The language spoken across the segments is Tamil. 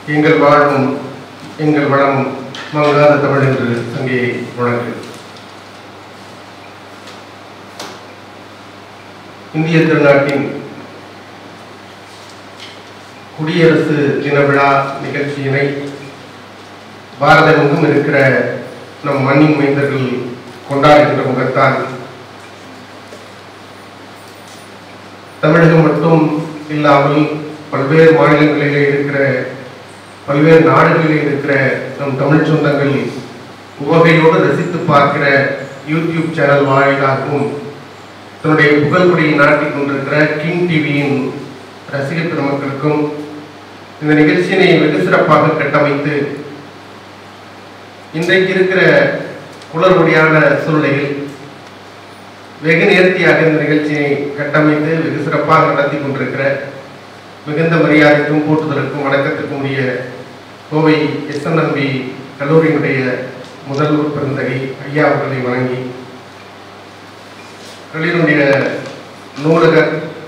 எங்கள் வாழ்வும் எங்கள் வளமும் மங்காத தமிழ் என்று அங்கே முழங்கு இந்திய திருநாட்டின் குடியரசு தின விழா நிகழ்ச்சியினை பாரதமெங்கும் இருக்கிற நம் மண்ணின் மைந்தர்கள் கொண்டாடுகின்ற முகத்தான் தமிழகம் மட்டும் இல்லாமல் பல்வேறு மாநிலங்களிலே இருக்கிற பல்வேறு நாடுகளிலே இருக்கிற நம் தமிழ் சொந்தங்கள் உவகையோடு ரசித்து பார்க்கிற யூடியூப் சேனல் வாயிலாகவும் தன்னுடைய புகழ்குடியை நாட்டிக் கொண்டிருக்கிற கிங் டிவியின் ரசிகர் பெருமக்களுக்கும் இந்த நிகழ்ச்சியினை வெகு சிறப்பாக கட்டமைத்து இன்றைக்கு இருக்கிற குளறுபடியான சூழ்நிலையில் வெகு நேர்த்தியாக இந்த நிகழ்ச்சியை கட்டமைத்து வெகு சிறப்பாக நடத்தி கொண்டிருக்கிற மிகுந்த மரியாதைக்கும் போட்டுதலுக்கும் வணக்கத்துக்கும் உரிய கோவை எஸ்என்என்பி கல்லூரியினுடைய முதல்வர் பெருந்தகை ஐயா அவர்களை வணங்கி கல்லூரியினுடைய நூலகர்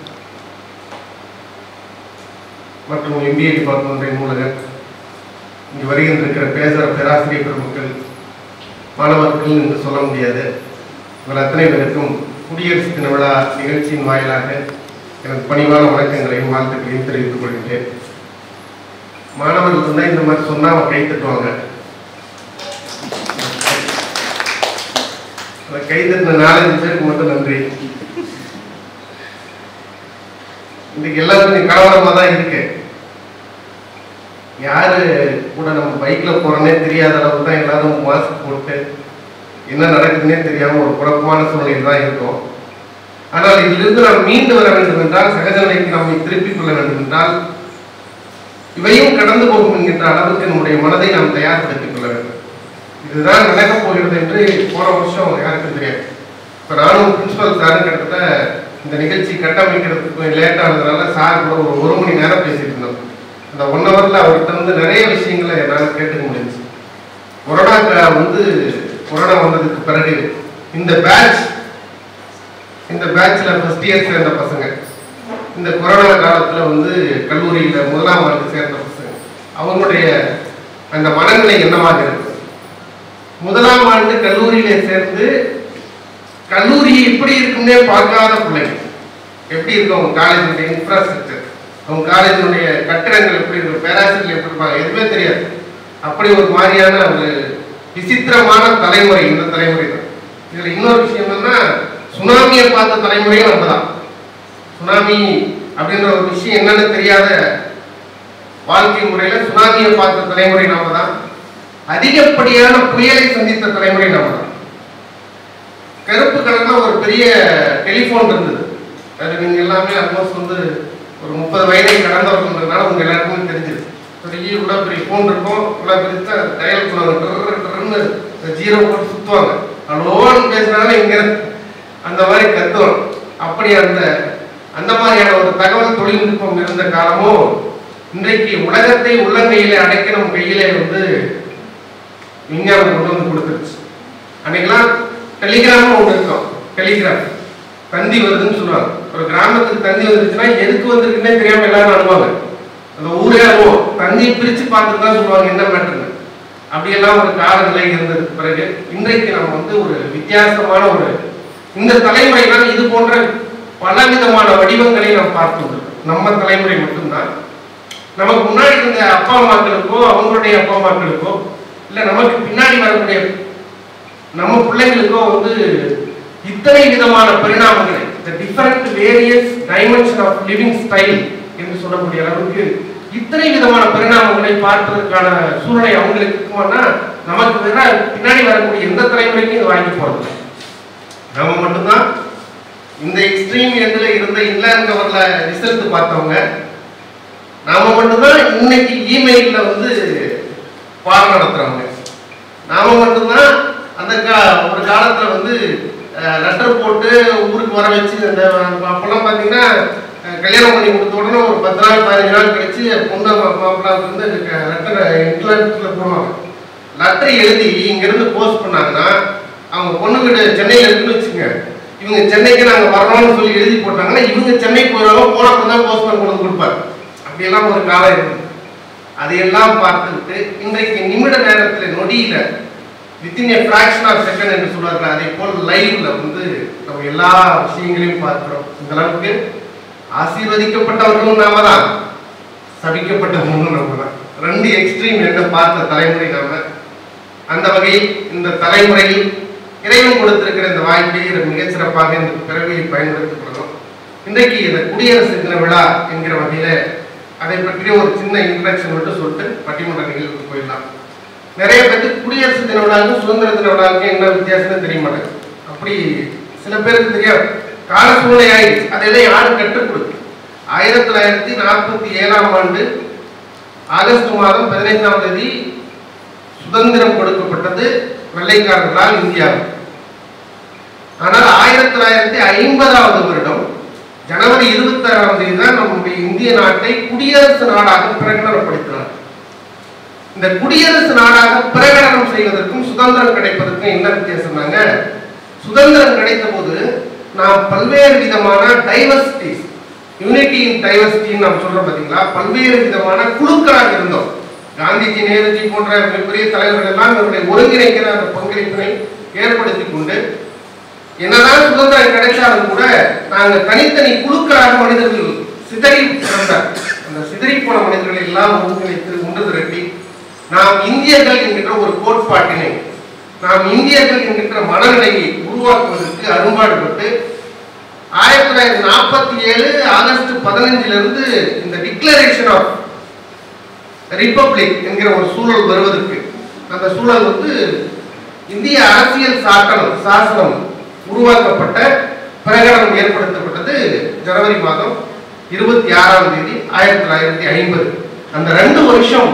மற்றும் எம்பிஏ டிபார்ட்மெண்டைய நூலகர் இங்கு வருகின்றிருக்கிற பேசுகிற பேராசிரியர் பெருமக்கள் மாணவர்கள் என்று சொல்ல முடியாது உங்கள் அத்தனை பேருக்கும் குடியரசு தின விழா நிகழ்ச்சியின் வாயிலாக எனக்கு பணிவான வணக்கங்களையும் வாழ்த்துக்களையும் தெரிவித்துக் கொள்கின்றேன் மாணவர்கள் இருந்தால் இந்த மாதிரி சொன்னா அவங்க கை தட்டுவாங்க அந்த கை தட்டின நாலஞ்சு பேருக்கு மட்டும் நன்றி இன்னைக்கு எல்லாம் கொஞ்சம் கலவரமா தான் இருக்கு யாரு கூட நம்ம பைக்ல போறோன்னே தெரியாத அளவுக்கு தான் எல்லாரும் மாஸ்க் போட்டு என்ன நடக்குதுன்னே தெரியாம ஒரு குழப்பமான சூழ்நிலையில் தான் இருக்கும் ஆனால் இதிலிருந்து நாம் மீண்டு வர வேண்டும் என்றால் சகஜ நிலைக்கு நம்மை திருப்பிக் கொள்ள வேண்டும் என்றால் இவையும் கடந்து போகும் என்கின்ற அளவுக்கு நம்முடைய மனதை நாம் தயார்படுத்திக் கொள்ள வேண்டும் இதுதான் நடக்கப் போகிறது என்று போன வருஷம் யாருக்கும் தெரியாது இப்போ நானும் பிரின்சிபல் சாரும் கிட்டத்தட்ட இந்த நிகழ்ச்சி கட்டமைக்கிறதுக்கு லேட் ஆனதுனால சார் கூட ஒரு ஒரு மணி நேரம் பேசிட்டு இருந்தோம் அந்த ஒன் ஹவர்ல அவர்கிட்ட வந்து நிறைய விஷயங்களை என்னால் கேட்டுக்க முடிஞ்சுச்சு கொரோனா கா- வந்து கொரோனா வந்ததுக்கு பிறகு இந்த பேட்ச் இந்த பேட்ச்ல ஃபர்ஸ்ட் இயர் சேர்ந்த பசங்க இந்த கொரோனா காலத்துல வந்து கல்லூரியில முதலாம் ஆண்டு சேர்ந்த பசங்க அவங்களுடைய அந்த மனநிலை என்னவாக இருக்கு முதலாம் ஆண்டு கல்லூரியில சேர்ந்து கல்லூரி எப்படி இருக்குன்னே பார்க்காத பிள்ளைங்க எப்படி இருக்கும் அவங்க காலேஜினுடைய இன்ஃப்ராஸ்ட்ரக்சர் அவங்க காலேஜினுடைய கட்டிடங்கள் எப்படி இருக்கும் பேராசிரியர் எப்படி இருப்பாங்க எதுவுமே தெரியாது அப்படி ஒரு மாதிரியான ஒரு விசித்திரமான தலைமுறை இந்த தலைமுறை தான் இதுல இன்னொரு விஷயம் என்னன்னா சுனாமியை பார்த்த தலைமுறையும் நம்ம தான் சுனாமி அப்படின்ற ஒரு விஷயம் என்னன்னு தெரியாத வாழ்க்கை முறையில சுனாமியை பார்த்த தலைமுறை நாம தான் அதிகப்படியான புயலை சந்தித்த தலைமுறை நாம தான் கருப்பு கலர்ல ஒரு பெரிய டெலிஃபோன் இருந்தது அது நீங்க எல்லாமே ஆல்மோஸ்ட் வந்து ஒரு முப்பது வயதை கடந்தவர்கள்ன்றதுனால உங்க எல்லாருக்குமே தெரிஞ்சிருக்கு பெரிய இவ்வளோ பெரிய ஃபோன் இருக்கும் இவ்வளோ பெருசா டயல் பண்ணுவாங்க ஜீரோ போட்டு சுத்துவாங்க அவ்வளோன்னு பேசினாலும் இங்க அந்த மாதிரி கத்துவோம் அப்படி அந்த அந்த மாதிரியான ஒரு தகவல் தொழில்நுட்பம் இருந்த காலமும் இன்றைக்கு உலகத்தை உள்ளங்கையிலே அடைக்க நம்ம கையிலே வந்து விஞ்ஞானம் கொண்டு வந்து கொடுத்துருச்சு அன்னைக்கெல்லாம் டெலிகிராம்னு ஒன்று இருக்கும் டெலிகிராம் தந்தி வருதுன்னு சொல்லுவாங்க ஒரு கிராமத்துக்கு தந்தி வந்துருச்சுன்னா எதுக்கு வந்திருக்குன்னே தெரியாம எல்லாரும் அனுப்புவாங்க அந்த ஊரே அனுபவம் தந்தி பிரிச்சு பார்த்துட்டு தான் சொல்லுவாங்க என்ன மேட்டர்னு அப்படியெல்லாம் ஒரு காலநிலை இருந்ததுக்கு பிறகு இன்றைக்கு நம்ம வந்து ஒரு வித்தியாசமான ஒரு இந்த தலைமுறைதான் இது போன்ற பலவிதமான வடிவங்களை நாம் பார்த்து வந்திருக்கோம் நம்ம தலைமுறை மட்டும்தான் நமக்கு முன்னாடி இருந்த அப்பா அம்மாக்களுக்கோ அவங்களுடைய அப்பா அம்மாக்களுக்கோ இல்ல நமக்கு பின்னாடி வரக்கூடிய நம்ம பிள்ளைங்களுக்கோ வந்து இத்தனை விதமான பரிணாமங்களை the different various dimension of living style என்று சொல்லக்கூடிய அளவுக்கு இத்தனை விதமான பரிணாமங்களை பார்ப்பதற்கான சூழ்நிலை அவங்களுக்கு இருக்குமானா நமக்கு வேற பின்னாடி வரக்கூடிய எந்த தலைமுறைக்கும் இது வாங்கி போறது நாம மட்டும்தான் இந்த எக்ஸ்ட்ரீம் எண்ட்ல இருந்த இங்கிலாந்து கவர்ல ரிசல்ட் பார்த்தவங்க நாம மட்டும்தான் இன்னைக்கு இமெயில்ல வந்து பாடம் நடத்துறவங்க நாம மட்டும்தான் அந்த கா ஒரு காலத்துல வந்து லெட்டர் போட்டு ஊருக்கு வர வச்சு அந்த அப்பெல்லாம் பார்த்தீங்கன்னா அஹ், கல்யாணம் பண்ணி கொடுத்த உடனே ஒரு பத்து நாள் பதினஞ்சு நாள் கழிச்சு பொண்ணு மாப்பிள்ளை வந்து லெட்டர் இன்டர்நெட்ல போடுவாங்க லெட்டர் எழுதி இங்கிருந்து போஸ்ட் பண்ணாங்கன்னா அவங்க பொண்ணு வீடு சென்னையில் இருக்குன்னு வச்சுங்க இவங்க சென்னைக்கு நாங்கள் வரணும்னு சொல்லி எழுதி போட்டாங்கன்னா இவங்க சென்னை போயிடுவாங்க போனப்போ தான் போஸ்ட்மேன் கொண்டு வந்து கொடுப்பாரு அப்படியெல்லாம் ஒரு காலம் இருக்கு அதையெல்லாம் பார்த்துவிட்டு இன்றைக்கு நிமிட நேரத்தில் நொடியில within a fraction of second என்று சொல்வார்கள் அதே போல் லைவ்ல வந்து நம்ம எல்லா விஷயங்களையும் பார்க்கிறோம் இந்த அளவுக்கு ஆசீர்வதிக்கப்பட்டவர்களும் நாம தான் சபிக்கப்பட்டவர்களும் நம்ம தான் ரெண்டு எக்ஸ்ட்ரீம் என்ன பார்த்த தலைமுறை நாம அந்த வகையில் இந்த தலைமுறையில் இறைவன் கொடுத்திருக்கிற இந்த வாய்ப்பை இதை மிகச் சிறப்பாக இந்த பிறவியை பயன்படுத்திக் கொள்ளணும் இன்றைக்கு இந்த குடியரசு தின விழா என்கிற வகையில அதை பற்றி ஒரு சின்ன இன்ட்ரடக்ஷன் மட்டும் சொல்லிட்டு பட்டிமன்ற நிகழ்வுக்கு போயிடலாம் நிறைய பேருக்கு குடியரசு தின விழாவுக்கும் சுதந்திர தின விழாவுக்கும் என்ன வித்தியாசம்னு தெரிய மாட்டேங்குது அப்படி சில பேருக்கு தெரியாது கால சூழ்நிலை ஆயிடுச்சு அதெல்லாம் யாரும் கற்றுக் கொடுக்கு ஆயிரத்தி தொள்ளாயிரத்தி நாற்பத்தி ஏழாம் ஆண்டு ஆகஸ்ட் மாதம் பதினைந்தாம் தேதி சுதந்திரம் கொடுக்கப்பட்டது வெள்ளைக்காரர்களால் இந்தியாவுக்கு ஆனால் ஆயிரத்தி தொள்ளாயிரத்தி ஐம்பதாவது வருடம் ஜனவரி இருபத்தி ஆறாம் தேதி தான் நம்முடைய இந்திய நாட்டை குடியரசு நாடாக பிரகடனப்படுத்தினார் இந்த குடியரசு நாடாக பிரகடனம் செய்வதற்கும் சுதந்திரம் கிடைப்பதற்கும் என்ன வித்தியாசம்னாங்க சுதந்திரம் கிடைத்த போது நாம் பல்வேறு விதமான டைவர்சிட்டிஸ் யூனிட்டி இன் டைவர்சிட்டின்னு நாம் சொல்றோம் பாத்தீங்களா பல்வேறு விதமான குழுக்களாக இருந்தோம் காந்திஜி நேருஜி போன்ற மிகப்பெரிய தலைவர்கள் எல்லாம் இவருடைய ஒருங்கிணைக்கிற அந்த பங்களிப்பினை ஏற்படுத்தி கொண்டு என்னதான் சுதந்திரம் கிடைச்சாலும் கூட நாங்க தனித்தனி குழுக்களாக மனிதர்கள் சிதறி பிறந்தார் அந்த சிதறி போன மனிதர்களை எல்லாம் ஒருங்கிணைத்து ஒன்று திரட்டி நாம் இந்தியர்கள் என்கின்ற ஒரு கோட்பாட்டினை நாம் இந்தியர்கள் என்கின்ற மனநிலையை உருவாக்குவதற்கு அரும்பாடுபட்டு ஆயிரத்தி தொள்ளாயிரத்தி நாற்பத்தி ஏழு ஆகஸ்ட் பதினஞ்சிலிருந்து இந்த டிக்ளரேஷன் ஆஃப் ரிப்பப்ளிக் என்கிற ஒரு சூழல் வருவதற்கு அந்த சூழல் வந்து இந்திய அரசியல் சாசனம் சாசனம் உருவாக்கப்பட்ட பிரகடனம் ஏற்படுத்தப்பட்டது ஜனவரி மாதம் இருபத்தி ஆறாம் தேதி ஆயிரத்தி தொள்ளாயிரத்தி ஐம்பது அந்த ரெண்டு வருஷம்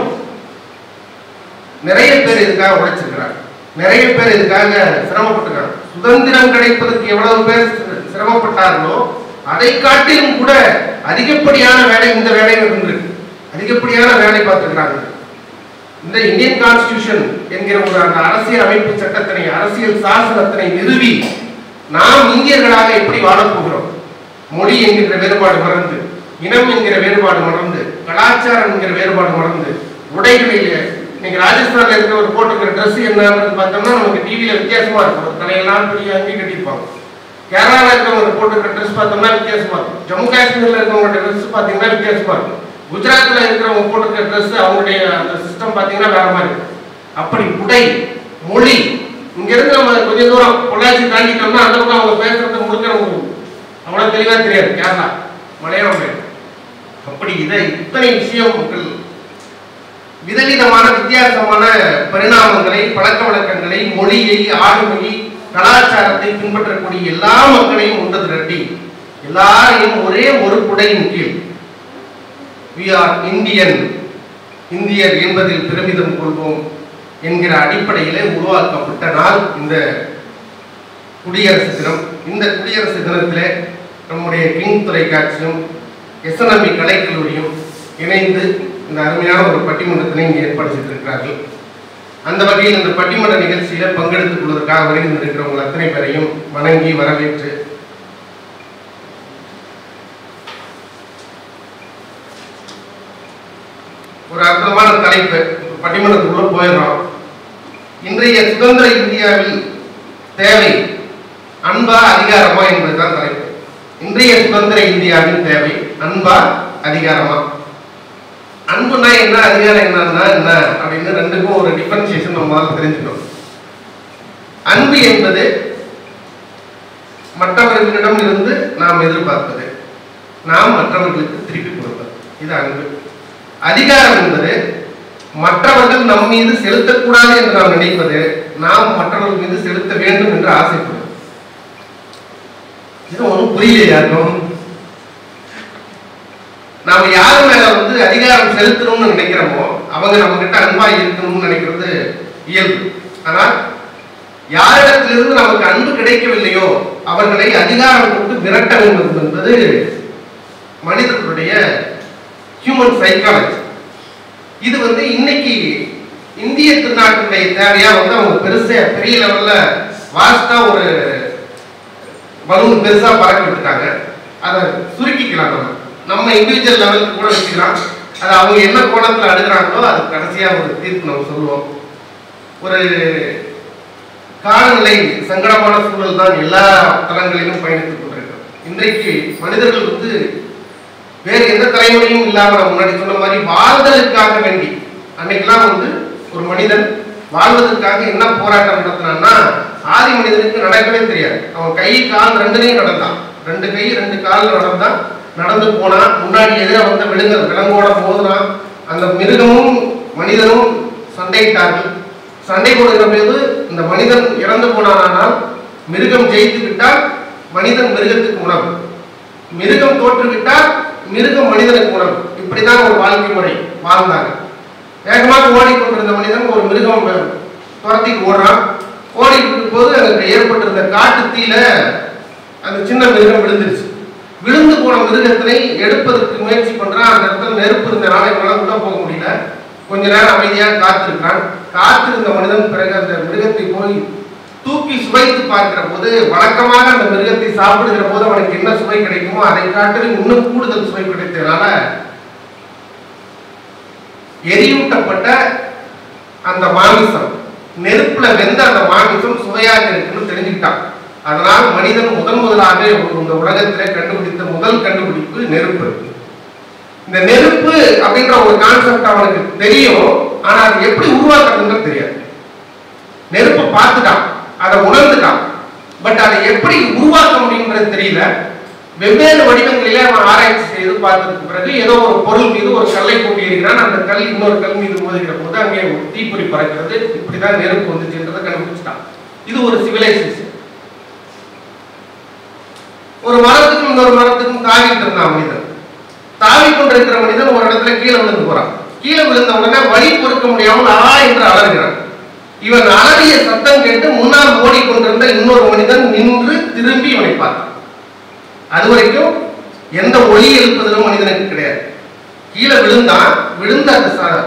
நிறைய பேர் இதுக்காக உழைச்சிருக்கிறாங்க நிறைய பேர் இதுக்காக சிரமப்பட்டிருக்காங்க சுதந்திரம் கிடைப்பதற்கு எவ்வளவு பேர் சிர- சிரமப்பட்டார்களோ அதை காட்டிலும் கூட அதிகப்படியான வேலை இந்த வேலையில் இருந்திருக்கு அதிகப்படியான வேலை பார்த்திருக்கிறாங்க இந்த இந்தியன் கான்ஸ்டிடியூஷன் என்கிற ஒரு அந்த அரசியல் அமைப்பு சட்டத்தினை அரசியல் சாசனத்தினை நிறுவி நாம் இந்தியர்களாக எப்படி வாழப் போகிறோம் மொழி என்கிற வேறுபாடு மறந்து இனம் என்கிற வேறுபாடு மறந்து கலாச்சாரம் என்கிற வேறுபாடு மறந்து உடைகளில் இன்னைக்கு ராஜஸ்தான்ல இருக்கிற ஒரு போட்டுக்கிற ட்ரெஸ் என்னன்னு பார்த்தோம்னா நமக்கு டிவியில வித்தியாசமா இருக்கும் ஒரு தலையெல்லாம் பெரிய அங்கி கட்டியிருப்பாங்க கேரளால இருக்கிறவங்க போட்டுக்கிற ட்ரெஸ் பார்த்தோம்னா வித்தியாசமா இருக்கும் ஜம்மு காஷ்மீர்ல இருக்கிறவங்க ட்ரெஸ் பார்த்தீங்கன்னா வித்தியாசமா இருக்கும் குஜராத்ல இருக்கிறவங்க போட்டுக்கிற ட்ரெஸ் அவங்களுடைய அந்த சிஸ்டம் பார்த்தீங்கன்னா வேற மாதிரி இருக்கும் அப்படி உடை மொழி இங்க இருந்து நம்ம கொஞ்சம் தூரம் பொள்ளாச்சி தாண்டிட்டோம்னா அந்த பக்கம் அவங்க பேசுறது முழுக்க நமக்கு அவ்வளவு தெளிவா தெரியாது கேரளா மலையாளம் பேர் அப்படி இதை இத்தனை விஷயம் மக்கள் விதவிதமான வித்தியாசமான பரிணாமங்களை பழக்க வழக்கங்களை மொழியை ஆளுமையை கலாச்சாரத்தை பின்பற்றக்கூடிய எல்லா மக்களையும் ஒன்று திரட்டி எல்லாரையும் ஒரே ஒரு குடையின் கீழ் வி ஆர் இந்தியன் இந்தியர் என்பதில் பெருமிதம் கொள்வோம் என்கிற அடிப்படையிலே உருவாக்கப்பட்ட நாள் இந்த குடியரசு தினம் இந்த குடியரசு தினத்திலே நம்முடைய கிங் தொலைக்காட்சியும் எஸ்என்எம்பி கலைக்கல்லூரியும் இணைந்து இந்த அருமையான ஒரு பட்டிமன்றத்தினை இங்கே ஏற்பாடு செய்திருக்கிறார்கள் அந்த வகையில் இந்த பட்டிமன்ற நிகழ்ச்சியில பங்கெடுத்துக் கொள்வதற்காக வருகின்றிருக்கிறவங்க அத்தனை பேரையும் வணங்கி வரவேற்று ஒரு அற்புதமான தலைப்பு இப்ப பட்டிமன்றத்துக்குள்ள போயிடுறோம் இன்றைய சுதந்திர இந்தியாவில் தேவை அன்பா அதிகாரமா என்பதுதான் தலைப்பு இன்றைய சுதந்திர இந்தியாவின் தேவை அன்பா அதிகாரமா அன்புனா என்ன அதிகாரம் என்னன்னா என்ன அப்படின்னு ரெண்டுக்கும் ஒரு டிஃபரன்சியேஷன் நம்ம முதல்ல தெரிஞ்சுக்கணும் அன்பு என்பது மற்றவர்களிடம் இருந்து நாம் எதிர்பார்ப்பது நாம் மற்றவர்களுக்கு திருப்பி கொடுப்பது இது அன்பு அதிகாரம் என்பது மற்றவர்கள் நம் மீது செலுத்தக்கூடாது என்று நாம் நினைப்பது நாம் மற்றவர்கள் மீது செலுத்த வேண்டும் என்று ஆசைப்படுவது இது ஒன்றும் புரியல யாருக்கும் நாம யார் மேல வந்து அதிகாரம் செலுத்தணும்னு நினைக்கிறோமோ அவங்க நம்ம கிட்ட அன்பா இருக்கணும்னு நினைக்கிறது இயல்பு ஆனால் யாரிடத்திலிருந்து நமக்கு அன்பு கிடைக்கவில்லையோ அவர்களை அதிகாரம் கொண்டு விரட்ட வேண்டும் என்பது மனிதர்களுடைய ஹியூமன் சைக்காலஜி இது வந்து இன்னைக்கு இந்திய திருநாட்டினுடைய தேவையா வந்து அவங்க பெருசா பெரிய லெவல்ல வாஸ்டா ஒரு பலூன் பெருசா பறக்க விட்டுட்டாங்க அதை சுருக்கிக்கலாம் நம்ம நம்ம இண்டிவிஜுவல் லெவலுக்கு கூட வச்சுக்கலாம் அது அவங்க என்ன கோணத்துல அணுகிறாங்களோ அது கடைசியா ஒரு தீர்ப்பு நம்ம சொல்லுவோம் ஒரு காலநிலை சங்கடமான சூழல் தான் எல்லா தளங்களிலும் பயணித்துக் கொண்டிருக்கிறது இன்றைக்கு மனிதர்கள் வந்து வேறு எந்த தலைமுறையும் இல்லாம நான் முன்னாடி சொன்ன மாதிரி வாழ்தலுக்காக வேண்டி அன்னைக்கெல்லாம் வந்து ஒரு மனிதன் வாழ்வதற்காக என்ன போராட்டம் நடத்தினான்னா ஆதி மனிதனுக்கு நடக்கவே தெரியாது அவன் கை கால் ரெண்டுலையும் நடந்தான் ரெண்டு கை ரெண்டு கால் நடந்தான் நடந்து போனான் முன்னாடி எதிர வந்த விலங்கு விலங்கோட மோதினான் அந்த மிருகமும் மனிதனும் சண்டையிட்டார்கள் சண்டை போடுகிற போது இந்த மனிதன் இறந்து போனானால் மிருகம் ஜெயித்து விட்டால் மனிதன் மிருகத்துக்கு உணவு மிருகம் தோற்றுவிட்டால் மிருகம் மனிதனுக்கு உணவு இப்படிதான் ஒரு வாழ்க்கை முறை வாழ்ந்தாங்க வேகமாக ஓடிக்கொண்டிருந்த மனிதன் ஒரு மிருகம் துரத்திக்கு ஓடுறான் ஓடிட்டு போது அங்க ஏற்பட்டிருந்த காட்டு தீல அந்த சின்ன மிருகம் விழுந்துருச்சு விழுந்து போன மிருகத்தினை எடுப்பதற்கு முயற்சி பண்றான் அந்த இடத்துல நெருப்பு இருந்தனால இவனால உள்ள போக முடியல கொஞ்ச நேரம் அமைதியாக காத்திருக்கிறான் காத்திருந்த மனிதன் பிறகு அந்த மிருகத்தை போய் தூக்கி சுவைத்து பார்க்கிற போது வழக்கமாக அந்த மிருகத்தை சாப்பிடுகிற போது அவனுக்கு என்ன சுவை கிடைக்குமோ அதை காட்டிலும் இன்னும் கூடுதல் சுவை கிடைத்ததுனால எரியூட்டப்பட்ட அந்த மாமிசம் நெருப்புல வெந்த அந்த மாமிசம் சுவையாக இருக்குன்னு தெரிஞ்சுக்கிட்டான் அதனால் மனிதன் முதன் முதலாக இந்த உலகத்திலே கண்டுபிடித்த முதல் கண்டுபிடிப்பு நெருப்பு இந்த நெருப்பு அப்படின்ற ஒரு கான்செப்ட் அவனுக்கு தெரியும் ஆனா அது எப்படி உருவாக்குறதுன்னு தெரியாது நெருப்பை பார்த்துட்டான் அதை உணர்ந்துட்டான் பட் அதை எப்படி உருவாக்க முடியுன்றது தெரியல வெவ்வேறு வடிவங்களிலே அவன் ஆராய்ச்சி செய்து பார்த்ததுக்கு பிறகு ஏதோ ஒரு பொருள் மீது ஒரு கல்லை கூட்டி இருக்கிறான் அந்த கல் இன்னொரு கல் மீது மோதுகிற போது அங்கே ஒரு தீப்பொறி பறக்கிறது இப்படிதான் நெருப்பு வந்துச்சுன்றதை கண்டுபிடிச்சிட்டான் இது ஒரு சிவிலைசேஷன் ஒரு மரத்துக்கும் இன்னொரு மரத்துக்கும் தாவிட்டு இருந்தான் மனிதன் தாவி கொண்டிருக்கிற மனிதன் ஒரு இடத்துல கீழே விழுந்து போறான் கீழே விழுந்த உடனே வழி பொறுக்க முடியாமல் ஆ என்று அலறுகிறான் இவன் அலறிய சத்தம் கேட்டு முன்னால் ஓடிக்கொண்டிருந்த இன்னொரு மனிதன் நின்று திரும்பி இவனை பார்த்தான் அது வரைக்கும் எந்த ஒளி எழுப்பதிலும் மனிதனுக்கு கிடையாது கீழே விழுந்தான் விழுந்த அந்த ச-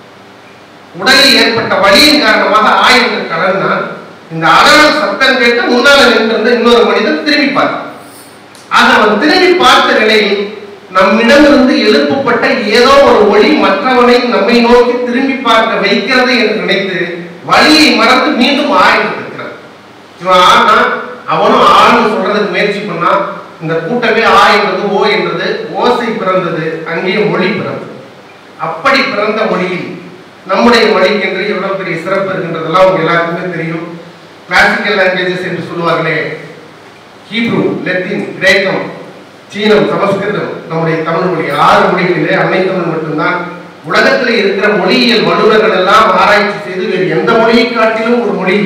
உடலில் ஏற்பட்ட வலியின் காரணமாக ஆ என்று கலந்தான் இந்த அலறல் சத்தம் கேட்டு முன்னால் நின்றிருந்த இன்னொரு மனிதன் திரும்பி பார்த்தான் ஆக அவன் திரும்பி பார்த்த நிலையில் நம்மிடமிருந்து எழுப்பப்பட்ட ஏதோ ஒரு ஒளி மற்றவனை நம்மை நோக்கி திரும்பி பார்க்க வைக்கிறது என்று நினைத்து வழியை மறந்து மீண்டும் ஆயிட்டு இருக்கிறான் இவன் ஆனா அவனும் ஆன்னு சொல்றதுக்கு முயற்சி பண்ணான் இந்த கூட்டமே ஆ என்றது ஓ என்றது ஓசை பிறந்தது அங்கே மொழி பிறந்தது அப்படி பிறந்த மொழியில் நம்முடைய மொழிக்கு என்று எவ்வளவு பெரிய சிறப்பு இருக்கின்றதெல்லாம் உங்க எல்லாருக்குமே தெரியும் கிளாசிக்கல் லாங்குவேஜஸ் என்று சொல்லுவார்களே ஹீப்ரு லத்தீன் கிரேக்கம் சீனம் சமஸ்கிருதம் நம்முடைய தமிழ் மொழி ஆறு மொழிகளிலே அன்னை தமிழ் மட்டும்தான் உலகத்தில் இருக்கிற மொழியியல் வல்லுநர்கள் எல்லாம் ஆராய்ச்சி செய்து வேறு எந்த மொழியை காட்டிலும் ஒரு மொழி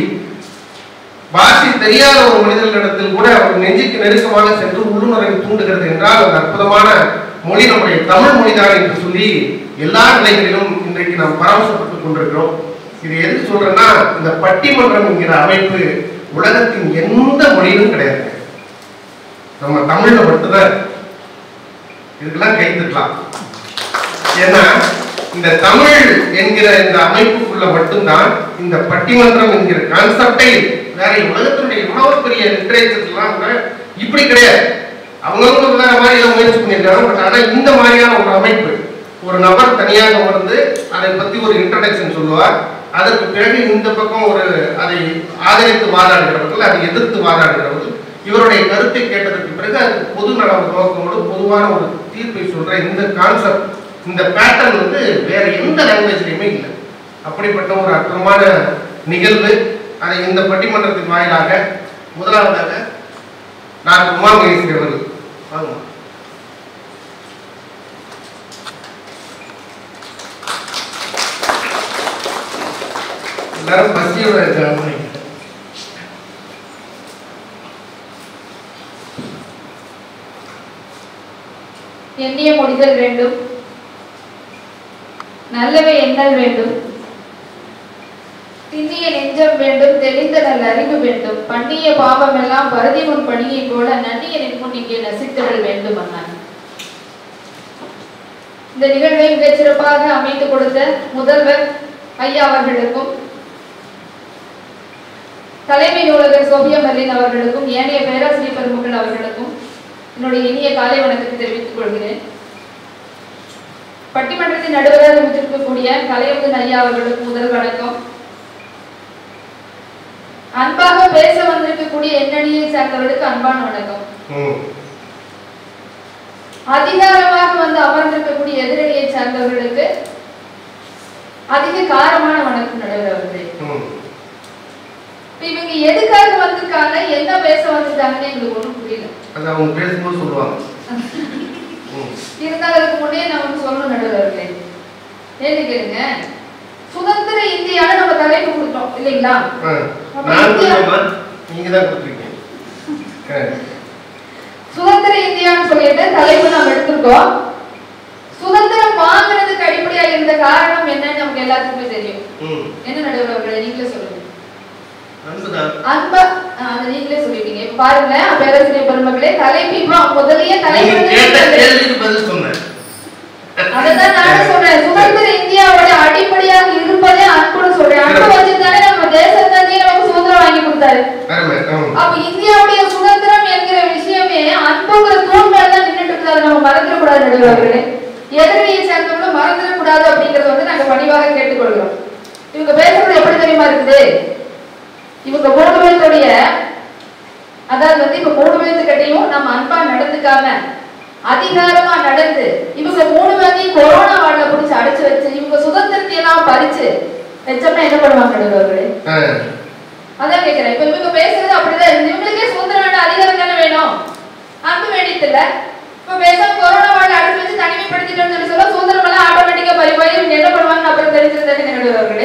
பாஷை தெரியாத ஒரு மனிதர்களிடத்தில் கூட அவர் நெஞ்சுக்கு நெருக்கமாக சென்று உள்ளுணர்வை தூண்டுகிறது என்றால் அந்த அற்புதமான மொழி நம்முடைய தமிழ் மொழிதான் என்று சொல்லி எல்லா நிலைகளிலும் இன்றைக்கு நாம் பரவசப்பட்டுக் கொண்டிருக்கிறோம் இது எதுக்கு சொல்றேன்னா இந்த பட்டிமன்றம் என்கிற அமைப்பு உலகத்தின் எந்த மொழியிலும் கிடையாது நம்ம தமிழ்ல மட்டும்தான் இருக்கு. இதுக்கெல்லாம் கை தட்டலாம் ஏன்னா இந்த தமிழ் என்கிற இந்த அமைப்புக்குள்ள மட்டும்தான் இந்த பட்டிமன்றம் என்கிற கான்செப்டே வேற உலகத்தினுடைய இவ்வளவு பெரிய லிட்டரேச்சர்லாம் கூட இப்படி கிடையாது அவங்கவுங்க வேற மாதிரி ஏதோ முயற்சி பண்ணியிருக்காங்க பட் ஆனா இந்த மாதிரியான ஒரு அமைப்பு ஒரு நபர் தனியாக அமர்ந்து அதை பத்தி ஒரு இன்ட்ரடக்ஷன் சொல்லுவார் அதற்கு பிறகு இந்த பக்கம் ஒரு அதை ஆதரித்து வாதாடுகிறவர்கள் அதை எதிர்த்து வாதாடுகிறவர்கள் இவருடைய கருத்தை கேட்டதற்கு பிறகு அதுக்கு பொது நல நோக்கமோடு பொதுவான ஒரு தீர்ப்பை சொல்ற இந்த கான்செப்ட் இந்த பேட்டர்ன் வந்து வேற எந்த லாங்குவேஜ்லையுமே இல்லை அப்படிப்பட்ட ஒரு அற்புதமான நிகழ்வு அதை இந்த பட்டிமன்றத்தின் வாயிலாக முதலாவதாக டாக்டர் உமா மகேஸ்வரி அவர்கள் வாங்க எல்லாரும் பசியோட இருக்காங்க எண்ணிய முடிதல் வேண்டும் நல்லவை எண்ணல் வேண்டும் திண்ணிய நெஞ்சம் வேண்டும் தெளிந்த நல்ல அறிவு வேண்டும் பண்ணிய பாவமெல்லாம் பருதி முன் பணியை போல நன்னிய நின்முன் இங்கே நசித்திடல் வேண்டும் அண்ணான் இந்த நிகழ்வை மிகச் சிறப்பாக அமைத்து கொடுத்த முதல்வர் ஐயா அவர்களுக்கும் தலைமை நூலகர் சோபியா மல்லின் அவர்களுக்கும் ஏனைய பேராசிரியர் பெருமக்கள் அவர்களுக்கும் என்னுடைய இனிய காலை வணக்கத்தை தெரிவித்துக் கொள்கிறேன் பட்டிமன்றத்தின் நடுவராக விட்டிருக்கக்கூடிய கலையமுதன் ஐயா அவர்களுக்கு முதல் வணக்கம் அன்பாக பேச வந்திருக்கக்கூடிய எண்ணணியை சார்ந்தவர்களுக்கு அன்பான வணக்கம் ம் அதிகாரமாக வந்து அமர்ந்திருக்கக்கூடிய எதிரணியை சார்ந்தவர்களுக்கு அதிக காரமான வணக்கம் நடுவர் அவர்களே ம் இப்ப இவங்க எதுக்காக வந்திருக்காங்க என்ன பேச வந்திருக்காங்கன்னு எங்களுக்கு ஒண்ணும் புரியல அது அவங்க பேசும்போது சொல்லுவாங்க ம் இருந்தாலும் அதுக்கு முன்னே நான் ஒண்ணு சொல்லணும் நடுவர் அவர்களே ஏன்னு கேளுங்க சுதந்திர இந்தியான்னு நம்ம தலைப்பு கொடுத்தோம் இல்லைங்களா ஆ. நான் கொடுத்தேம்மா நீங்க தான் கொடுத்துருக்கீங்க ஆ. சுதந்திர இந்தியான்னு சொல்லிட்டு தலைப்பு நாம் எடுத்திருக்கோம் சுதந்திரம் வாங்குறதுக்கு அடிப்படையா இருந்த காரணம் என்னன்னு நமக்கு எல்லாத்துக்குமே தெரியும் ம் என்ன நடுவர் அவர்களே நீங்களே சொல்லுங்க அன்புதான் அன்பா ஆ, அதை நீங்களே சொல்லிட்டீங்க இப்ப பாருங்க பேரரசினை பெருமக்களே தலைப்பு இப்போ முதல்லயே நீங்க கேட்ட தலைப்பு கேள்விக்கு பதில் சொன்னேன் அததான் நானும் சொல்றேன் சுதந்திர இந்தியாவோட அடிப்படையாக இருப்பதே அன்புன்னு சொல்றேன் அன்பு வச்சுதானே நம்ம தேசத்தந்தையே நமக்கு சுதந்திரம் வாங்கி கொடுத்தாரு அருமை ம் அப்ப இந்தியாவுடைய சுதந்திரம் என்கிற விஷயமே அன்புங்கிற தூண் மேல தான் நின்னுட்டு இருக்குது அதை நம்ம மறந்துடக்கூடாது நடுவார்களே எதிரியை சேர்ந்தவங்களும் மறந்துடக்கூடாது அப்படிங்கறத வந்து நாங்க பணிவாக கேட்டுக்கொள்கிறோம் இவங்க பேசுறது எப்படி தெரியுமா இருக்குது இவங்க மூணு பேர்த்துடைய அதாவது வந்து இப்ப மூணு பேர்த்துக்கிட்டையும் நம்ம அன்பா நடந்துக்காம அதிகாரமா நடந்து இவங்க மூணு பேர்த்தையும் கொரோனா வார்டுல பிடிச்சு அடைச்சு வச்சு இவங்க சுதந்திரத்தை எல்லாம் பறிச்சு வச்சோம்னா என்ன பண்ணுவாங்க நடுவர்களே ஆ. அதான் கேக்குறேன் இப்ப இவங்க பேசுறது அப்படிதான் இருந்து இவங்களுக்கே சுதந்திரம் வேண்டாம் அதிகாரம் தானே வேணும் அன்பு வேண்டியது இல்ல இப்ப பேசாம கொரோனா வார்டு அடைச்சு வச்சு தனிமைப்படுத்திட்டோம்னு சொல்லி சொல்ல சுதந்திரம் எல்லாம் ஆட்டோமேட்டிக்கா பறி போய் இவங்க என்ன பண்ணுவாங்கன்னு அப்புறம் தெரிஞ்சிருந்தாங்க நடுவர்களே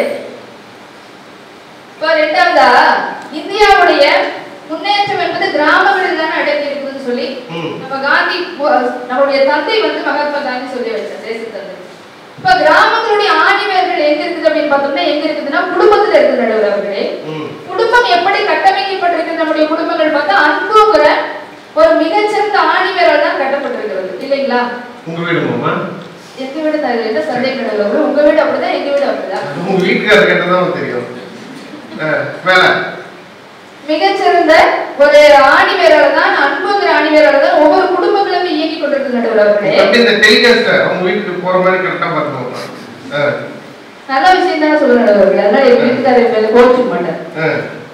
இப்ப ரெண்டாவதா இந்தியாவுடைய முன்னேற்றம் என்பது கிராமங்களில் தானே அடங்கி இருக்குதுன்னு சொல்லி ம் நம்ம காந்தி மு- நம்மளுடைய தந்தை வந்து மகாத்மா காந்தி சொல்லி வச்சார் தேச தந்தை இப்ப கிராமங்களுடைய ஆணிவேர்கள் எங்க இருக்குது அப்படின்னு பார்த்தோம்னா எங்க இருக்குதுன்னா குடும்பத்துல இருக்குது நடுவர் அவர்களே ம் குடும்பம் எப்படி கட்டமைக்கப்பட்டிருக்கு நம்முடைய குடும்பங்கள் பார்த்தா அன்புங்கிற ஒரு மிகச்சிறந்த ஆணிவேரால் தான் கட்டப்பட்டிருக்கிறது இல்லைங்களா உங்க வீடுமாம்மா எங்க வீடு தான் இது என்ன சந்தேகம் நடுவர் உங்க வீடு அப்படிதான் எங்க வீடு அப்படிதான் உங்க வீட்டுக்காரர் கேட்டதான் தெரியும் ஆ, வேலை மிகச்சிறந்த ஒரு ஆணிவேரால தான் அன்புங்கிற ஆணிவேரால தான் ஒவ்வொரு குடும்பங்களுமே இயங்கி கொண்டிருக்கு நடுவர் அவர்களே அப்படி இந்த டெலிகாஸ்ட் அவங்க வீட்டுக்கு போற மாதிரி கரெக்டா பார்த்துக்கோங்க ஆ, நல்ல விஷயம் தானே சொல்ல நடுவர்கள் அதனால எங்க வீட்டுக்காரர் மேல கோச்சிக்க மாட்டேன் ஆ.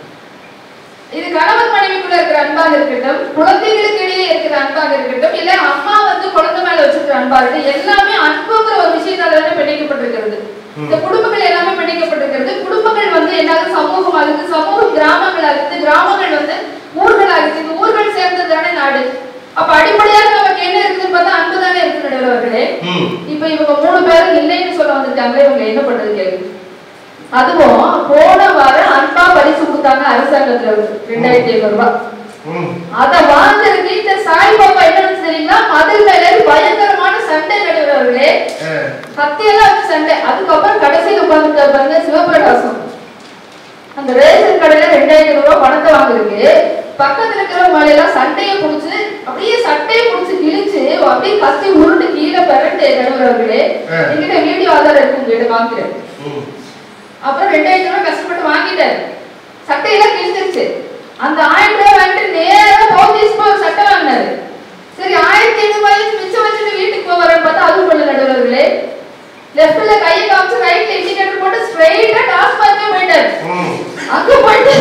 இது கணவன் மனைவிக்குள்ள இருக்கிற அன்பாக இருக்கட்டும் குழந்தைகளுக்கு இடையே இருக்கிற அன்பாக இருக்கட்டும் இல்ல அம்மா வந்து குழந்தை மேல வச்சிருக்கிற அன்பா இருக்கட்டும் எல்லாமே அன்புங்கிற ஒரு விஷயத்தால தானே பிணைக்கப்பட்டிருக்கிறது இந்த குடும்பங்கள் எல்லாமே பிணைக்கப்பட்டிருக்கிறது குடும்பங்கள் வந்து என்னாவது சமூகம் ஆகுது சமூகம் கிராமங்கள் ஆகுது கிராமங்கள் வந்து ஊர்கள் ஆகுது இந்த ஊர்கள் சேர்ந்தது தானே நாடு அப்ப அடிப்படையாக நமக்கு என்ன இருக்குதுன்னு பார்த்தா அன்பு தானே இருக்கு நடுவர்களே ம் இப்ப இவங்க மூணு பேரும் இல்லைன்னு சொல்ல வந்திருக்காங்களே இவங்க என்ன பண்றது கேள்வி அதுவும் போன வாரம் அன்பா பரிசு கொடுத்தாங்க அரசாங்கத்துல இருந்து ரெண்டாயிரத்தி ஐநூறு ரூபாய் ம் அத வாங்குறதுக்கு இந்த சாய்பாபா என்ன நினைச்சு தெரியுங்களா மதில் மேல பயங்கரமான சண்டை நடுவர்களே ஆ. கத்தியெல்லாம் வச்சு சண்டை அதுக்கப்புறம் கடைசியில் உட்கார்ந்து பாருங்க சிவபிரகாசம் அந்த ரேஷன் கடையில ரெண்டாயிரத்தி ஐநூறு ரூபாய் பணத்தை வாங்குறதுக்கு பக்கத்துல இருக்கிறவங்க மேல எல்லாம் சண்டையை புடிச்சு அப்படியே சட்டையை புடிச்சு கிழிச்சு அப்படியே கத்தி உருண்டு கீழே பரண்டு நடுவர்களே ஆ. என்கிட்ட வீடியோ ஆதாரம் இருக்கு உங்ககிட்ட காமிக்கிறேன் ம் அப்புறம் ரெண்டாயிரத்தி ரூபாய் கஷ்டப்பட்டு வாங்கிட்டாரு சட்டையெல்லாம் கிழிச்சிருச்சு அந்த ஆயிரம் ரூபாய் வாங்கிட்டு நேரா போத்தீஸ் போய் ஒரு சட்டை வாங்கினாரு சரி ஆயிரத்தி ஐநூறு ரூபாய் மிச்சம் வச்சுட்டு வீட்டுக்கு போவாருன்னு பார்த்தா அதுவும் பண்ணல நடுவர்களே லெஃப்ட்ல கையை காமிச்சு ரைட்ல இண்டிகேட்டர் போட்டு ஸ்ட்ரைட்டா டாஸ்மார்க்கே போயிட்டாரு ம் அங்க போயிட்டு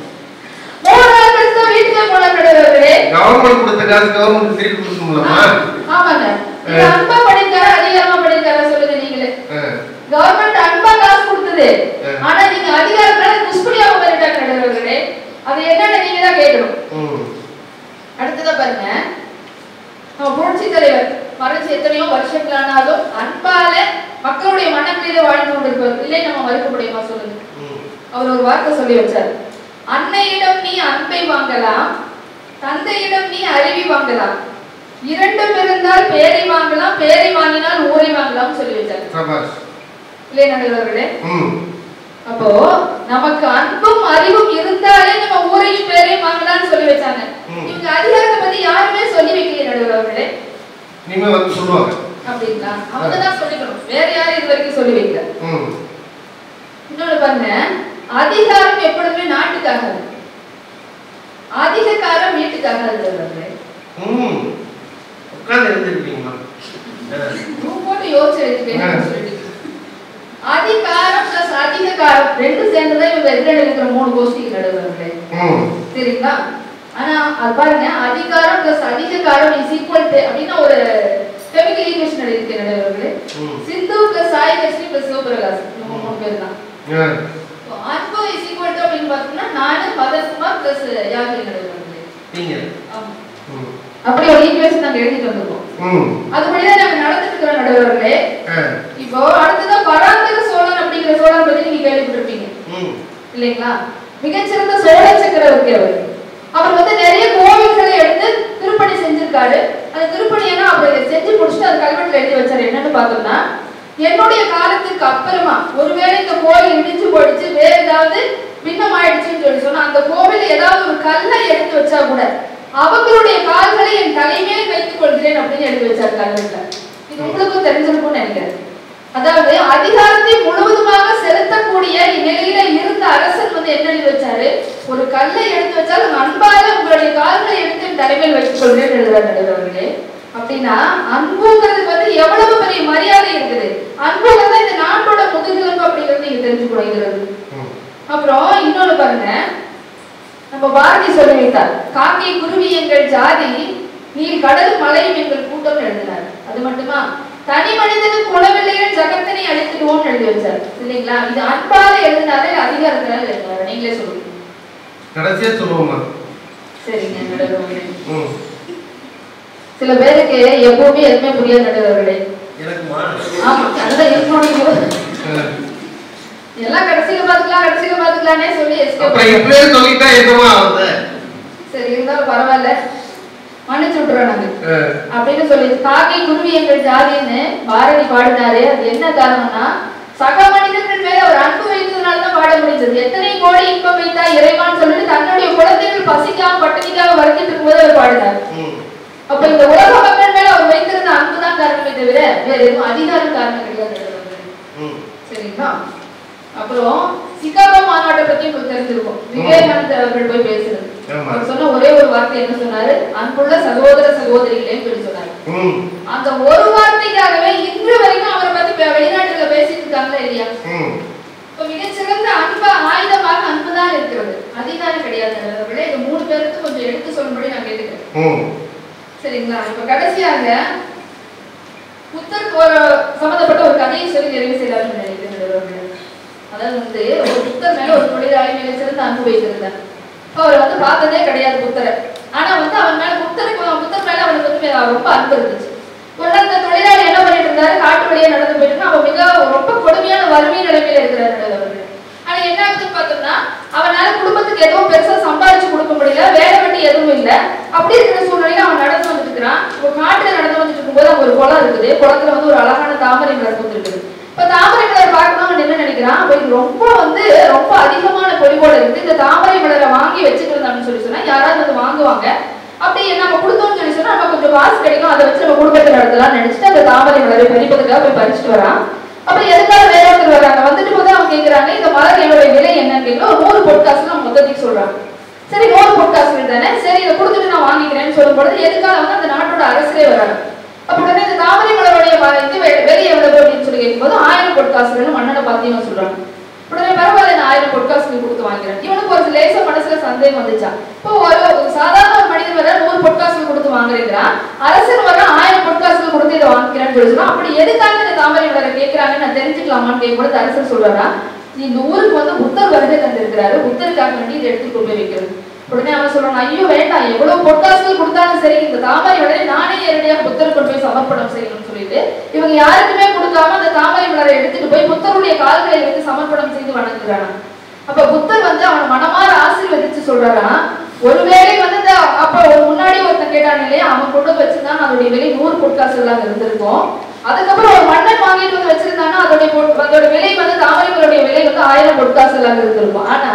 மூணு நாள் கழிச்சு தான் வீட்டுக்கே போனார் நடுவர்களே கவர்மெண்ட் கொடுத்த காசு கவர்மெண்ட் திருப்பி கொடுக்கணும்லம்மா ஆமாங்க இது அன்பா பண்ணிருக்காரா அதிகாரமா பண்ணிருக்காரா சொல்லுங்க நீங்களே ஆ. கவர்மெண்ட் அன்பா காசு கொடுத்தது ஆ. ஆனா நீங்க அதிகாரத்தால துஷ்பிரயோகம் பண்ணிட்டாங்க நடுவர்களே அது என்னன்னு நீங்க தான் கேட்கணும் ம் அடுத்ததா பாருங்க நம்ம புரட்சி தலைவர் மறைச்சு எத்தனையோ வருஷங்கள் ஆனாலும் அன்பால மக்களுடைய மனங்களிலே வாழ்ந்து கொண்டிருப்பார் இல்லை நம்ம மறுக்க முடியுமா சொல்லுங்க ம் அவர் ஒரு வார்த்தை சொல்லி வச்சார் அன்னையிடம் நீ அன்பை வாங்கலாம் தந்தையிடம் நீ அறிவி வாங்கலாம் இரண்டும் இருந்தால் பேரை வாங்கலாம் பேரை வாங்கினால் ஊரை வாங்கலாம் சொல்லி வச்சார் சபாஷ் இல்லை நடுவர்களே ம் அப்போ நமக்கு அன்பும் அறிவும் இருந்தாலே நம்ம ஊரையும் பேரையும் வாங்கலாம்னு சொல்லி வச்சாங்க ம். இவங்க அதிகாரத்தை பத்தி யாருமே சொல்லி வைக்கல நடுவர்களே இனிமே வந்து சொல்லுவாங்க அப்படிங்களா அவங்க தான் சொல்லிக்கணும் வேற யாரும் இது வரைக்கும் சொல்லி வைக்கல ம் இன்னொன்னு பாருங்க அதிகாரம் எப்பொழுதுமே நாட்டுக்காகாது அதிகாரம் வீட்டுக்காகாது நடுவர்களே ம் உட்காந்து எழுந்திருப்பீங்களா ரூம் போட்டு யோசிச்சு வச்சுக்க காலம் ரெண்டும் சேர்ந்துதான் இவங்க எதிரில் இருக்கிற மூணு கோஷ்டிக்கு நடுவர்களே ம் சரிங்களா ஆனா அது பாருங்க அதிகாரம் பிளஸ் அதிக காலம் இஸ் ஈக்குவல் டு அப்படின்னா ஒரு கெமிக்கல் ஈக்குவேஷன் எழுதியிருக்கேன் நடுவர்களே ம் சிந்து பிளஸ் சாய் லட்சுமி பிளஸ் சிவபிரகாஷ் இவங்க மூணு பேர் தான் ஆ அன்பு இஸ் ஈக்குவல் டு அப்படின்னு பார்த்தோம்னா நானு மதன்குமார் பிளஸ் யாகி நடுவர்களே நீங்க ஆமா ம் அப்படி ஒரு ஈக்குவேஷன் நாங்க எழுதிட்டு வந்திருக்கோம் ம் அதுபடிதான் நாங்க நடந்துட்டு இருக்கிற நடுவர்களே ஆ இப்போ அடுத்ததான் பராந்தக சோழன் அப்படிங்கிற சோழன் பத்தி நீங்க கேள்விப்பட்டிருப்பீங்க ம் இல்லைங்களா மிகச்சிறந்த சோழ சக்கரவர்த்தி அவர் அவர் வந்து நிறைய கோவில்களை எடுத்து திருப்பணி செஞ்சிருக்காரு அந்த திருப்பணி ஏன்னா அவர் செஞ்சு முடிச்சுட்டு அது கல்வெட்டுல எழுதி வச்சாரு என்னன்னு பார்த்தோம்னா என்னுடைய காலத்துக்கு அப்புறமா ஒருவேளை இந்த கோயில் இடிஞ்சு போயிடுச்சு வேற ஏதாவது பின்னம் ஆயிடுச்சுன்னு சொல்லி சொன்னா அந்த கோவில் ஏதாவது ஒரு கல்லை எடுத்து வச்சா கூட அவங்களுடைய கால்களை என் தலைமையில் வைத்துக் கொள்கிறேன் அப்படின்னு எழுதி வச்சார் கல்வெட்டுல இது உங்களுக்கும் தெரிஞ்சிருக்கும்னு நினைக்கிறேன் அதாவது அதிகாரத்தை முழுவதுமாக செலுத்தக்கூடிய நிலையில இருந்த அரசன் வந்து என்ன எழுதி வச்சாரு ஒரு கல்லை எடுத்து வச்சால் உங்க அன்பால உங்களுடைய கால்களை எடுத்து என் தலைமையில் வைத்துக் கொள்கிறேன் எழுதுறாரு நடுவர்களே அப்படின்னா அன்புங்கிறது வந்து எவ்வளவு பெரிய மரியாதை இருக்குது அன்புங்கிறது இந்த நாட்டோட முதுகெலும்பு அப்படிங்கிறது நீங்க தெரிஞ்சுக்கணும் இதுல இருந்து ம் அப்புறம் இன்னொன்னு பாருங்க நம்ம பாரதி சொல்லி வைத்தார் காக்கை குருவி எங்கள் ஜாதி நீர் கடல் மலையும் எங்கள் கூட்டம் எழுதினார் அது மட்டுமா தனி மனிதனுக்கு உணவில்லைகள் ஜகத்தினை அழித்துடுவோம்னு எழுதி வச்சார் இல்லைங்களா இது அன்பால எழுதினாரே அதிகாரத்தினால எழுதினாரு நீங்களே சொல்லுங்க கடைசியா சொல்லுவோமா சரிங்க நடுவர்களே ம் சில பேருக்கு எப்பவுமே எதுவுமே புரியாது நடுவர்களே எனக்குமா ஆமா அதுதான் இருக்கணும் ஆ. எல்லாம் கடைசியில பாத்துக்கலாம் கடைசியில பாத்துக்கலாம்னே சொல்லி escape அப்புறம் இப்படியே சொல்லிட்டா என்னமா ஆகுது சரி இருந்தாலும் பரவாயில்ல மன்னிச்சு விட்டுறோம் நாங்க ஆ. அப்படின்னு சொல்லி காக்கை குருவி எங்கள் ஜாதின்னு பாரதி பாடினாரு அது என்ன காரணம்னா சக மனிதர்கள் மேல ஒரு அன்பு வைத்ததுனால தான் பாட முடிஞ்சது எத்தனை கோடி இன்பம் வைத்தா இறைவான்னு சொல்லிட்டு தன்னுடைய குழந்தைகள் பசிக்காம பட்டினிக்காக வருத்திட்டு இருக்கும்போது அவர் பாடினார் ம் அப்ப இந்த உலக மக்கள் மேல அவர் வைத்திருந்த அன்பு தான் காரணமே தவிர வேற எதுவும் அதிகாரம் காரணம் கிடையாது ம் சரிங்களா அப்புறம் சிகாகோ மாநாட்டை பத்தி உங்களுக்கு தெரிஞ்சிருக்கும் விவேகானந்தர் அவர்கள் போய் பேசுறது ஆமா. அவர் சொன்ன ஒரே ஒரு வார்த்தை என்ன சொன்னாரு அன்புள்ள சகோதர சகோதரிகளே சொல்லி சொன்னாரு ம் அந்த ஒரு வார்த்தைக்காகவே இன்று வரைக்கும் அவரை பத்தி பே- வெளிநாட்டுல பேசிட்டு இருக்காங்களா இல்லையா ம் இப்ப மிகச்சிறந்த அன்பு ஆயுதமாக அன்புதான் இருக்கிறது அதிகாரம் கிடையாது நண்பர்களே. இது மூணு பேருக்கு கொஞ்சம் எடுத்து சொல்லும்படி நான் கேட்டுக்கிறேன் ம் சரிங்களா இப்ப கடைசியாக புத்தர் ஒரு சம்பந்தப்பட்ட ஒரு கதையை சொல்லி நிறைவு செய்யலாம்னு நினைக்கிறேன் நடுவர்களே. அதாவது வந்து ஒரு புத்தர் மேல ஒரு தொழிலாளி மேல சிறந்த அன்பு வைத்திருந்தார் அப்ப அவர் வந்து பார்த்ததே கிடையாது புத்தரை ஆனா வந்து அவன் மேல புத்தருக்கு புத்தர் மேல அவனுக்கு வந்து மே- ரொம்ப அன்பு இருந்துச்சு ஒரு நாள் இந்த தொழிலாளி என்ன பண்ணிட்டு இருந்தாரு காட்டு வழியா நடந்து போயிட்டு இருந்தா, அவன் மிக ரொம்ப கொடுமையான வறுமை நிலைமையில இருக்கிறார் நடுவர்களே. ஆனா என்ன ஆகுதுன்னு பார்த்தோம்னா அவனால குடும்பத்துக்கு எதுவும் பெருசா சம்பாதிச்சு கொடுக்க முடியல வேலை வெட்டி எதுவும் இல்ல அப்படி இருக்கிற சூழ்நிலையில அவன் நடந்து வந்துட்டு இருக்கிறான் இப்போ காட்டுல நடந்து வந்துட்டு இருக்கும்போது அங்க ஒரு குளம் இருக்குது குளத்துல வந்து ஒரு அழகான தாமரை மலர் பூத்திருக்குது இப்ப தாமரை மலர் பார்க்கணும் அவன் என்ன நினைக்கிறான் அப்ப இது ரொம்ப வந்து ரொம்ப அதிகமான பொலிவோட இருக்கு இந்த தாமரை மலரை வாங்கி வச்சுட்டு இருந்தான்னு சொல்லி சொன்னா யாராவது வந்து வாங்குவாங்க அப்படி நம்ம கொடுத்தோம்னு சொல்லி சொன்னா நம்ம கொஞ்சம் காசு கிடைக்கும் அதை வச்சு நம்ம குடும்பத்தை நடத்தலாம்னு நினைச்சிட்டு அந்த தாமரை மலரை பறிப்பதுக்காக போய் பறிச்சுட்டு வரான் அப்புறம் எதுக்காக வேற ஒருத்தர் வர்றாங்க வந்துட்டு போது அவங்க கேக்குறாங்க இந்த மலர்களோட விலை என்னன்னு கேட்கலாம் ஒரு நூறு பொட்காசு நம்ம மொத்தத்துக்கு சொல்றாங்க சரி நூறு பொட்காசு தானே சரி இதை கொடுத்துட்டு நான் வாங்கிக்கிறேன்னு சொல்லும் பொழுது எதுக்காக வந்து அந்த நாட்டோட அரசரே வராங்க அப்ப உடனே இந்த தாமரை மலருடைய வ- இது வெ- விலை எவ்வளவு அப்படின்னு சொல்லி கேட்கும்போது ஆயிரம் பொட்காசுகள் மன்னனை பார்த்தீங்கன்னு சொல்றாங்க உடனே பரவாயில்ல நான் ஆயிரம் பொட்காசுகள் கொடுத்து வாங்கிக்கிறேன் இவனுக்கு ஒரு லேசா மனசுல சந்தேகம் வந்துச்சா இப்போ ஒரு ஒரு சாதாரண ஒரு மனிதன் வர நூறு பொட்காசுகள் கொடுத்து வாங்குறீங்கிறான் அரசன் வர ஆயிரம் பொட்காசுகள் கொடுத்து இதை வாங்கிக்கிறேன்னு சொல்லி சொன்னா அப்படி எதுக்காக இந்த தாமரை மலரை கேட்கறாங்கன்னு நான் தெரிஞ்சுக்கலாமான்னு கேட்கும்போது அரசர் சொல்றாரா இந்த ஊருக்கு வந்து புத்தர் வருகை தந்திருக்கிறாரு புத்தருக்காக வேண்டி இதை எடுத்து கொண்டு போய் வைக்கிறது உடனே அவன் சொல்றான் ஐயோ வேண்டாம் எவ்வளவு பொட்டாசுகள் கொடுத்தாலும் சரி இந்த தாமரை உடனே நானே நேரடியாக புத்தர் கொண்டு போய் சமர்ப்பணம் செய்யணும்னு சொல்லிட்டு இவங்க யாருக்குமே கொடுக்காம அந்த தாமரை மலரை எடுத்துட்டு போய் புத்தருடைய கால்களை வைத்து சமர்ப்பணம் செய்து வணங்குறானா அப்ப புத்தர் வந்து அவன் மனமாற ஆசீர்வதிச்சு சொல்றாராம் ஒருவேளை வந்து இந்த அப்ப ஒரு முன்னாடி ஒருத்தன் கேட்டான் இல்லையா அவன் கொண்டு வந்து வச்சிருந்தான் அதோடைய விலை நூறு பொற்காசுகளாக இருந்திருக்கும் அதுக்கப்புறம் ஒரு மன்னன் வாங்கிட்டு வந்து வச்சிருந்தானா அதோடைய பொ- அதோட விலை வந்து தாமரைகளுடைய விலை வந்து ஆயிரம் பொற்காசுகளாக இருந்திருக்கும் ஆனா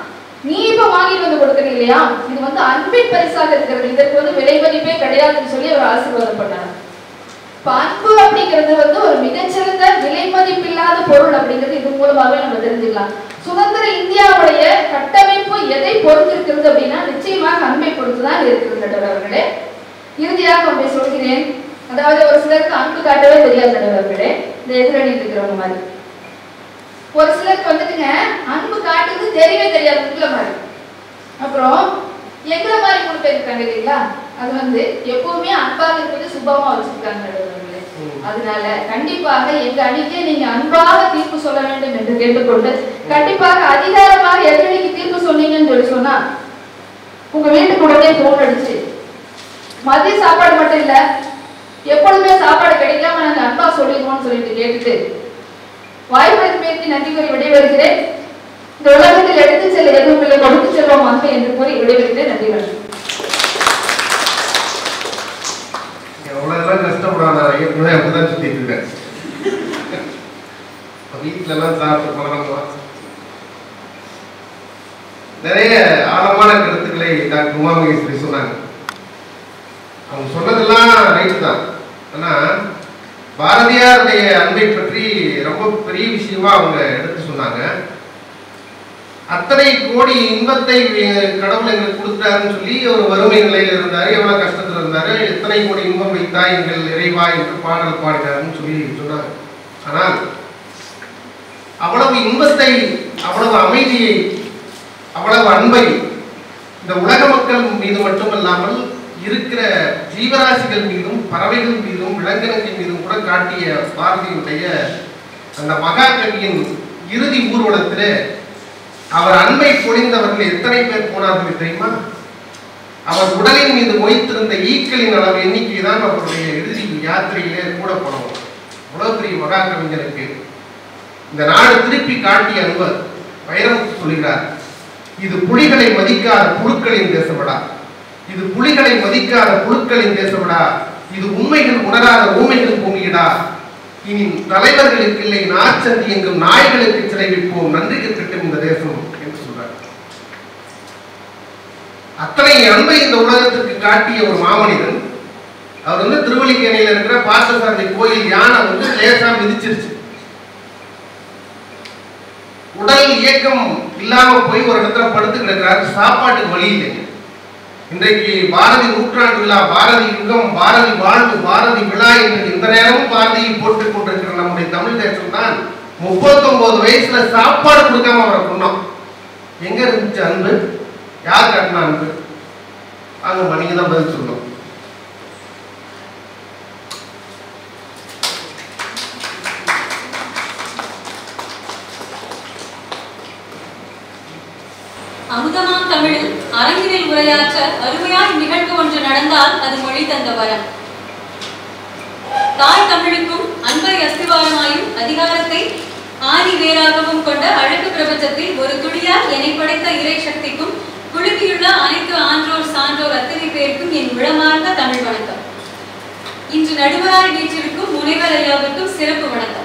நீ இப்ப வாங்கிட்டு வந்து கொடுக்குறீங்க இல்லையா இது வந்து அன்பின் பரிசாக இருக்கிறது இதற்கு வந்து விலை மதிப்பே கிடையாதுன்னு சொல்லி அவர் ஆசீர்வாதம் பண்ணார் இப்ப அன்பு அப்படிங்கிறது வந்து ஒரு மிகச்சிறந்த விலை மதிப்பில்லாத பொருள் அப்படிங்கிறது இது மூலமாவே நம்ம தெரிஞ்சுக்கலாம் சுதந்திர இந்தியாவுடைய கட்டமைப்பு எதை பொறுத்திருக்கிறது அப்படின்னா நிச்சயமாக அன்பை பொறுத்துதான் இருக்கிறது நடுவர்களே இறுதியாக ஒன்றை சொல்கிறேன் அதாவது ஒரு சிலருக்கு அன்பு காட்டவே தெரியாது நடுவர்களே இந்த எதிரணி இருக்கிறவங்க மாதிரி ஒரு சிலருக்கு வந்துட்டுங்க அன்பு காட்டுறது தெரியவே தெரியாது உங்களை மாதிரி அப்புறம் எங்களை மாதிரி மூணு பேர் இருக்காங்க இல்லைங்களா அது வந்து எப்பவுமே அன்பாக இருக்கிறது சுபமா வச்சிருக்காங்க நடுவர்களே. ம். அதனால கண்டிப்பாக எங்க அணிக்கு நீங்க அன்பாக தீர்ப்பு சொல்ல வேண்டும் என்று கேட்டுக்கொண்டு கண்டிப்பாக அதிகாரமாக எதிரணிக்கு தீர்ப்பு சொன்னீங்கன்னு சொல்லி சொன்னா உங்க வீட்டுக்கு உடனே போன் அடிச்சு மதிய சாப்பாடு மட்டும் இல்ல எப்பொழுதுமே சாப்பாடு கிடைக்காம நாங்க அன்பா சொல்லிடுவோம்னு சொல்லிட்டு கேட்டுட்டு வாய்ப்பதற்கு பேருக்கு நன்றி கூறி விடைபெறுகிறேன் இந்த உலகத்தில் எடுத்து செல்ல எதுவும் இல்லை கொடுத்து செல்வோம் அன்பு என்று கூறி விடைபெறுகிறேன் நன்றி வணக்கம் எவ்வளவுதான் கஷ்டப்படாத ஏற்கனவே அப்படிதான் சுத்திட்டு இருக்கேன் வீட்டுல எல்லாம் சாப்பிட்டு பழகமா நிறைய ஆழமான கருத்துக்களை டாக்டர் உமாமகேஸ்வரி சொன்னாங்க அவங்க சொன்னதெல்லாம் ரைட்டு தான் ஆனா பாரதியாருடைய அன்பை பற்றி ரொம்ப பெரிய விஷயமா அவங்க எடுத்து சொன்னாங்க அத்தனை கோடி இன்பத்தை வி- கடவுள் எங்களுக்கு கொடுத்தாருன்னு சொல்லி ஒரு வறுமை நிலையில இருந்தாரு எவ்வளவு கஷ்டத்துல இருந்தாரு எத்தனை கோடி இன்பம் வைத்தாய் எங்கள் இறைவா என்று பாடல் பாடினாருன்னு சொல்லி சொன்னாங்க ஆனால் அவ்வளவு இன்பத்தை அவ்வளவு அமைதியை அவ்வளவு அன்பை இந்த உலக மக்கள் மீது மட்டுமல்லாமல் இருக்கிற ஜீவராசிகள் மீதும் பறவைகள் மீதும் விலங்கினங்கள் மீதும் கூட காட்டிய பாரதியுடைய அந்த மகாகவியின் இறுதி ஊர்வலத்திலே அவர் அன்பை பொழிந்தவர்கள் எத்தனை பேர் போனார்கள் தெரியுமா அவர் உடலின் மீது மொய்த்திருந்த ஈக்களின் அளவு எண்ணிக்கை தான் அவருடைய இறுதி யாத்திரையிலே கூட போனோம் அவ்வளவு பெரிய மகாகவிஞருக்கு இந்த நாடு திருப்பி காட்டிய அன்பர் வைரமுத்து சொல்கிறார் இது புலிகளை மதிக்காத புழுக்களின் தேசமடா இது புலிகளை மதிக்காத புழுக்களின் தேசமடா இது உண்மைகள் உணராத ஊமைகள் பூமியடா இனி தலைவர்களுக்கு இல்லை நாச்சந்தி எங்கும் நாய்களுக்கு சிறை வைப்போம் நன்றி இருக்கட்டும் இந்த தேசம் என்று சொல்றார் அத்தனை அன்பை இந்த உலகத்திற்கு காட்டிய ஒரு மாமனிதன் அவர் வந்து திருவல்லிக்கேணியில இருக்கிற பார்த்தசாரதி கோயில் யானை வந்து லேசா மிதிச்சிருச்சு உடல் இயக்கம் இல்லாம போய் ஒரு இடத்துல படுத்து கிடக்கிறாரு சாப்பாட்டுக்கு வழி இல்லைங்க இன்றைக்கு பாரதி நூற்றாண்டு விழா பாரதி யுகம் பாரதி வாழ்வு பாரதி விழா என்று இந்த நேரமும் பாரதியை போட்டுக் கொண்டிருக்கிற நம்முடைய தமிழ் தேசம் தான் முப்பத்தொன்பது வயசுல சாப்பாடு கொடுக்காம அவரை கொண்டோம் எங்க இருந்துச்சு அன்பு யார் காட்டினா அன்பு வாங்க நீங்க தான் பதில் சொல்லணும் அமுதமாம் தமிழில் அரங்கினில் உரையாற்ற அருமையாய் நிகழ்வு ஒன்று நடந்தால் அது மொழி தந்த வரம் தாய் தமிழுக்கும் அன்பை அஸ்திவாரமாயும் அதிகாரத்தை ஆதி வேராகவும் கொண்ட அழகு பிரபஞ்சத்தில் ஒரு துளியால் என்னை படைத்த இறை சக்திக்கும் குழுமியுள்ள அனைத்து ஆன்றோர் சான்றோர் அத்தனை பேருக்கும் என் உளமார்ந்த தமிழ் வணக்கம் இன்று நடுவராய் வீற்றிருக்கும் முனைவர் ஐயாவுக்கும் சிறப்பு வணக்கம்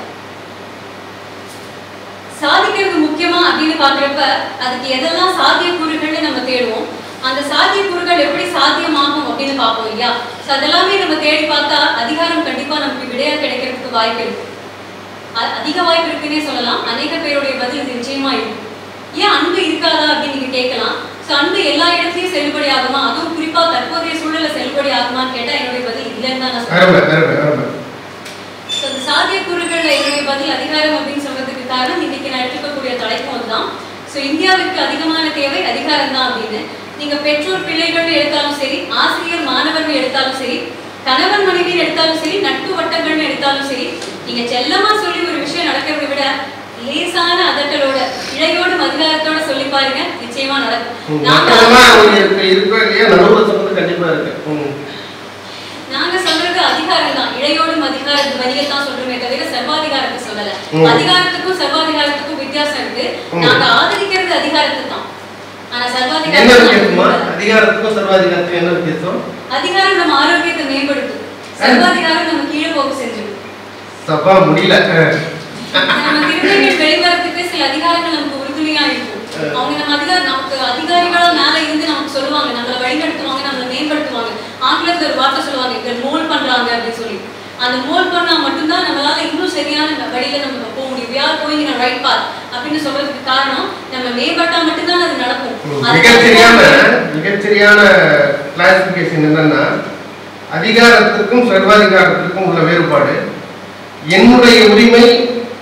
சாதிக்கிறது முக்கியமா அப்படின்னு பாக்குறப்ப அதுக்கு எதெல்லாம் சாத்தியக்கூறுகள்னு நம்ம தேடுவோம் அந்த சாத்தியக்கூறுகள் எப்படி சாத்தியமாகும் அப்படின்னு பார்ப்போம் இல்லையா So அதெல்லாமே நம்ம தேடி பார்த்தா அதிகாரம் கண்டிப்பா நமக்கு விடையா கிடைக்கிறதுக்கு வாய்ப்பு இருக்கு அ- அதிக வாய்ப்பு இருக்குன்னே சொல்லலாம் அநேக பேருடைய பதில் இது நிச்சயமா இருக்கு ஏன் அன்பு இருக்காதா அப்படின்னு நீங்க கேட்கலாம் ஸோ அன்பு எல்லா இடத்துலயும் செல்லுபடி ஆகுமா அதுவும் குறிப்பா தற்போதைய சூழல்ல செல்லுபடி ஆகுமான்னு கேட்டா என்னுடைய பதில் இல்லைன்னு தான் நான் சொல்றேன் அருமை அருமை அருமை So, இந்த சாத்தியக்கூறுகள்ல என்னுடைய பதில் அதிகாரம் அப்படின்னு சொல்றதுக்கு காரணம் இன்னைக்கு நான் எடுத்துக்கக்கூடிய தலைப்பும் அதுதான் ஸோ இந்தியாவிற்கு அதிகமான தேவை அதிகாரம் தான் அப்படின்னு நீங்க பெற்றோர் பிள்ளைகள் எடுத்தாலும் சரி ஆசிரியர் மாணவர்கள் எடுத்தாலும் சரி கணவன் மனைவின்னு எடுத்தாலும் சரி நட்பு வட்டங்கள்னு எடுத்தாலும் சரி நீங்க செல்லமா சொல்லி ஒரு விஷயம் நடக்கிறதை விட லேசான அதட்டலோட இழையோடு அதிகாரத்தோட சொல்லி பாருங்க நிச்சயமா நடக்கும் நாங்க மற்றதெல்லாம் அவங்க இருக்கு- இருக்கோ இல்லையா நடுவில் சொன்னது கண்டிப்பா இருக்கு ம். நாங்க சொல்றது அதிகாரம் தான் இழையோடும் அதிகார வரியத்தான் சொல்றோமே தவிர சர்வாதிகாரத்தை சொல்லல ம். அதிகாரத்துக்கும் சர்வாதிகாரத்துக்கும் வித்தியாசம் இருக்கு ம். நாங்க ஆதரிக்கிறது அதிகாரத்தை தான் ஆனா என்ன சர்வாதிகாரம் வித்தியாசமா அதிகாரத்துக்கும் சர்வாதிகாரத்துக்கும் என்ன வித்தியாசம் அதிகாரம் நம்ம ஆரோக்கியத்தை மேம்படுத்தும் சர்வாதிகாரம் நம்ம கீழே போக செஞ்சிடும் சப்பா முடியல நம்ம திருநங்கைகள் வெளிவரத்துக்கு சில அதிகாரங்கள் நமக்கு உறுதுணையா இருக்கும் அவங்க நம்ம அதிகார நமக்கு அதிகாரிகளா மேல இருந்து நமக்கு சொல்லுவாங்க நம்மளை வழிநடத்துவாங்க நம்மளை மேம்படுத்துவாங்க ஆங்கிலத்துல ஒரு வார்த்தை சொல்லுவாங்க இங்க மோல் பண்றாங்க அப்படின்னு சொல்லி அந்த மோல் பண்ணா மட்டும்தான் நம்மளால இன்னும் சரியான வழியில நம்ம போக முடியும் we are going in a right path அப்படின்னு சொல்றதுக்கு காரணம் நம்ம மேம்பட்டா மட்டும்தான் அது நடக்கும் மிகச்சரியான மிகச்சரியான கிளாசிபிகேஷன் என்னன்னா அதிகாரத்துக்கும் சர்வாதிகாரத்திற்கும் உள்ள வேறுபாடு என்னுடைய உரிமை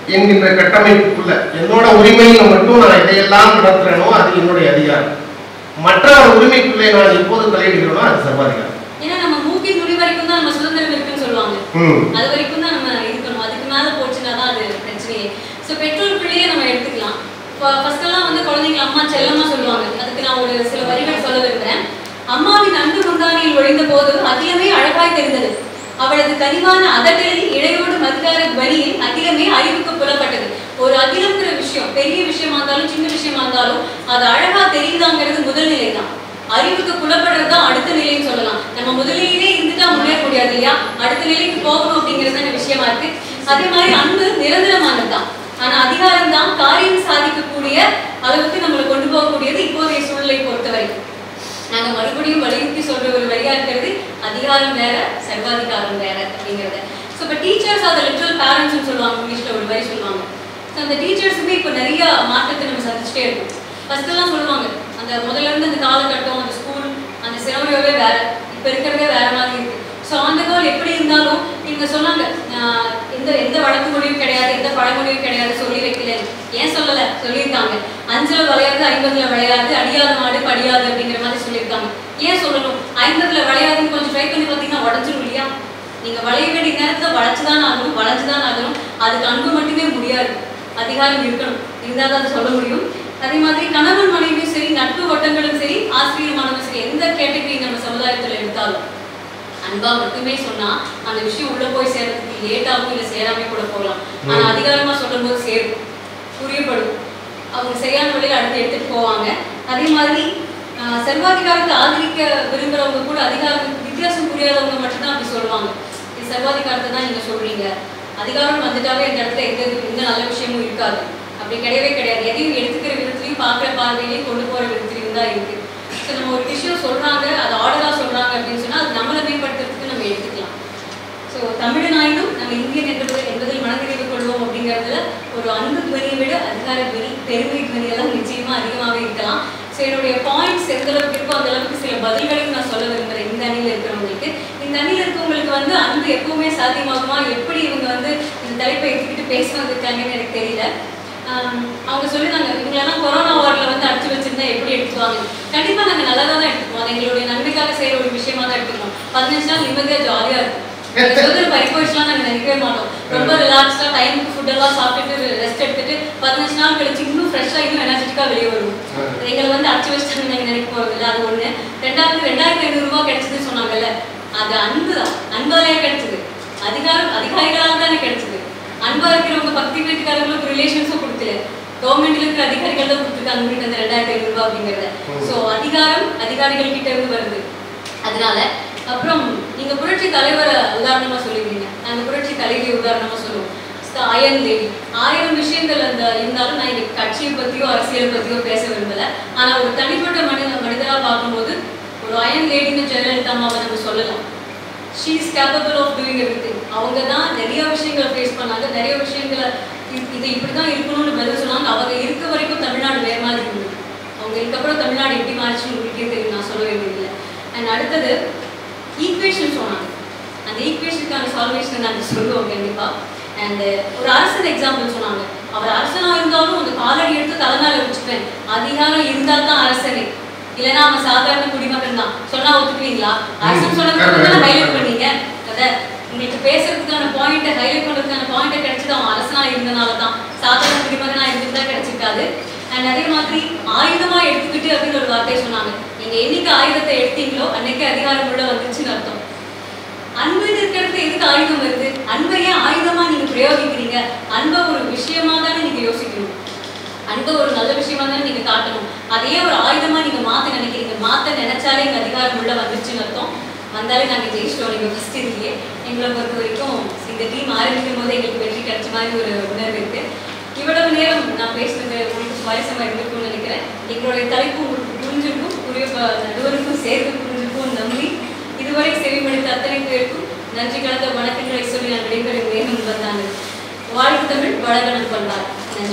என்கின்ற கட்டமைப்புக்குள்ள என்னோட உரிமையில மட்டும் நான் எதையெல்லாம் நடத்துறேனோ அது என்னுடைய அதிகாரம் மற்றவர் உரிமைக்குள்ளே நான் எப்போது தலையிடுகிறேனோ அது சர்வாதிகாரம் ஏன்னா நம்ம மூக்கின் நுனி வரைக்கும் தான் நம்ம சுதந்திரம் இருக்குன்னு சொல்லுவாங்க ம் அது வரைக்கும் தான் நம்ம இருக்கணும் அதுக்கு மேல போச்சுன்னா தான் அது பிரச்சனையே ஸோ பெற்றோர் பிள்ளையே நம்ம எடுத்துக்கலாம் ஃபர்ஸ்ட் எல்லாம் வந்து குழந்தைங்க அம்மா செல்லம்மா சொல்லுவாங்க அதுக்கு நான் ஒரு சில வரிகள் சொல்ல விரும்புறேன் அம்மாவின் அன்பு முந்தானியில் ஒழிந்த போது அகிலமே அழகாய் தெரிந்தது அவளது கனிவான அதட்டலில் இடையோடு மதுகார வரியில் அகிலமே அறிவுக்கு புலப்பட்டது ஒரு அகிலம்ங்கிற விஷயம் பெரிய விஷயமா இருந்தாலும் சின்ன விஷயமா இருந்தாலும் அது அழகா தெரியுதாங்கிறது முதல் நிலை தான் அறிவுக்கு புலப்படுறது தான் அடுத்த நிலைன்னு சொல்லலாம் நம்ம முதலிலே இருந்துட்டா முன்னேற முடியாது இல்லையா அடுத்த நிலைக்கு போகணும் அப்படிங்கிறது தான் விஷயமா இருக்கு அதே மாதிரி அன்பு நிரந்தரமானது தான் ஆனா அதிகாரம் தான் காரியம் சாதிக்கக்கூடிய அளவுக்கு நம்மளை கொண்டு போகக்கூடியது இப்போதைய சூழ்நிலை பொறுத்தவரை நாங்க மறுபடியும் வலியுறுத்தி சொல்ற ஒரு வழியா இருக்கிறது அதிகாரம் வேற சர்வாதிகாரம் வேற அப்படிங்கறது ஸோ இப்போ டீச்சர்ஸ் அதை லிட்டரல் பேரண்ட்ஸ்னு சொல்லுவாங்க இங்கிலீஷ்ல ஒரு வரி சொல்லுவாங்க ஸோ அந்த டீச்சர்ஸுமே இப்போ நிறைய மாற்றத்தை நம்ம சந்திச்சுட்டே இருக்கோம் ஃபர்ஸ்ட் எல்லாம் சொல்லுவாங்க அந்த முதல்ல இருந்து அந்த காலகட்டம் அந்த ஸ்கூல் அந்த சிறமையோவே வேற இப்போ இருக்கிறதே வேற மாதிரி இருக்கு ஸோ அந்த கோல் எப்படி இருந்தாலும் இவங்க சொன்னாங்க ஆஹ் எந்த எந்த வழக்கு மொழியும் கிடையாது எந்த பழமொழியும் கிடையாது சொல்லி வைக்கல ஏன் சொல்லல சொல்லியிருக்காங்க அஞ்சுல விளையாது ஐம்பதுல விளையாது அடியாத மாடு படியாது அப்படிங்கிற மாதிரி சொல்லியிருக்காங்க ஏன் சொல்லணும் ஐம்பதுல விளையாதுன்னு கொஞ்சம் ட்ரை பண்ணி பார்த்தீங்கன்னா உடஞ்சிரும் இல்லையா நீங்க வளைய வேண்டிய நேரத்துல வளைச்சுதான் ஆகணும் வளைச்சுதான் ஆகணும் அதுக்கு அன்பு மட்டுமே முடியாது அதிகாரம் இருக்கணும் இருந்தால் தான் அதை சொல்ல முடியும் அதே மாதிரி கணவன் மனைவியும் சரி நட்பு வட்டங்களும் சரி ஆசிரியர் மாணவரும் சரி எந்த கேட்டகரி நம்ம சமுதாயத்துல எடுத்தாலும் அன்பா மட்டுமே சொன்னா அந்த விஷயம் உள்ள போய் சேர்றதுக்கு லேட்டாகவும் இல்லை சேராமே கூட போகலாம் ஆனா அதிகாரமா சொல்லும்போது சேரும் புரியப்படும் அவங்க சரியான வழியில அடுத்து எடுத்துட்டு போவாங்க அதே மாதிரி ஆஹ், சர்வாதிகாரத்தை ஆதரிக்க விரும்புறவங்க கூட அதிகாரம் வித்தியாசம் புரியாதவங்க மட்டும்தான் அப்படி சொல்லுவாங்க இது சர்வாதிகாரத்தை தான் நீங்க சொல்றீங்க அதிகாரம் வந்துட்டாவே இந்த இடத்துல எந்த இது- எந்த நல்ல விஷயமும் இருக்காது அப்படி கிடையவே கிடையாது எதையும் எடுத்துக்கிற விதத்துலையும் பார்க்குற பார்வையிலையும் கொண்டு போற விதத்துலையும் தான் இருக்கு ஸோ நம்ம ஒரு விஷயம் சொல்றாங்க அது ஆர்டரா சொல்றாங்க அப்படின்னு சொன்னா அது நம்மளை மேம்படுத்துறதுக்கு நம்ம எடுத்துக்கலாம் ஸோ தமிழனாயினும் நம்ம இந்தியன் என்பது என்பதில் மனநிறைவு கொள்வோம் அப்படிங்கிறதுல ஒரு அன்பு துவனியை விட அதிகார துவனி பெருமை துவனி எல்லாம் நிச்சயமா அதிகமாகவே இருக்கலாம் ஸோ என்னுடைய பாயிண்ட்ஸ் எந்த அளவுக்கு இருக்கோ அந்த அளவுக்கு சில பதில்களையும் நான் சொல்ல விரும்புகிறேன் இந்த அணியில் இருக்கிறவங்களுக்கு இந்த அணியில் இருக்கவங்களுக்கு வந்து அன்பு எப்பவுமே சாத்தியமாகுமா எப்படி இவங்க வந்து இந்த தலைப்பை எடுத்துக்கிட்டு பேச வந்திருக்காங்கன்னு எனக்கு தெரியல ஆம், அவங்க சொல்லிருந்தாங்க இவங்களெல்லாம் கொரோனா வார்டில் வந்து அடிச்சு வச்சிருந்தா எப்படி எடுத்துக்குவாங்க கண்டிப்பா நாங்க நல்லா தான் எடுத்துக்குவோம் அது எங்களுடைய நன்மைக்காக செய்யற ஒரு விஷயமா தான் எடுத்துக்குவோம் பதினஞ்சு நாள் நிம்மதியா ஜாலியா இருக்கும் எங்க சுதந்திர பறி போயிடுச்சுலாம் நாங்க நினைக்கவே மாட்டோம் ரொம்ப ரிலாக்ஸ்டா டைமுக்கு ஃபுட் எல்லாம் சாப்பிட்டுட்டு ரெஸ்ட் எடுத்துட்டு பதினஞ்சு நாள் கழிச்சு இன்னும் ஃப்ரெஷ்ஷா இன்னும் எனர்ஜெட்டிக்கா வெளியே வருவோம் எங்களை வந்து அடிச்சு வச்சுட்டாங்க நாங்க நினைக்க போறது இல்ல அது ஒண்ணு ரெண்டாவது ரெண்டாயிரத்தி ஐநூறு ரூபாய் கிடைச்சதுன்னு சொன்னாங்கல்ல அது அன்பு தான் அன்பாலேயே கிடைச்சது அதிகாரம் அதிகாரிகளால தானே கிடைச்சது அன்பா இருக்கிறவங்க பக்தி வீட்டுக்காரங்களுக்கு ரிலேஷன்ஸும் கொடுக்கல கவர்மெண்ட்ல இருக்கிற அதிகாரிகள் தான் கொடுத்துருக்காங்க உங்களுக்கு அந்த ரெண்டாயிரத்தி ஐநூறு ரூபாய் அப்படிங்கறத சோ அதிகாரம் அதிகாரிகள் கிட்ட இருந்து வருது அதனால அப்புறம் நீங்க புரட்சி தலைவரை உதாரணமா சொல்லிருக்கீங்க நாங்க புரட்சி தலைவியை உதாரணமா சொல்லுவோம் அயன் லேடி ஆயிரம் விஷயங்கள் அந்த இருந்தாலும் நான் இன்னைக்கு கட்சியை பத்தியோ அரசியல் பத்தியோ பேச விரும்பல ஆனா ஒரு தனிப்பட்ட மனித மனிதரா பார்க்கும்போது ஒரு அயன் லேடின்னு ஜெயலலிதா அம்மாவை நம்ம சொல்லலாம் she is capable of doing every அவங்க தான் நிறைய விஷயங்களை ஃபேஸ் பண்ணாங்க நிறைய விஷயங்களை இது- இது இப்படி தான் இருக்கணும்னு பதில் சொன்னாங்க அவங்க இருக்க வரைக்கும் தமிழ்நாடு வேற மாதிரி இருந்தது அவங்க இதுக்கப்புறம் தமிழ்நாடு எப்படி மாறிச்சுன்னு உங்களுக்கே தெரியும் நான் சொல்ல வேண்டியதில்லை அண்ட் அடுத்தது ஈக்குவேஷன் சொன்னாங்க அந்த ஈக்குவேஷனுக்கான சால்வேஷன் நாங்கள் சொல்லுவோம் கண்டிப்பா அண்ட் ஒரு அரசன் எக்ஸாம்பிள் சொன்னாங்க அவர் அரசனா இருந்தாலும் அந்த காலடி எடுத்து தலைமையில வச்சுப்பேன் அதிகாரம் இருந்தால் தான் அரசனே இல்லைன்னா அவன் சாதாரண குடிமகன் தான் சொன்னா ஒத்துக்குவீங்களா அரசன் சொன்னதுக்கு ஹைலைட் பண்ணீங்க கதை உங்களுக்கு பேசுறதுக்கான பாயிண்ட்டை ஹைலைட் பண்றதுக்கான பாயிண்ட்டை கிடைச்சது அவன் அரசனா இருந்தனால தான் சாதாரண குடிமகனா இருந்திருந்தா கிடைச்சிருக்காது அண்ட் அதே மாதிரி ஆயுதமா எடுத்துக்கிட்டு அப்படின்னு ஒரு வார்த்தையை சொன்னாங்க நீங்க என்னைக்கு ஆயுதத்தை எடுத்தீங்களோ அன்னைக்கு அதிகாரம் உள்ள வந்துச்சுன்னு அர்த்தம் அன்பு இருக்கிறது எதுக்கு ஆயுதம் வருது அன்பை ஏன் ஆயுதமா நீங்க பிரயோகிக்கிறீங்க அன்பை ஒரு விஷயமா தானே நீங்க யோசிக்கணும் அன்பை ஒரு நல்ல விஷயமா தானே நீங்க காட்டணும் அதையே ஒரு ஆயுதமா நீங்க மாத்த நினைக்கிறீங்க மாத்த நினைச்சாலே எங்க அதிகாரம் உள்ள வந்துருச்சுன்னு அர்த்தம் வந்தாலே நாங்க ஜெயிச்சிட்டோம் நீங்க ஃபர்ஸ்ட் இதுலயே எங்களை பொறுத்த வரைக்கும் இந்த டீம் ஆரம்பிக்கும் போது எங்களுக்கு வெற்றி கிடைச்ச மாதிரி ஒரு உணர்வு இருக்கு இவ்வளவு நேரம் நான் பேசுனது உங்களுக்கு சுவாரஸ்யமா இருந்திருக்கும்னு நினைக்கிறேன் எங்களுடைய தலைப்பு உங்களுக்கு புரிஞ்சிருக்கும் புரிய நடுவருக்கும் சேர்த்து புரிஞ்சிருக்கும் நம்பி இதுவரை செவிமடுத்த அத்தனை பேருக்கும் நன்றி கலந்த வணக்கங்களை சொல்லி நான் விடைபெறும் வேகம் வந்தாங்க வாழ்த்து தமிழ் வளகணம் கொண்டார்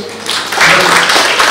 நன்றி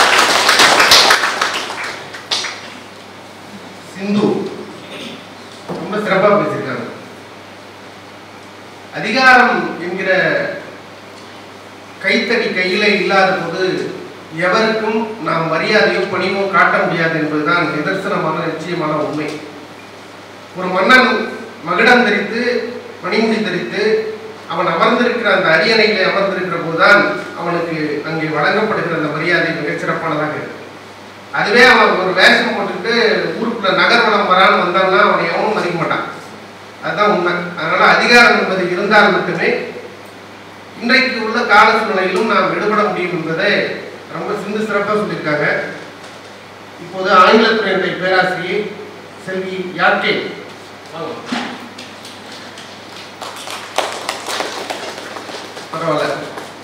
சிந்து ரொம்ப சிறப்பா பேசியிருக்காங்க அதிகாரம் என்கிற கைத்த கைத்தடி கையில இல்லாத போது எவருக்கும் நாம் மரியாதையோ பணிவோ காட்ட முடியாது என்பதுதான் நிதர்சனமான நிச்சயமான உண்மை ஒரு மன்னன் மகுடம் தரித்து மணிமுடி தரித்து அவன் அமர்ந்திருக்கிற அந்த அரியணையிலே அமர்ந்திருக்கிற போதுதான் அவனுக்கு அங்கே வழங்கப்படுகிற அந்த மரியாதை மிகச்சிறப்பானதாக இருக்கு அதுவே அவன் ஒரு வேஷம் போட்டுக்கிட்டு ஊருக்குள்ள நகர்வனம் வரான்னு வந்தான்னா அவனை எவனும் மதிக்க மாட்டான் அதுதான் உண்மை அதனால அதிகாரம் என்பது இருந்தால் மட்டுமே இன்றைக்கு உள்ள கால சூழ்நிலையிலும் நாம் விடுபட முடியும் என்பதை ரொம்ப சிந்து சிறப்பாக சொல்லியிருக்காங்க இப்போது ஆங்கிலத்துறையினுடைய பேராசிரியை செல்வி யாக்கே வாங்க. பரவாயில்ல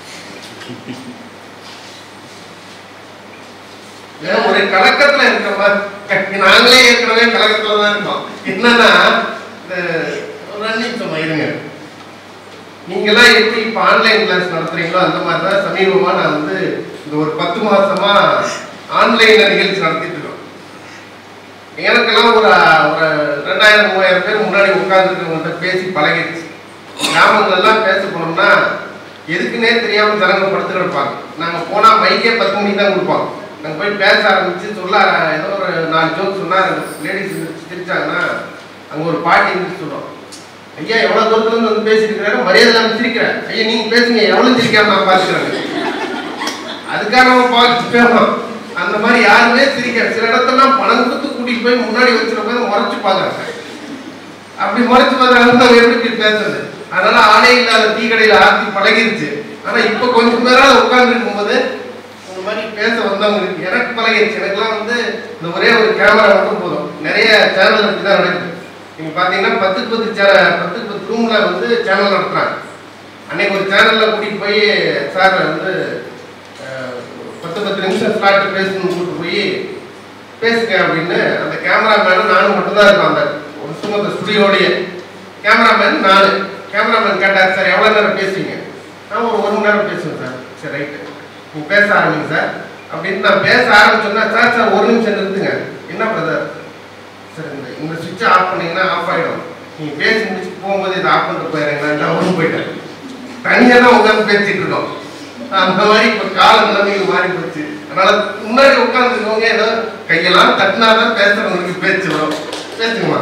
ஏன் ஒரு கலக்கத்துல இருக்கிற மாதிரி நாங்களே ஏற்கனவே கலக்கத்துல தான் இருக்கோம் என்னன்னா இந்த ஒரு ரெண்டு நிமிஷம் இருங்க நீங்கெல்லாம் எப்படி இப்போ ஆன்லைன் கிளாஸ் நடத்துறீங்களோ அந்த மாதிரி தான் சமீபமா நான் வந்து இந்த ஒரு பத்து மாசமா ஆன்லைன்ல நிகழ்ச்சி நடத்திட்டு இருக்கோம் எனக்கெல்லாம் ஒரு ஒரு ரெண்டாயிரம் மூவாயிரம் பேர் முன்னாடி உட்கார்ந்துருக்கவங்கள்ட்ட பேசி பழகிடுச்சு கிராமங்கள்லாம் பேச போனோம்னா எதுக்குன்னே தெரியாம ஜனங்க படுத்து கிடப்பாங்க நாங்க போனா மைக்கே பத்து மணிக்கு தான் கொடுப்போம் நாங்க போய் பேச ஆரம்பிச்சு சொல்ல ஏதோ ஒரு நாலு ஜோக் சொன்னா லேடிஸ் சிரிச்சாங்கன்னா அங்க ஒரு பாட்டி இருந்து சொல்றோம் ஐயா எவ்வளவு தூரத்துல இருந்து வந்து பேசிட்டு இருக்கிறாரு மரியாதை இல்லாம சிரிக்கிறேன் ஐயா நீங்க பேசுங்க எவ்வளவு சிரிக்காம நான் பாத்துக்கிறேன் அதுக்காக நம்ம பார்த்து பேசணும் அந்த மாதிரி யாருமே சிரிக்க சில இடத்தெல்லாம் பணம் கொடுத்து கூட்டிட்டு போய் முன்னாடி வச்சிருக்க போய் முறைச்சு பாக்குறாங்க அப்படி முறைச்சு பார்த்தாங்க நம்ம எப்படி இப்படி பேசுறது அதனால ஆளே இல்லாத டீ கடையில ஆர்த்தி பழகிருச்சு ஆனா இப்ப கொஞ்சம் பேரால உட்கார்ந்து இருக்கும்போது இந்த மாதிரி பேச வந்தவங்களுக்கு எனக்கு பழகிருச்சு எனக்குலாம் வந்து இந்த ஒரே ஒரு கேமரா மட்டும் போதும் நிறைய சேனல் அப்படிதான் நடக்குது நீங்க பாத்தீங்கன்னா பத்துக்கு பத்து சேனல் பத்துக்கு பத்து ரூம்ல வந்து சேனல் நடத்துறாங்க அன்னைக்கு ஒரு சேனல்ல கூட்டிட்டு போய் சார் வந்து அஹ், பத்து பத்து நிமிஷம் ஸ்லாட் பேசணும்னு கூட்டிட்டு போய் பேசுங்க அப்படின்னு அந்த கேமராமேனும் நானும் மட்டும்தான் இருக்கோம் அந்த ஒரு சும்மா அந்த ஸ்டுடியோடைய கேமராமேன் நானு கேமராமேன் கேட்டார் சார் எவ்வளோ நேரம் பேசுவீங்க நான் ஒரு ஒரு மணி நேரம் பேசுவேன் சார் சரி ரைட்டு நீங்கள் பேச ஆரம்பிங்க சார் அப்படின்னு நான் பேச ஆரம்பிச்சோன்னா சார் சார் ஒரு நிமிஷம் நிறுத்துங்க என்ன பிரதர் சார் இந்த இந்த சுவிட்சை ஆஃப் பண்ணீங்கன்னா ஆஃப் ஆகிடும் நீங்கள் பேசி முடிச்சு போகும்போது இதை ஆஃப் பண்ணிட்டு போயிடுறீங்களா நான் ஒன்றும் போயிட்டேன் தனியாக தான் உட்காந்து பேசிட்டு இருக்கோம் அந்த மாதிரி இப்போ காலம் நிலைமைகள் மாறி போச்சு அதனால முன்னாடி உட்காந்துருக்கவங்க ஏதோ கையெல்லாம் தட்டினாதான் பேசுறவங்களுக்கு பேச்சு வரும் பேசுங்கம்மா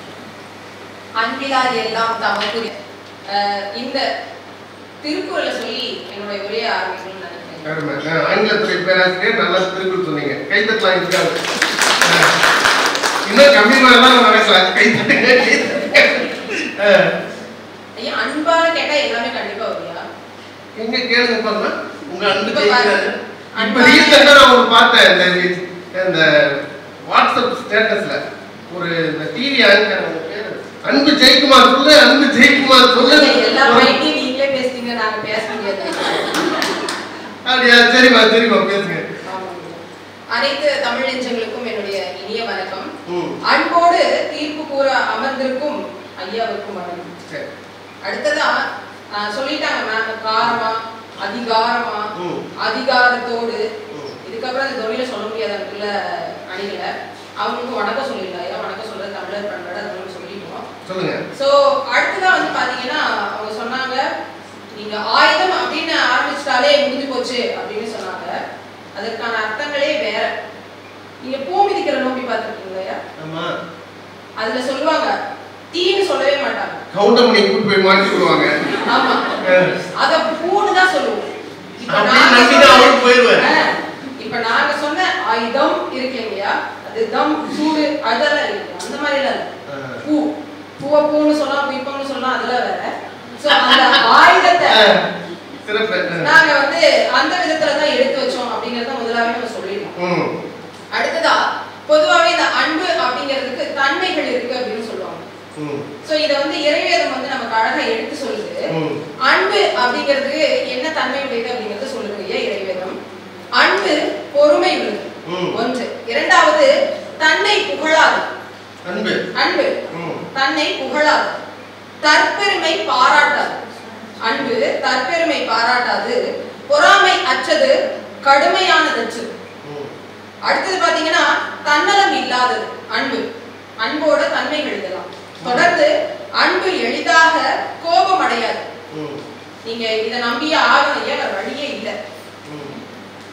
அன்பிலார் எல்லாம் தமக்குரிய அஹ் இந்த திருக்குறளை சொல்லி என்னுடைய உரையை ஆரம்பிக்கணும்னு நினைக்கிறேன் அருமை. ஆ, ஆங்கிலத்துறை பேராசிரியர் நல்லா திருக்குறள் சொன்னீங்க கைத்தட்டலாம் இருக்காது ஆ. இன்னும் கம்மியாக தான் நடக்கலாம் கைத்தட்டுங்க கைத்தட்டுங்க. ஆ. ஐயா அன்பால கேட்டா எல்லாமே கண்டிப்பா வருயா எங்க கேளுங்க பாருங்க உங்க அன்பு இப்ப ஜெயிக்கிறாரு பாருங்க. இப்ப அன்பா- ரீசெண்டா நான் ஒன்று பார்த்தேன் இந்த இந்த வாட்ஸ்அப் ஸ்டேட்டஸ்ல ஒரு இந்த டிவி ஆங்கர் பேரு அன்பு ஜெயிக்குமார் சொல்லு அன்பு ஜெயிக்குமார் சொல்லு எல்லா பையனையும் நீங்களே பேசுறீங்க நாங்க பேச முடியாது அப்படியா சரிம்மா சரிம்மா பேசுங்க ஆமாங்க. அனைத்து தமிழ் நெஞ்சங்களுக்கும் என்னுடைய இனிய வணக்கம் ம் அன்போடு தீர்ப்பு கூற அமர்ந்திருக்கும் ஐயாவுக்கும் வணக்கம் சரி அடுத்ததா ஆஹ், சொல்லிட்டாங்க மேம் காரமா அதிகாரமா ம் அதிகாரத்தோடு ம். இதுக்கப்புறம் அந்த தொழில சொல்ல முடியாது அதுக்குள்ள அணிகளை அவங்களுக்கு வணக்கம் சொல்லிடலாம் ஐயா வணக்கம் சொல்றது தமிழர் பண்பாடு அது சொல்லிட்டோம் சொல்லுங்க ஸோ அடுத்ததா வந்து பாத்தீங்கன்னா அவங்க சொன்னாங்க நீங்க ஆயுதம் அப்படின்னு ஆரம்பிச்சிட்டாலே முடிஞ்சு போச்சு அப்படின்னு சொன்னாங்க அதற்கான அர்த்தங்களே வேற நீங்க பூ மிதிக்கிற நோக்கி பார்த்துருக்கீங்களா ஆமா அதுல சொல்லுவாங்க தீன்னு சொல்லவே மாட்டாங்க கவுண்டமணி கூட்டு போய் மாட்டி விடுவாங்க ஆமா அத பூன்னு தான் சொல்லுவோம் இப்ப அப்படி நாங்க நம்பி தான் சொன்ன- அவரும் போயிருவாரு. ஆ, இப்ப நாங்க சொன்ன ஆயுதம் இருக்கு இல்லையா அது தம் சூடு அதெல்லாம் இருக்கு அந்த மாதிரி எல்லாம் இல்ல. ஆ. பூ பூவை பூன்னு சொல்லலாம் புய்ப்பம்னு சொல்லலாம் அதெல்லாம் வேற சோ அந்த ஆயுதத்தை சிறப்பு ஆ. நாங்க வந்து அந்த விதத்துல தான் எடுத்து வச்சோம் அப்படிங்கறத முதலாவே நம்ம சொல்லிடலாம் ம் அடுத்ததா பொதுவாவே இந்த அன்பு அப்படிங்கிறதுக்கு தன்மைகள் இருக்கு அப்படின்னு சொல்லுவாங்க ம் சோ இத வந்து இறைவேதம் வந்து நமக்கு அழகா எடுத்து சொல்லுது ம் அன்பு அப்படிங்கிறது என்ன தன்மை உடையது அப்படிங்கறது சொல்லுது ஐயா இறைவேதம் அன்பு பொறுமை உள்ளது ம். ஒன்று இரண்டாவது தன்னை புகழாது அன்பு அன்பு ம் தன்னை புகழாது தற்பெருமை பாராட்டாது அன்பு தற்பெருமை பாராட்டாது பொறாமை அற்றது கடுமையானதற்று ம் அடுத்தது பாத்தீங்கன்னா தன்னலம் இல்லாதது அன்பு அன்போட தன்மைகள் இதெல்லாம் தொடர்ந்து அன்பு எளிதாக கோபம் அடையாது ம் நீங்க இதை நம்பியே ஆகணும் ஏன் வேற வழியே இல்லை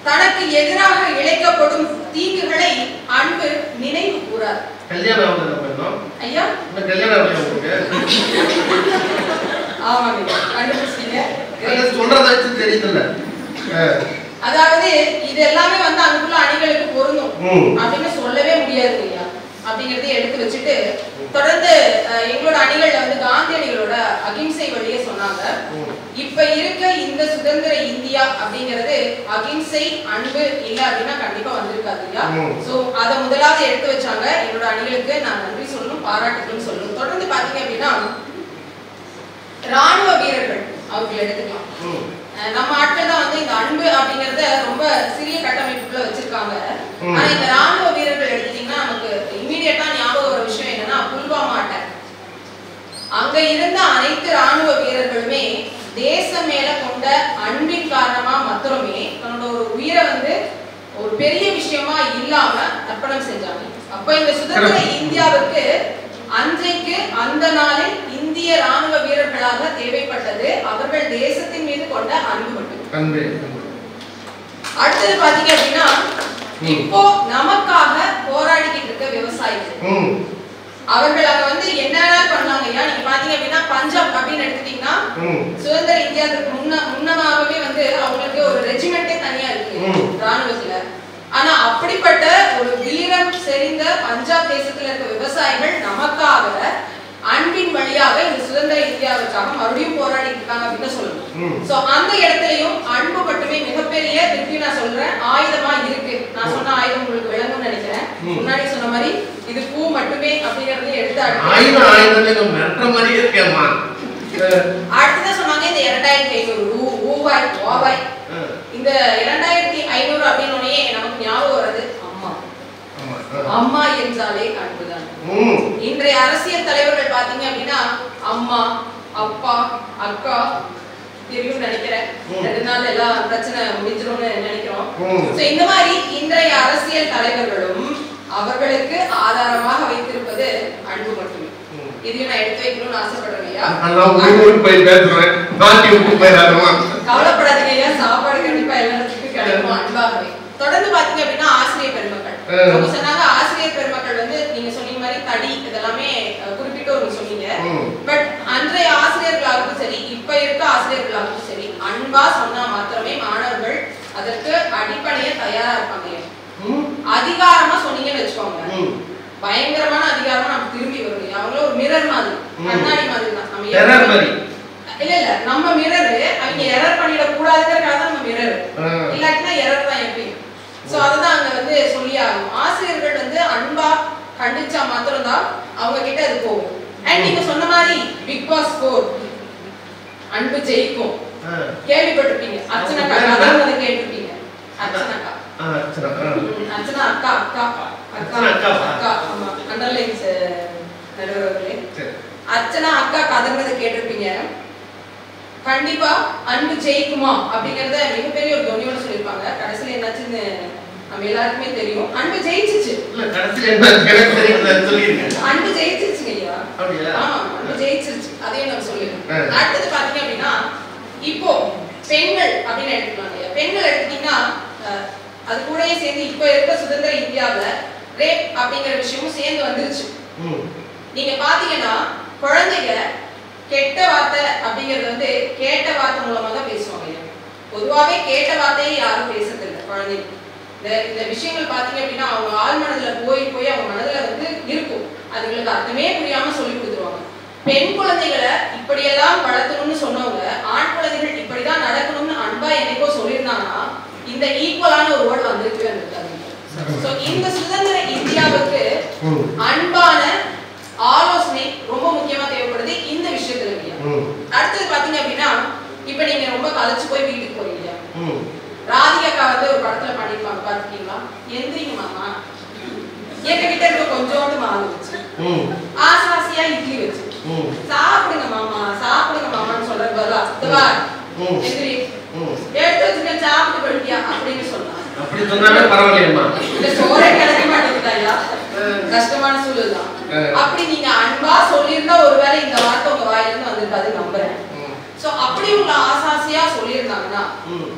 தனக்கு எதிராக இழைக்கப்படும் தீங்குகளை அன்பு நினைவு கூறாது கல்யாணம் ஆகுது நம்ம இன்னும் ஐயா இன்னும் கல்யாணம் ஆகலையா உங்களுக்கு ஆமாங்க கண்டுபிடிச்சிட்டீங்க அங்க சொல்றத வச்சு தெரியுதுல்ல அஹ், அதாவது இது எல்லாமே வந்து அங்குள்ள அணிகளுக்கு பொருந்தும் ம். அப்படின்னு சொல்லவே முடியாது ஐயா அப்படிங்கறதையும் எடுத்து வச்சுட்டு தொடர்ந்து அஹ், எங்களோட அணிகள்ல வந்து காந்தியடிகளோட அகிம்சை வழியே சொன்னாங்க ம். இப்ப இருக்க இந்த சுதந்திர இந்தியா அப்படிங்கிறது அகிம்சை அன்பு இல்ல அப்படின்னா கண்டிப்பா வந்திருக்காது இல்லையா ம். சோ அத முதலாவது எடுத்து வச்சாங்க என்னோட அணிகளுக்கு நான் நன்றி சொல்லணும் பாராட்டுகளும் சொல்லணும் தொடர்ந்து பாத்தீங்க அப்படின்னா ராணுவ வீரர்கள் அவங்க எடுத்துக்கலாம் ம். அஹ் நம்ம ஆட்கள் தான் வந்து இந்த அன்பு அப்படிங்கறத ரொம்ப சிறிய கட்டமைப்புக்குள்ள வச்சிருக்காங்க ம். ஆனா இந்த ராணுவ வீரர்கள் எடுத்தீங்கன்னா நமக்கு இம்மீடியட்டா ஞாபகம் வர விஷயம் என்னன்னா புல்வாமா அட்டாக் அங்க இருந்த அனைத்து ராணுவ வீரர்களுமே தேசம் மேல கொண்ட அன்பின் காரணமா மாத்திரமே தன்னோட ஒரு உயிரை வந்து ஒரு பெரிய விஷயமா இல்லாம அர்ப்பணம் செஞ்சாங்க அப்ப இந்த சுதந்திர Correct. இந்தியாவுக்கு அன்றைக்கு அந்த நாளில் இந்திய ராணுவ வீரர்களாக தேவைப்பட்டது அவர்கள் தேசத்தின் மீது கொண்ட அன்பு மட்டும் அன்பு அடுத்தது பாத்தீங்க அப்படின்னா ம். இப்போ நமக்காக போராடிக்கிட்டு இருக்க விவசாயிகள் ம் அவர்கள் அங்க வந்து என்னென்ன பண்ணாங்க ஐயா நீங்க பாத்தீங்க அப்படின்னா பஞ்சாப் அப்படின்னு எடுத்துட்டீங்கன்னா ம் சுதந்திர இந்தியாவுக்கு முன்ன முன்னதாகவே வந்து அவங்களுக்கு ஒரு ரெஜிமெண்டே தனியா இருக்கு ம். ராணுவத்துல ஆனா அப்படிப்பட்ட ஒரு வீரம் செறிந்த பஞ்சாப் தேசத்துல இருக்க விவசாயிகள் நமக்காக அன்பின் வழியாக இந்த சுதந்திர இந்தியாவுக்காக மறுபடியும் போராடிட்டு இருக்காங்க அப்படின்னு ம். சொல்லணும் சோ அந்த இடத்துலயும் அன்பு மட்டுமே மிகப்பெரிய திருப்பி நான் சொல்றேன் ஆயுதமா இருக்கு நான் சொன்ன ஆயுதம் உங்களுக்கு விளங்கும்னு நினைக்கிறேன் ம். முன்னாடி சொன்ன மாதிரி இது பூ மட்டுமே அப்படிங்கறதையும் எடுத்து அடுத்து- ஆயுதம் ஆயுதம் மிரட்டுற மாதிரியே இருக்கேம்மா அஹ், அடுத்ததான் சொன்னாங்க இந்த இரண்டாயிரத்தி ஐநூறு ரூ ரூபாய் ரூபாய் அஹ், இந்த இரண்டாயிரத்தி ஐநூறு அப்படின்னு நமக்கு ஞாபகம் வர்றது அம்மா ஆமா அஹ். அம்மா என்றாலே அன்புதான் ம் இன்றைய அரசியல் தலைவர்கள் பாத்தீங்க அப்படின்னா அம்மா அப்பா அக்கா தெரியும் நினைக்கிறேன் ம். ரெண்டு நாள் எல்லாம் பிரச்சனை முடிஞ்சிரும்னு நினைக்கிறோம் ம். So, இந்த மாதிரி இன்றைய அரசியல் தலைவர்களும் அவர்களுக்கு ஆதாரமாக வைத்திருப்பது அன்பு மட்டுமே ம். இதையும் நான் எடுத்து வைக்கணும்னு ஆசைப்படுறேன் ஐயா அதெல்லாம் ஊருக்கு போய் பேசுறேன் மாட்டி விட்டு போயிடாதமா கவலைப்படாதீங்க ஐயா சாப்பாடு கண்டிப்பா எல்லாத்துக்கும் கிடைக்கும் அன்பாகவே தொடர்ந்து பாத்தீங்க அப்படின்னா ஆசிரியர் பெருமக்கள் ஆ. அவங்க சொன்னாங்க ஆசிரியர் பெருமக்கள் வந்து நீங்க சொன்னீங்க மாதிரி தடி இதெல்லாமே அஹ், குறிப்பிட்டு ஒரு சொன்னீங்க ம். பட் அன்றைய ஆசிரியர்களாகவும் சரி இப்ப இருக்க ஆசிரியர்களாகவும் சரி அன்பா சொன்னா மாத்திரமே மாணவர்கள் அதற்கு அடிப்படைய தயாரா இருப்பாங்க ஐயா. ம் அதிகாரமா சொன்னீங்கன்னு வச்சுக்கோங்க ம் பயங்கரமான அதிகாரமா நம்ம திரும்பி வருங்க அவங்கள ஒரு மிரர் மாதிரி ம். கண்ணாடி மாதிரி தான் நம்ம Error மாதிரி. இல்ல இல்ல நம்ம மிரர் அவங்க எரர் பண்ணிட கூடாதுங்கிறதுக்காக தான் நம்ம மிரர் ஆ. இல்லாட்டினா எரர் தான் எப்பயும் சோ அதுதான் அங்க வந்து சொல்லி ஆகணும் ஆசிரியர்கள் வந்து அன்பா கண்டிச்சா மாத்திரம்தான் அவங்க கிட்ட அது போகும் அண்ட் நீங்க சொன்ன மாதிரி பிக் பாஸ் போர் அன்பு ஜெயிக்கும் ஆ. கேள்விப்பட்டிருப்பீங்க அர்ச்சனாக்கா வேற என்ன? கதை கேட்டிருப்பீங்க அர்ச்சனாக்கா ஆ, அர்ச்சனா, ஆ. ம், அர்ச்சனா அக்கா அக்கா அக்கா அர்ச்சனா அக்காவா? அக்கா ஆமா அண்டர்லைன்ஸ் நடுவர்களே சரி. அர்ச்சனா அக்கா கதைங்கிறத கேட்டிருப்பீங்க கண்டிப்பா அன்பு ஜெயிக்குமா அப்படிங்கறத மிகப்பெரிய ஒரு தொனியோட சொல்லியிருப்பாங்க கடைசியில என்னாச்சுன்னு நம்ம எல்லாருக்குமே தெரியும் அன்பு ஜெயிச்சிச்சு இல்ல, கடைசியில என்ன எனக்கு தெரியுது, சொல்லிருங்க. அன்பு ஜெயிச்சிருச்சுங்க ஐயா அப்படியா? ஆமா அன்பு ஜெயிச்சிருச்சு அதையும் நம்ம சொல்லிடுறோம் ஆ. அடுத்தது பாத்தீங்க அப்படின்னா இப்போ பெண்கள் அப்படின்னு எடுத்துக்கலாம் ஐயா பெண்கள் எடுத்துட்டீங்கன்னா அஹ், அது கூடயே சேர்ந்து இப்போ இருக்க சுதந்திர இந்தியாவுல ரேப் அப்படிங்கிற விஷயமும் சேர்ந்து வந்துருச்சு ம். நீங்க பாத்தீங்கன்னா குழந்தைங்க கெட்ட வார்த்தை அப்படிங்கிறது வந்து கேட்ட வார்த்தை மூலமா தான் பேசுவாங்க ஐயா. பொதுவாவே கேட்ட வார்த்தையை யாரும் பேசுறது இல்லை குழந்தைங்க இந்த இந்த விஷயங்கள் பாத்தீங்க அப்படின்னா அவங்க ஆழ் மனதுல போய் போய் அவங்க மனதுல வந்து இருக்கும் அதுங்களுக்கு அர்த்தமே புரியாம சொல்லி கொடுத்துருவாங்க பெண் குழந்தைகளை இப்படியெல்லாம் வளர்த்தணும்னு சொன்னவங்க ஆண் குழந்தைகள் இப்படிதான் நடக்கணும்னு அன்பா என்னைக்கோ சொல்லியிருந்தாங்கன்னா இந்த ஈக்குவலான ஒரு வேர்டு வந்திருக்கவே வந்திருக்காது So, இந்த சுதந்திர இந்தியாவுக்கு ம். அன்பான ஆலோசனை ரொம்ப முக்கியமா தேவைப்படுது இந்த விஷயத்துல இல்லையா ம். அடுத்தது பாத்தீங்க அப்படின்னா இப்ப நீங்க ரொம்ப கலைச்சு போய் வீட்டுக்கு போறீங்க இல்லையா ம். ராதிகா வந்து ஒரு படத்துல பண்ணிருப்பாங்க பாத்துக்கீங்களா எந்திரிங்க மாமா எங்க கிட்ட இருக்க கொஞ்சோண்டு மாவு வச்சு ம். ஆசை ஆசையா இட்லி வச்சு ம். சாப்பிடுங்க மாமா சாப்பிடுங்க மாமான்னு சொல்றது பதிலா இதுவா ம். எந்திரி ம். எடுத்து வச்சுக்க சாப்பிட்டு போயிட்டியா அப்படின்னு சொன்னாங்க அப்படி சொன்னாலே பரவாயில்லையம்மா இந்த சோறே கிடைக்க மாட்டேங்குதா கஷ்டமான சூழல் தான் ஆ. அப்படி நீங்க அன்பா சொல்லியிருந்தா ஒருவேளை இந்த வார்த்தை உங்க வாயிலிருந்து வந்திருக்காது நம்புறேன் ம். சோ அப்படி உங்களை ஆசாசியா சொல்லியிருந்தாங்கன்னா ம்.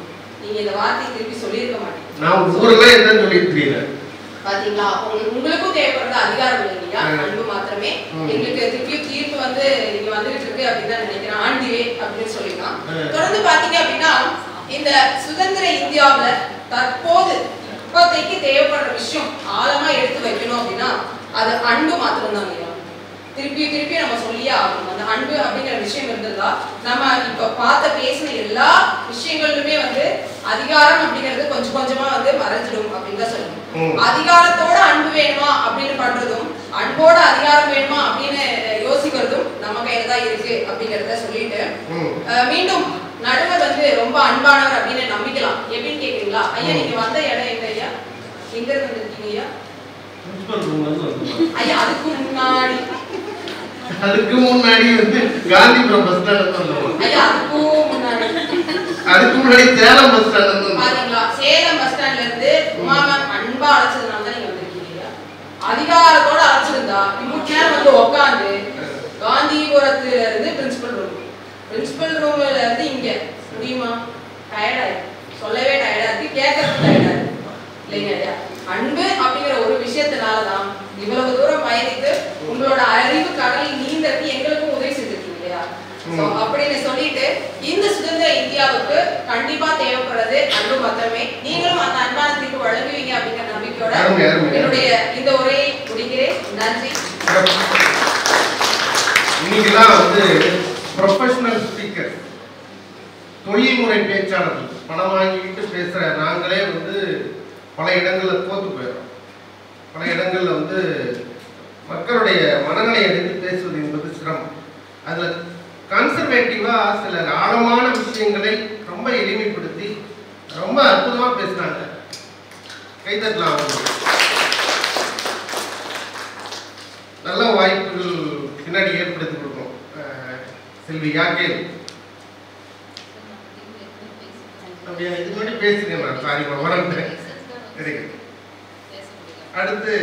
நீங்க இந்த வார்த்தையை திருப்பி சொல்லியிருக்க மாட்டீங்க நான் ஊரெல்லாம் என்னன்னு சொல்லி தெரியல பாத்தீங்களா உங்களுக்கு உங்களுக்கும் தேவைப்படுறது அதிகாரம் இல்லை இல்லையா ம். அன்பு மாத்திரமே ம். எங்களுக்கு திருப்பி தீர்ப்பு வந்து இங்க வந்துகிட்டு இருக்கு அப்படின்னு தான் நினைக்கிறேன் ஆண்டிவே அப்படின்னு சொல்லிக்கலாம் ம். தொடர்ந்து பாத்தீங்க அப்படின்னா இந்த சுதந்திர இந்தியாவுல தற்போது இப்போதைக்கு தேவைப்படுற விஷயம் ஆழமா எடுத்து வைக்கணும் அப்படின்னா அது அன்பு மாத்திரம் தான் திருப்பி திருப்பி நம்ம சொல்லியே ஆகணும் அந்த அன்பு அப்படிங்கிற விஷயம் இருந்ததா நம்ம இப்ப பார்த்த பேசின எல்லா விஷயங்களுமே வந்து அதிகாரம் அப்படிங்கிறது கொஞ்சம் கொஞ்சமா வந்து மறைஞ்சிடும் அப்படின்னு தான் சொல்லணும் ம். அதிகாரத்தோட அன்பு வேணுமா அப்படின்னு பண்றதும் அன்போட அதிகாரம் வேணுமா அப்படின்னு யோசிக்கிறதும் நம்ம கையில தான் இருக்கு அப்படிங்கறத சொல்லிட்டு ம் அஹ், மீண்டும் நடுவர் வந்து ரொம்ப அன்பானவர் அப்படின்னு நம்பிக்கலாம் எப்படின்னு கேக்குறீங்களா ஐயா நீங்க வந்த இடம் எங்க ஐயா எங்க இருந்து வந்திருக்கீங்க ஐயா பிரின்சிபல் ரூம்ல இருந்து வந்தோம். ஐயா அதுக்கு முன்னாடி அதுக்கு முன்னாடி வந்து காந்திபுரம் பஸ் ஸ்டாண்ட் வந்தோம் ஐயா அதுக்கும் முன்னாடி அதுக்கு முன்னாடி சேலம் பஸ் ஸ்டாண்ட் வந்தோம் பாத்தீங்களா சேலம் பஸ் ஸ்டாண்ட்ல இருந்து உமா மேம் அன்பா அழைச்சதுனால தான் நீங்க வந்திருக்கீங்க ஐயா. அதிகாரத்தோட அழைச்சிருந்தா இவ்வளவு நேரம் வந்து உட்காந்து காந்திபுரத்துல இருந்து பிரின்சிபல் ரூம் பிரின்சிபல் ரூம்ல இருந்து இங்க முடியுமா டயர்டா சொல்லவே டயர்டா இருக்கு கேட்கறது டயர்டா இருக்கு இல்லைங்க ஐயா அன்பு அப்படிங்கிற ஒரு விஷயத்தினாலதான் இவ்வளவு தூரம் பயணித்து உங்களோட அறிவு கடலில் நீந்தறதுக்கு எங்களுக்கும் உதவி செஞ்சிருக்கீங்க இல்லையா So, ம். அப்படின்னு சொல்லிட்டு இந்த சுதந்திர இந்தியாவுக்கு கண்டிப்பா தேவைப்படுறது அன்பு மாத்திரமே நீங்களும் அந்த அன்பான தீர்ப்பு வழங்குவீங்க அப்படிங்கிற நம்பிக்கையோட அருமை, அருமை. என்னுடைய இந்த உரையை முடிக்கிறேன் நன்றி இன்னைக்கெல்லாம் வந்து ப்ரொஃபஷனல் ஸ்பீக்கர் தொழில்முறை பேச்சாளர்கள் பணம் வாங்கிக்கிட்டு பேசுற நாங்களே வந்து பல இடங்கள்ல தோத்து போயிடும் பல இடங்கள்ல வந்து மக்களுடைய மனநிலை அறிந்து பேசுவது என்பது சிரமம் அதுல கன்சர்வேட்டிவா சில ஆழமான விஷயங்களை ரொம்ப எளிமைப்படுத்தி ரொம்ப அற்புதமா பேசுனாங்க கைதட்டலாம் அவங்களுக்கு நல்ல வாய்ப்புகள் பின்னாடி ஏற்படுத்தி கொடுக்கும் அஹ் செல்வி யாக்கேல் அப்படியா இது முன்னாடி பேசிட்டேன் நான் சாரி மறந்துட்டேன் சரி அடுத்து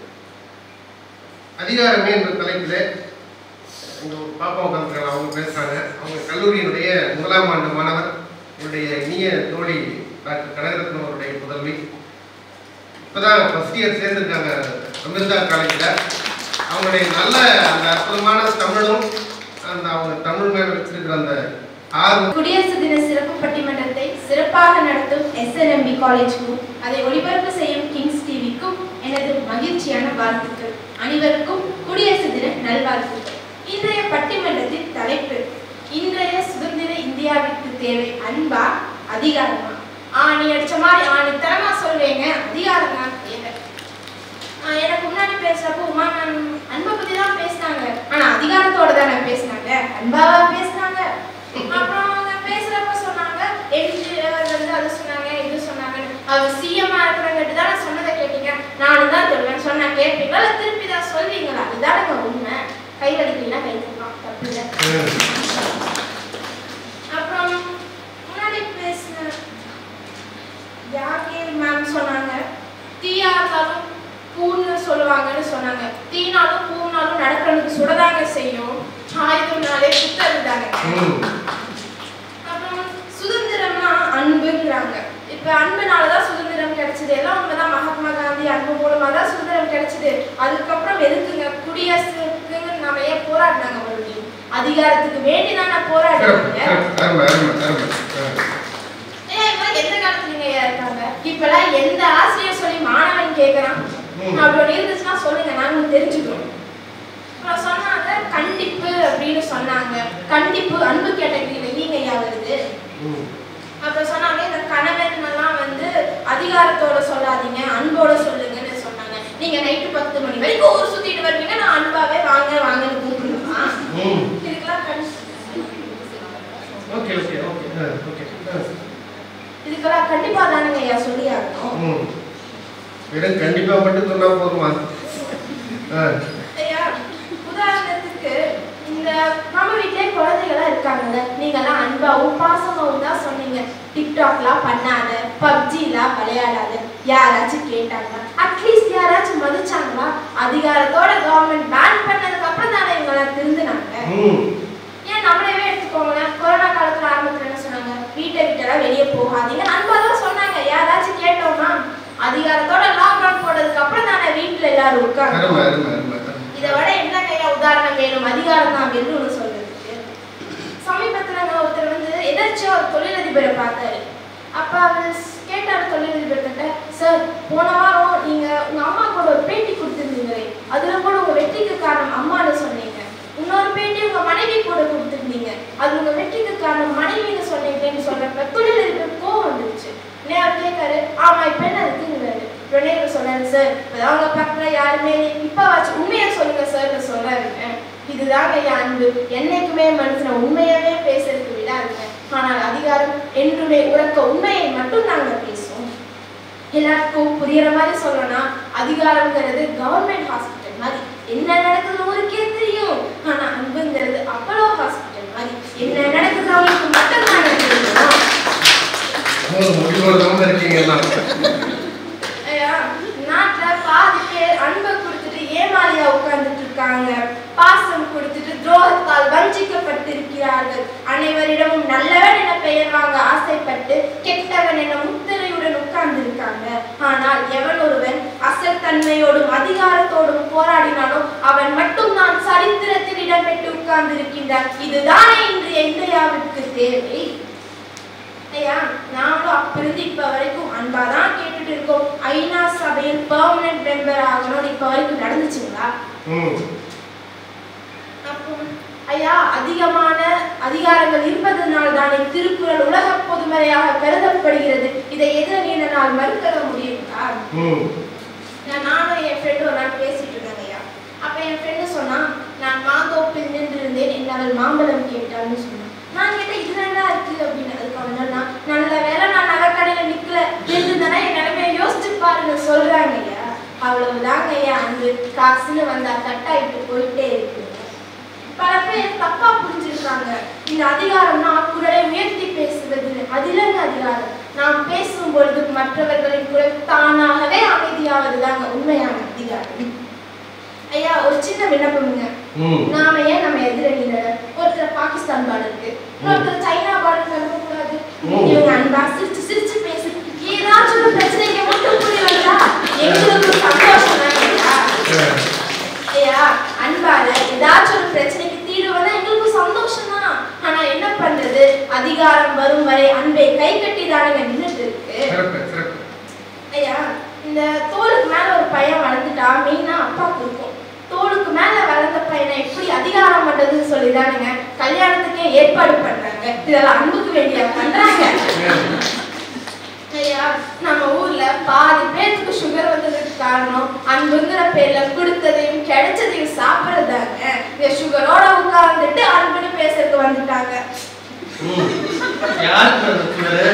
அதிகாரமே என்ற தலைப்பில் இங்க ஒரு பாப்பா உட்காந்துருக்காங்க அவங்க பேசுறாங்க அவங்க கல்லூரியினுடைய முதலாம் ஆண்டு மாணவர் என்னுடைய இனிய தோழி டாக்டர் கனகரத்னம் அவருடைய புதல்வி இப்போதான் ஃபர்ஸ்ட் இயர் சேர்ந்துருக்காங்க அமிர்தா காலேஜில் அவங்களுடைய நல்ல அந்த அற்புதமான தமிழும் அந்த அவங்க தமிழ் மேல வச்சிருக்கிற அந்த ஆர்வம் குடியரசு தின சிறப்பு பட்டிமன்றத்தை சிறப்பாக நடத்தும் எஸ்என்எம்பி காலேஜுக்கும் அதை ஒளிபரப்பு செய்யும் கிங்ஸ் டிவிக்கும் எனது மகிழ்ச்சியான வாழ்த்துக்கள் அனைவருக்கும் குடியரசு தின நல்வாழ்த்துக்கள் இன்றைய பட்டிமன்றத்தின் தலைப்பு இன்றைய சுதந்திர இந்தியாவிற்கு தேவை அன்பா அதிகாரமா ஆணி அடிச்ச மாதிரி ஆணி தரமா சொல்வேங்க அதிகாரம் தான் தேவை ஆஹ் எனக்கு முன்னாடி பேசுறப்போ உமா மேம் அன்பை பத்தி தான் பேசினாங்க ஆனா அதிகாரத்தோட தானே பேசினாங்க அன்பாவா பேசினாங்க அப்புறம் அவங்க பேசுறப்ப சொன்னாங்க எம்ஜிஆர் வந்து அது சொன்னாங்க இது சொன்னாங்க அவர் சிஎம்மா இருக்கிறவங்கிட்ட தானே சொன்னதை கேட்டீங்க நானும் தான் சொல்லுவேன் சொன்னா கேட்பீங்களா இல்ல திருப்பி தான் சொல்வீங்களா இதானங்க உண்மை கை அடிக்கலாம் கை தட்டலாம் தப்பு இல்லை அப்புறம் முன்னாடி பேசின யாகேல் மேம் சொன்னாங்க தீயா இருந்தாலும் பூன்னு சொல்லுவாங்கன்னு சொன்னாங்க தீனாலும் பூனாலும் நடக்கிறதுக்கு சுடதாங்க செய்யும் ஆயுதம்னாலே சுத்தது தாங்க ம், அப்புறம் சுதந்திரம்னா அன்புங்கிறாங்க இப்ப அன்புனால தான் சுதந்திரம் கிடைச்சது எல்லாம் உண்மைதான் மகாத்மா காந்தி அன்பு மூலமா தான் சுதந்திரம் கிடைச்சது அதுக்கப்புறம் எதுக்குங்க குடியரசுக்கு நாம ஏன் போராடினாங்க மறுபடியும் அதிகாரத்துக்கு வேண்டி தானே சிறப்பு, போராடினாங்க சிறப்பு. அருமை அருமை அருமை அஹ். ஏன் இவங்க எந்த காலத்துலங்க இருக்காங்க இப்பெல்லாம் எந்த ஆசிரியர் சொல்லி மாணவன் கேட்கறான் ம். அப்படி இருந்துச்சுன்னா சொல்லுங்க நாங்களும் தெரிஞ்சுக்கிறோம் அப்புறம் சொன்னாங்க கண்டிப்பு அப்படின்னு சொன்னாங்க கண்டிப்பு அன்பு கேட்டகரியில நீங்க ஐயா வருது ம், அப்புறம் சொன்னாங்க இந்த கணவன் எல்லாம் வந்து அதிகாரத்தோட சொல்லாதீங்க அன்போட சொல்லுங்கன்னு சொன்னாங்க நீங்க நைட்டு பத்து மணி வரைக்கும் ஊர் சுத்திட்டு வருவீங்க நான் அன்பாவே வாங்க வாங்கன்னு கூப்பிடுமா ம். இதுக்கெல்லாம் கண் okay okay okay ah, okay ah. இதுக்கெல்லாம் கண்டிப்பா தானுங்க ஐயா சொல்லி ஆகணும் ம். வெறும் கண்டிப்பா மட்டும் சொன்னா போதுமா அஹ், ஐயா உதாரணத்துக்கு இந்த நம்ம வீட்லயே குழந்தைகளா இருக்காங்கல்ல நீங்கெல்லாம் அன்பாவும் பாசமாவும் தான் சொன்னீங்க டிக்டாக்லாம் பண்ணாத பப்ஜிலாம் விளையாடாத யாராச்சும் கேட்டாங்களா அட்லீஸ்ட் யாராச்சும் மதிச்சாங்களா அதிகாரத்தோட கவர்மெண்ட் பேன் பண்ணதுக்கு அப்புறம் தானே இவங்கெல்லாம் திருந்துனாங்க ம். ஏன் நம்மளவே எடுத்துக்கோங்களேன் கொரோனா காலத்துல ஆரம்பத்துல என்ன சொன்னாங்க வீட்டை விட்டெல்லாம் வெளியே போகாதீங்க அன்பா தான் சொன்னாங்க யாராச்சும் கேட்டோமா அதிகாரத்தோட லாக்டவுன் போட்டதுக்கு அப்புறம் தானே வீட்டுல எல்லாரும் உட்கார்ந்து அருமை அருமை அருமை இதை விட என்ன கையா உதாரணம் வேணும் அதிகாரம் தான் வேணும்னு சொல்றதுக்கு சமீபத்துல அங்க ஒருத்தர் வந்து எதாச்சும் ஒரு தொழிலதிபரை பார்த்தாரு அப்ப அவர் கேட்டாரு தொழிலதிபர்கிட்ட சார் போன வாரம் நீங்க உங்க அம்மா கூட ஒரு பேட்டி கொடுத்திருந்தீங்களே அதுல கூட உங்க வெற்றிக்கு காரணம் அம்மான்னு சொன்னீங்க இன்னொரு பேட்டி உங்க மனைவி கூட கொடுத்திருந்தீங்க அது உங்க வெற்றிக்கு காரணம் மனைவின்னு சொன்னீங்கன்னு சொல்றப்ப தொழிலதிபர் கோவம் வந்துருச்சு உடனே அவர் கேட்காரு ஆமா இப்ப என்ன இருக்குங்கிறாரு உடனே இவர் சொன்னாரு சார் இப்பதான் அவங்க பக்கத்துல யாருமே இல்லை. இப்ப வச்சு உண்மையா சொல்லுங்க சார்னு சொல்றாருங்க இதுதாங்க என் அன்பு என்னைக்குமே மனுஷனை உண்மையாவே பேசுறதுக்கு விடாதுங்க ஆனால் அதிகாரம் என்றுமே உறக்க உண்மையை மட்டும் நாங்க பேசுவோம் எல்லாருக்கும் புரியுற மாதிரி சொல்லணும்னா அதிகாரம்ங்கிறது கவர்மெண்ட் ஹாஸ்பிட்டல் மாதிரி என்ன நடக்குதுன்னு ஊருக்கே தெரியும் ஆனா அன்புங்கிறது அப்பலோ ஹாஸ்பிட்டல் மாதிரி என்ன நடக்குது அவங்களுக்கு மட்டும் தான் தெரியும் ஒரு முடிவோட தான் இருக்கீங்க எல்லாம் ஐயா, நாட்டுல பாதி பேர் அன்பை கொடுத்துட்டு ஏமாளியா உட்கார்ந்துட்டு இருக்காங்க பாசம் கொடுத்துட்டு துரோகத்தால் வஞ்சிக்கப்பட்டிருக்கிறார்கள் அனைவரிடமும் நல்லவன் என பெயர் வாங்க ஆசைப்பட்டு கெட்டவன் என முத்திரையுடன் உட்கார்ந்து இருக்காங்க ஆனால் எவன் ஒருவன் அசத்தன்மையோடும் அதிகாரத்தோடும் போராடினாலும் அவன் மட்டும் நான் சரித்திரத்தில் இடம்பெற்று உட்கார்ந்து இருக்கின்றான் இதுதானே இன்றைய இந்தியாவிற்கு தேவை ஐயா நாங்களும் அப்பிருந்து இப்ப வரைக்கும் அன்பா தான் கேட்டுட்டு இருக்கோம் ஐநா சபையில் பெர்மனன்ட் மெம்பர் ஆகணும்னு இப்ப வரைக்கும் நடந்துச்சுங்களா ம் அப்போ ஐயா அதிகமான அதிகாரங்கள் இருப்பதனால் தானே திருக்குறள் உலக பொதுமறையாக கருதப்படுகிறது இதை எதிரணியினால் மறுக்கவே முடியுங்களா ம் நான் நானும் என் ஃப்ரெண்டும் ஒரு நாள் பேசிட்டு இருந்தேங்க ஐயா அப்ப என் ஃப்ரெண்டு சொன்னா நான் மாந்தோப்பில் நின்றிருந்தேன் என் அவள் மாம்பழம் கேட்டான்னு சொன்னான் நான் கேட்டேன் இதுல என்ன இருக்கு அப்படின்னு அதுக்கு அவன் சொன்னா நல்ல வேலை நான் நகைக்கடையில நிக்கல இருந்ததுன்னா என் நிலைமையை யோசிச்சு பாருங்க சொல்றாங்க ஐயா அவ்வளவுதாங்க ஐயா அன்பு காசுன்னு வந்தா தட்டாயிட்டு போயிட்டே இருக்கு பல பேர் தப்பா புரிஞ்சிருக்காங்க இந்த அதிகாரம்னா குரலை உயர்த்தி பேசுவது அது இல்லைங்க அதிகாரம் நாம் பேசும் பொழுது மற்றவர்களின் குரல் தானாகவே அமைதியாவதுதாங்க உண்மையான அதிகாரம் ஐயா ஒரு சின்ன விண்ணப்பமுங்க ம் நாம ஏன் நம்ம எதிரணியில ஒருத்தர் பாகிஸ்தான் பார்டருக்கு ஒருத்தர் சைனா பார்டருக்கு அனுப்பக்கூடாது ம். இவங்க அன்பா சிரிச்சு சிரிச்சு பேசி ஏதாச்சும் ஒரு பிரச்சனைக்கு மட்டும் புரிய வந்தா எங்களுக்கு சந்தோஷம் தான் ஐயா ஐயா அன்பால ஏதாச்சும் ஒரு பிரச்சனைக்கு தீர்வு வந்தா எங்களுக்கு சந்தோஷம் தான் ஆனா என்ன பண்றது அதிகாரம் வரும் வரை அன்பை கை கட்டி தானங்க நின்றுட்டு இருக்கு சிறப்பு சிறப்பு ஐயா இந்த தோலுக்கு மேல ஒரு பையன் வளர்ந்துட்டா மெயினா அப்பாவுக்கு இருக்கும் தோலுக்கு மேல வளர்ந்த பையனை எப்படி அதிகாரம் பண்றதுன்னு சொல்லிதானுங்க கல்யாணத்துக்கே ஏற்பாடு பண்றாங்க இதெல்லாம் அன்புக்கு வேண்டிய பண்றாங்க ஐயா நம்ம ஊர்ல பாதி பேருக்கு சுகர் வந்ததுக்கு காரணம் அன்புங்கிற பேர்ல கொடுத்ததையும் கிடைச்சதையும் சாப்பிடுறதாங்க இந்த சுகரோட உட்கார்ந்துட்டு அன்புன்னு பேசுறதுக்கு வந்துட்டாங்க ம் யாருக்கு அந்த சுகரு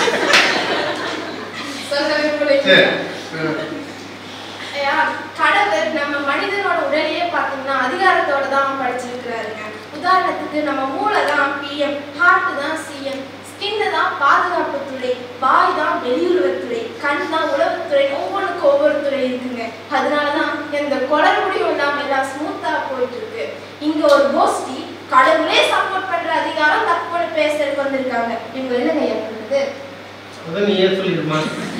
சொல்லவே பிடிக்கும். சரி ம். ஐயா, கடவுள் நம்ம மனிதனோட உடலையே பார்த்தீங்கன்னா அதிகாரத்தோட தான் படைச்சிருக்கிறாருங்க உதாரணத்துக்கு நம்ம மூளை தான் பிஎம் ஹார்ட் தான் சிஎம் ஸ்கின் தான் பாதுகாப்புத்துறை வாய் தான் வெளியுறவுத்துறை கண் தான் உளவுத்துறை ஒவ்வொன்றுக்கும் ஒவ்வொரு துறை இருக்குங்க அதனால தான் எந்த குளறுபடியும் இல்லாம எல்லாம் ஸ்மூத்தா போயிட்டு இருக்கு இங்க ஒரு கோஷ்டி கடவுளே சப்போர்ட் பண்ற அதிகாரம் தப்புன்னு பேசுறதுக்கு வந்திருக்காங்க இவங்க என்னங்க ஐயா பண்றது அதான் நீ ஏன் சொல்லிடுமா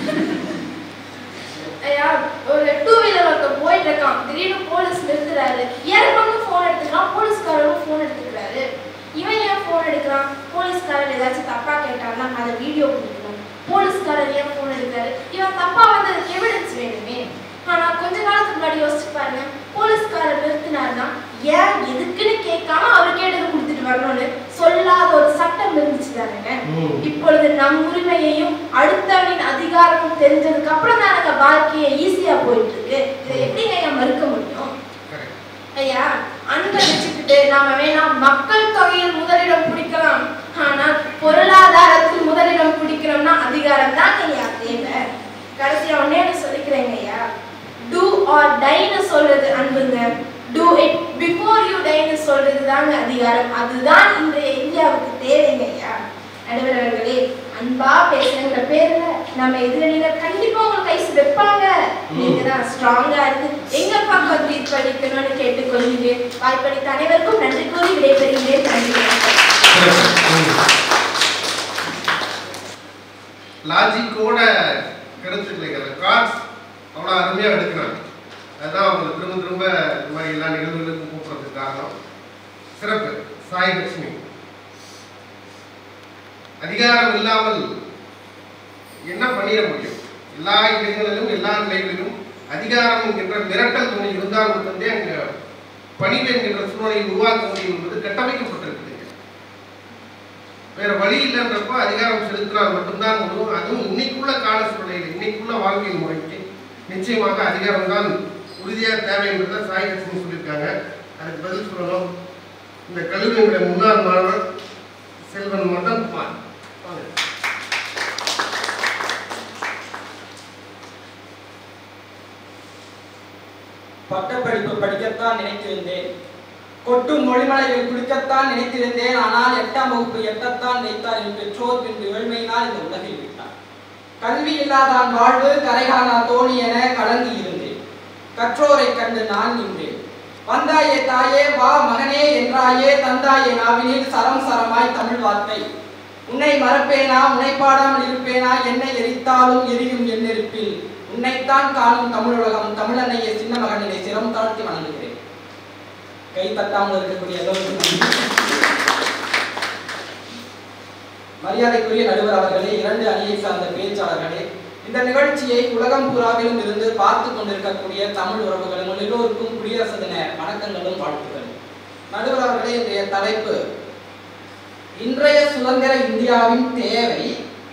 ஐயா ஒரு டூ வீலர் ஒருத்தர் போயிட்டு இருக்கான் திடீர்னு போலீஸ் நிறுத்துறாரு இறங்கணும் ஃபோன் எடுத்துக்கிறான் போலீஸ்காரரும் ஃபோன் எடுத்துக்கிறாரு இவன் ஏன் ஃபோன் எடுக்கிறான் போலீஸ்காரர் ஏதாச்சும் தப்பா கேட்டாருன்னா அதை வீடியோ பிடிக்கணும் போலீஸ்காரர் ஏன் ஃபோன் எடுக்கிறாரு இவன் தப்பா வந்ததுக்கு எவிடன்ஸ் வேணுமே ஆனா கொஞ்ச காலத்துக்கு முன்னாடி யோசிச்சு பாருங்க போலீஸ்காரர் நிறுத்தினாருன்னா ஏன் எதுக்குன்னு கேட்காம அவர் கேட்டதை கொடுத்துட்டு வரணும்னு சொல்லாத ஒரு சட்டம் இருந்துச்சு தானேங்க ம் இப்பொழுது நம் உரிமையையும் அடுத்தவனின் அதிகாரமும் தெரிஞ்சதுக்கு அப்புறம் தான் எனக்கு வாழ்க்கையை ஈஸியா போயிட்டு இருக்கு இதை எப்படிங்க ஐயா மறுக்க முடியும் கரெக்ட் ஐயா அன்பை வச்சுக்கிட்டு நாம வேணா மக்கள் தொகையில் முதலிடம் பிடிக்கலாம் ஆனால் பொருளாதாரத்தில் முதலிடம் பிடிக்கிறோம்னா அதிகாரம் தான் ஐயா தேவை கடைசியா ஒன்னே ஒண்ணு சொல்லிக்கிறேங்க ஐயா டூ ஆர் டைன்னு சொல்றது அன்புங்க டூ இட் பிஃபோர் யூ டைன்னு சொல்றது தாங்க அதிகாரம் அதுதான் இன்றைய இந்தியாவுக்கு தேவைங்க ஐயா நடுவர் அவர்களே அன்பா பேசுறங்கிற பேர்ல நம்ம எதிரணியில கண்டிப்பா உங்களுக்கு கைஸ் வைப்பாங்க நீங்க தான் ஸ்ட்ராங்கா இருந்து எங்க பக்கம் தீர்ப்பளிக்கணும்னு கேட்டுக்கொள்கிறேன் வாய்ப்பளித்த அனைவருக்கும் நன்றி கூறி விடைபெறுகிறேன் நன்றி வணக்கம். சிறப்பு ம் லாஜிக்கோட கருத்துக்களை அந்த கார்ட்ஸ் அவ்வளோ அருமையாக எடுக்கிறாங்க அதுதான் அவங்களை திரும்ப திரும்ப இந்த மாதிரி எல்லா நிகழ்வுகளுக்கும் கூப்பிட்றதுக்கு காரணம் சிறப்பு சாய் லட்சுமி அதிகாரம் இல்லாமல் என்ன பண்ணிட முடியும் எல்லா இடங்களிலும் எல்லா நிலைகளிலும் அதிகாரம் என்கின்ற மிரட்டல் துணை இருந்தால் மட்டுமே அங்க பணிவு என்கின்ற சூழ்நிலையை உருவாக்க முடியும் என்பது கட்டமைக்கப்பட்டிருக்குதுங்க வேற வழி இல்லைன்றப்போ அதிகாரம் செலுத்தினால் மட்டும்தான் முடியும் அதுவும் இன்னைக்குள்ள கால சூழ்நிலையில் இன்னைக்குள்ள வாழ்வியல் முறைக்கு நிச்சயமாக அதிகாரம் தான் உறுதியாக தேவை என்பதை சாய் லட்சுமி சொல்லியிருக்காங்க அதுக்கு பதில் சொல்லணும் இந்த கல்லூரியுடைய முன்னாள் மாணவர் செல்வன் மதன் குமார் வாங்க பட்டப்படிப்பு படிக்கத்தான் நினைத்திருந்தேன் கொட்டும் மொழிமலையில் குளிக்கத்தான் நினைத்திருந்தேன் ஆனால் எட்டாம் வகுப்பு எட்டத்தான் வைத்தார் என் பெற்றோர் பின்பு ஏழ்மையினால் இந்த உலகில் விட்டார் கல்வி இல்லாதான் வாழ்வு கரைகாணா தோணி என கலங்கி இருந்தேன் கற்றோரை கண்டு நான் நின்றேன் வந்தாயே தாயே வா மகனே என்றாயே தந்தாயே நாவினில் சரம் சரமாய் தமிழ் வார்த்தை உன்னை மறப்பேனா உன்னை பாடாமல் இருப்பேனா என்னை எரித்தாலும் எரியும் என் நெருப்பில் உன்னைத்தான் காணும் தமிழுலகம் தமிழன்னைய சின்ன மகனினை சிரம் தாழ்த்தி வணங்குகிறேன் கை தட்டாமல் இருக்கக்கூடிய எல்லோருக்கும் நன்றி. மரியாதைக்குரிய நடுவர் அவர்களே இரண்டு அணியை சார்ந்த பேச்சாளர்களே இந்த நிகழ்ச்சியை உலகம் பூராவிலும் இருந்து பார்த்து கொண்டிருக்கக்கூடிய தமிழ் உறவுகளும் உங்கள் எல்லோருக்கும் குடியரசு தின வணக்கங்களும் வாழ்த்துக்களும் நடுவர் அவர்களே இன்றைய தலைப்பு இன்றைய சுதந்திர இந்தியாவின் தேவை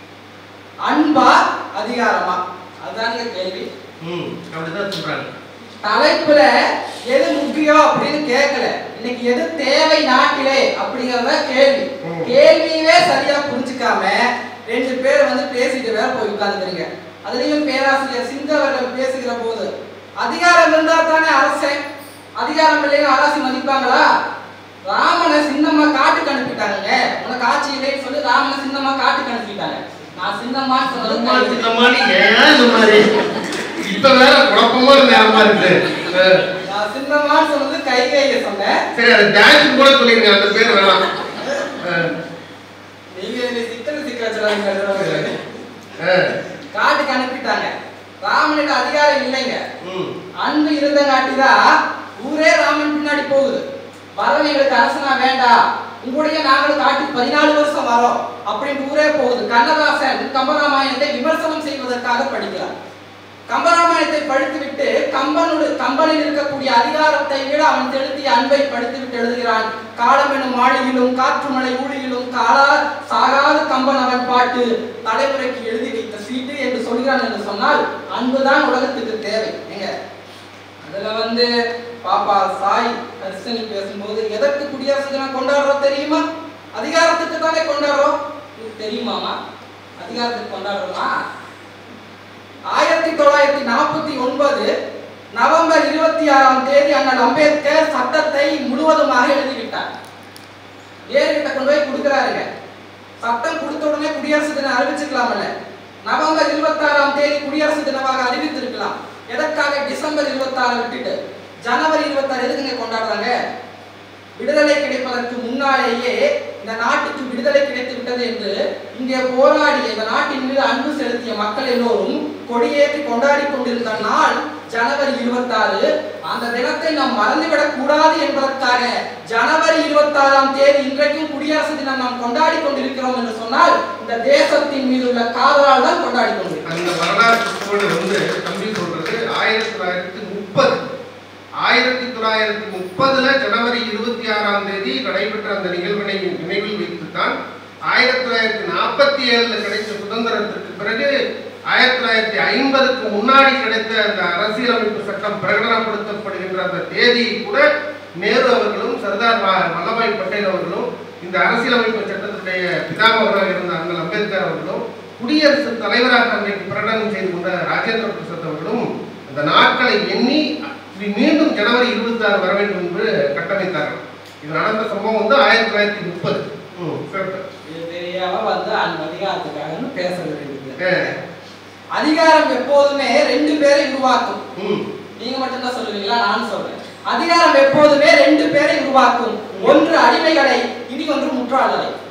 அன்பா அதிகாரமா அதுதாங்க கேள்வி ம் அப்படிதான் சொல்றாங்க தலைப்புல எது முக்கியம் அப்படின்னு கேட்கல இன்னைக்கு எது தேவை நாட்டிலே அப்படிங்கறத கேள்வி ம். கேள்வியவே சரியா புரிஞ்சுக்காம ரெண்டு பேர் வந்து பேசிட்டு வேற போய் உட்கார்ந்துக்கிறீங்க அதுலயும் பேராசிரியர் சிங்க அவர்கள் பேசுகிற போது அதிகாரம் இருந்தா தானே அரசே அதிகாரம் இல்லைன்னு அரசு மதிப்பாங்களா ராமனை சின்னம்மா காட்டுக்கு அனுப்பிட்டாங்க உனக்கு ஆட்சி இல்லைன்னு சொல்லி ராமனை சின்னம்மா காட்டுக்கு அனுப்பிட்டாங்க நான் சின்னம்மான்னு சொன்னது அம்மா கை- சின்னம்மானி ஏன் இந்த மாதிரி இப்ப வேற குழப்பமான நேரமா இருக்கு அஹ், நான் சின்னம்மான்னு சொன்னது கைகையை சொன்னேன் சரி அது டான்ஸ் கூட சொல்லிருங்க அந்த பேர் வேணாம் அஹ், நீங்க என்னை சிக்கன சிக்க வச்சிடாதீங்க அஹ், காட்டுக்கு அனுப்பிட்டாங்க ராமனுக்கு அதிகாரம் இல்லைங்க ம், அன்பு இருந்தங்காட்டிதான் ஊரே ராமன் பின்னாடி போகுது பறவைகளுக்கு அரசனா வேண்டாம் உங்களுடைய நாங்களும் காட்டுக்கு பதினாலு வருஷம் வரோம் அப்படின்னு ஊரே போகுது கண்ணதாசன் கம்பராமாயணத்தை விமர்சனம் செய்வதற்காக படிக்கிறார் கம்பராமாயணத்தை படித்துவிட்டு கம்பனோடு கம்பனில் இருக்கக்கூடிய அதிகாரத்தை விட அவன் செலுத்திய அன்பை படித்துவிட்டு எழுதுகிறான் காலம் எனும் மாளிகிலும் காற்று மலை ஊழியிலும் காலார் சாகாத கம்பன் அவன் பாட்டு தலைமுறைக்கு எழுதி வைத்த சீட்டு என்று சொல்கிறான் என்று சொன்னால் அன்புதான் உலகத்துக்கு தேவை எங்க அதுல வந்து பாப்பா சாய் ஹர்ஷனி பேசும்போது எதற்கு குடியரசு தினம் கொண்டாடுறோம் தெரியுமா அதிகாரத்துக்கு தானே கொண்டாடுறோம் உங்களுக்கு தெரியுமாமா அதிகாரத்துக்கு கொண்டாடுறோமா ஆயிரத்தி தொள்ளாயிரத்தி நாற்பத்தி ஒன்பது நவம்பர் இருபத்தி ஆறாம் தேதி அண்ணல் அம்பேத்கர் சட்டத்தை முழுவதுமாக எழுதிவிட்டார் நேருகிட்ட கொண்டு போய் கொடுக்குறாருங்க சட்டம் கொடுத்த உடனே குடியரசு தினம் அறிவிச்சுக்கலாம்ல நவம்பர் இருபத்தாறாம் தேதி குடியரசு தினமாக அறிவித்திருக்கலாம் எதற்காக டிசம்பர் இருபத்தாறு விட்டுட்டு ஜனவரி இருபத்தாறு எதுக்குங்க கொண்டாடுறாங்க விடுதலை கிடைப்பதற்கு முன்னாலேயே இந்த நாட்டுக்கு விடுதலை கிடைத்து விட்டது என்று இங்கே போராடிய இந்த நாட்டின் மீது அன்பு செலுத்திய மக்கள் எல்லோரும் கொடியேற்றி கொண்டாடி கொண்டிருந்த நாள் ஜனவரி இருபத்தாறு அந்த தினத்தை நாம் மறந்துவிடக் கூடாது என்பதற்காக ஜனவரி இருபத்தாறாம் தேதி இன்றைக்கும் குடியரசு தினம் நாம் கொண்டாடி கொண்டிருக்கிறோம் என்று சொன்னால் இந்த தேசத்தின் மீது உள்ள காதலால் தான் கொண்டாடி கொண்டிருக்கிறோம் அந்த வரலாற்று கோடு வந்து தம்பி சொல்றது ஆயிரத்தி தொள்ளாயிரத்தி முப்பது ஆயிரத்தி தொள்ளாயிரத்தி முப்பதுல ஜனவரி இருபத்தி ஆறாம் தேதி நடைபெற்ற அந்த நிகழ்வினை நினைவில் வைத்துத்தான் ஆயிரத்தி தொள்ளாயிரத்தி நாற்பத்தி ஏழுல கிடைத்த சுதந்திரத்திற்கு பிறகு ஆயிரத்தி தொள்ளாயிரத்தி ஐம்பதுக்கு முன்னாடி கிடைத்த அந்த அரசியலமைப்பு சட்டம் பிரகடனப்படுத்தப்படுகின்ற அந்த தேதியை கூட நேரு அவர்களும் சர்தார் வ- வல்லபாய் பட்டேல் அவர்களும் இந்த அரசியலமைப்பு சட்டத்துடைய பிதாமகராக இருந்த அண்ணல் அம்பேத்கர் அவர்களும் குடியரசுத் தலைவராக அன்றைக்கு பிரகடனம் செய்து கொண்ட ராஜேந்திர பிரசாத் அவர்களும் அந்த நாட்களை எண்ணி இது மீண்டும் ஜனவரி இருபத்தி ஆறு வர வேண்டும் என்று கட்டமைத்தார்கள் இது நடந்த சம்பவம் வந்து ஆயிரத்தி தொள்ளாயிரத்தி முப்பது இது தெரியாம வந்து அந்த அதிகாரத்துக்காக பேச வேண்டியது அதிகாரம் எப்போதுமே ரெண்டு பேரை உருவாக்கும் நீங்க மட்டும்தான் சொல்லுவீங்களா நான் சொல்றேன் அதிகாரம் எப்போதுமே ரெண்டு பேரை உருவாக்கும் ஒன்று அடிமைகளை இனி ஒன்று முற்றாளரை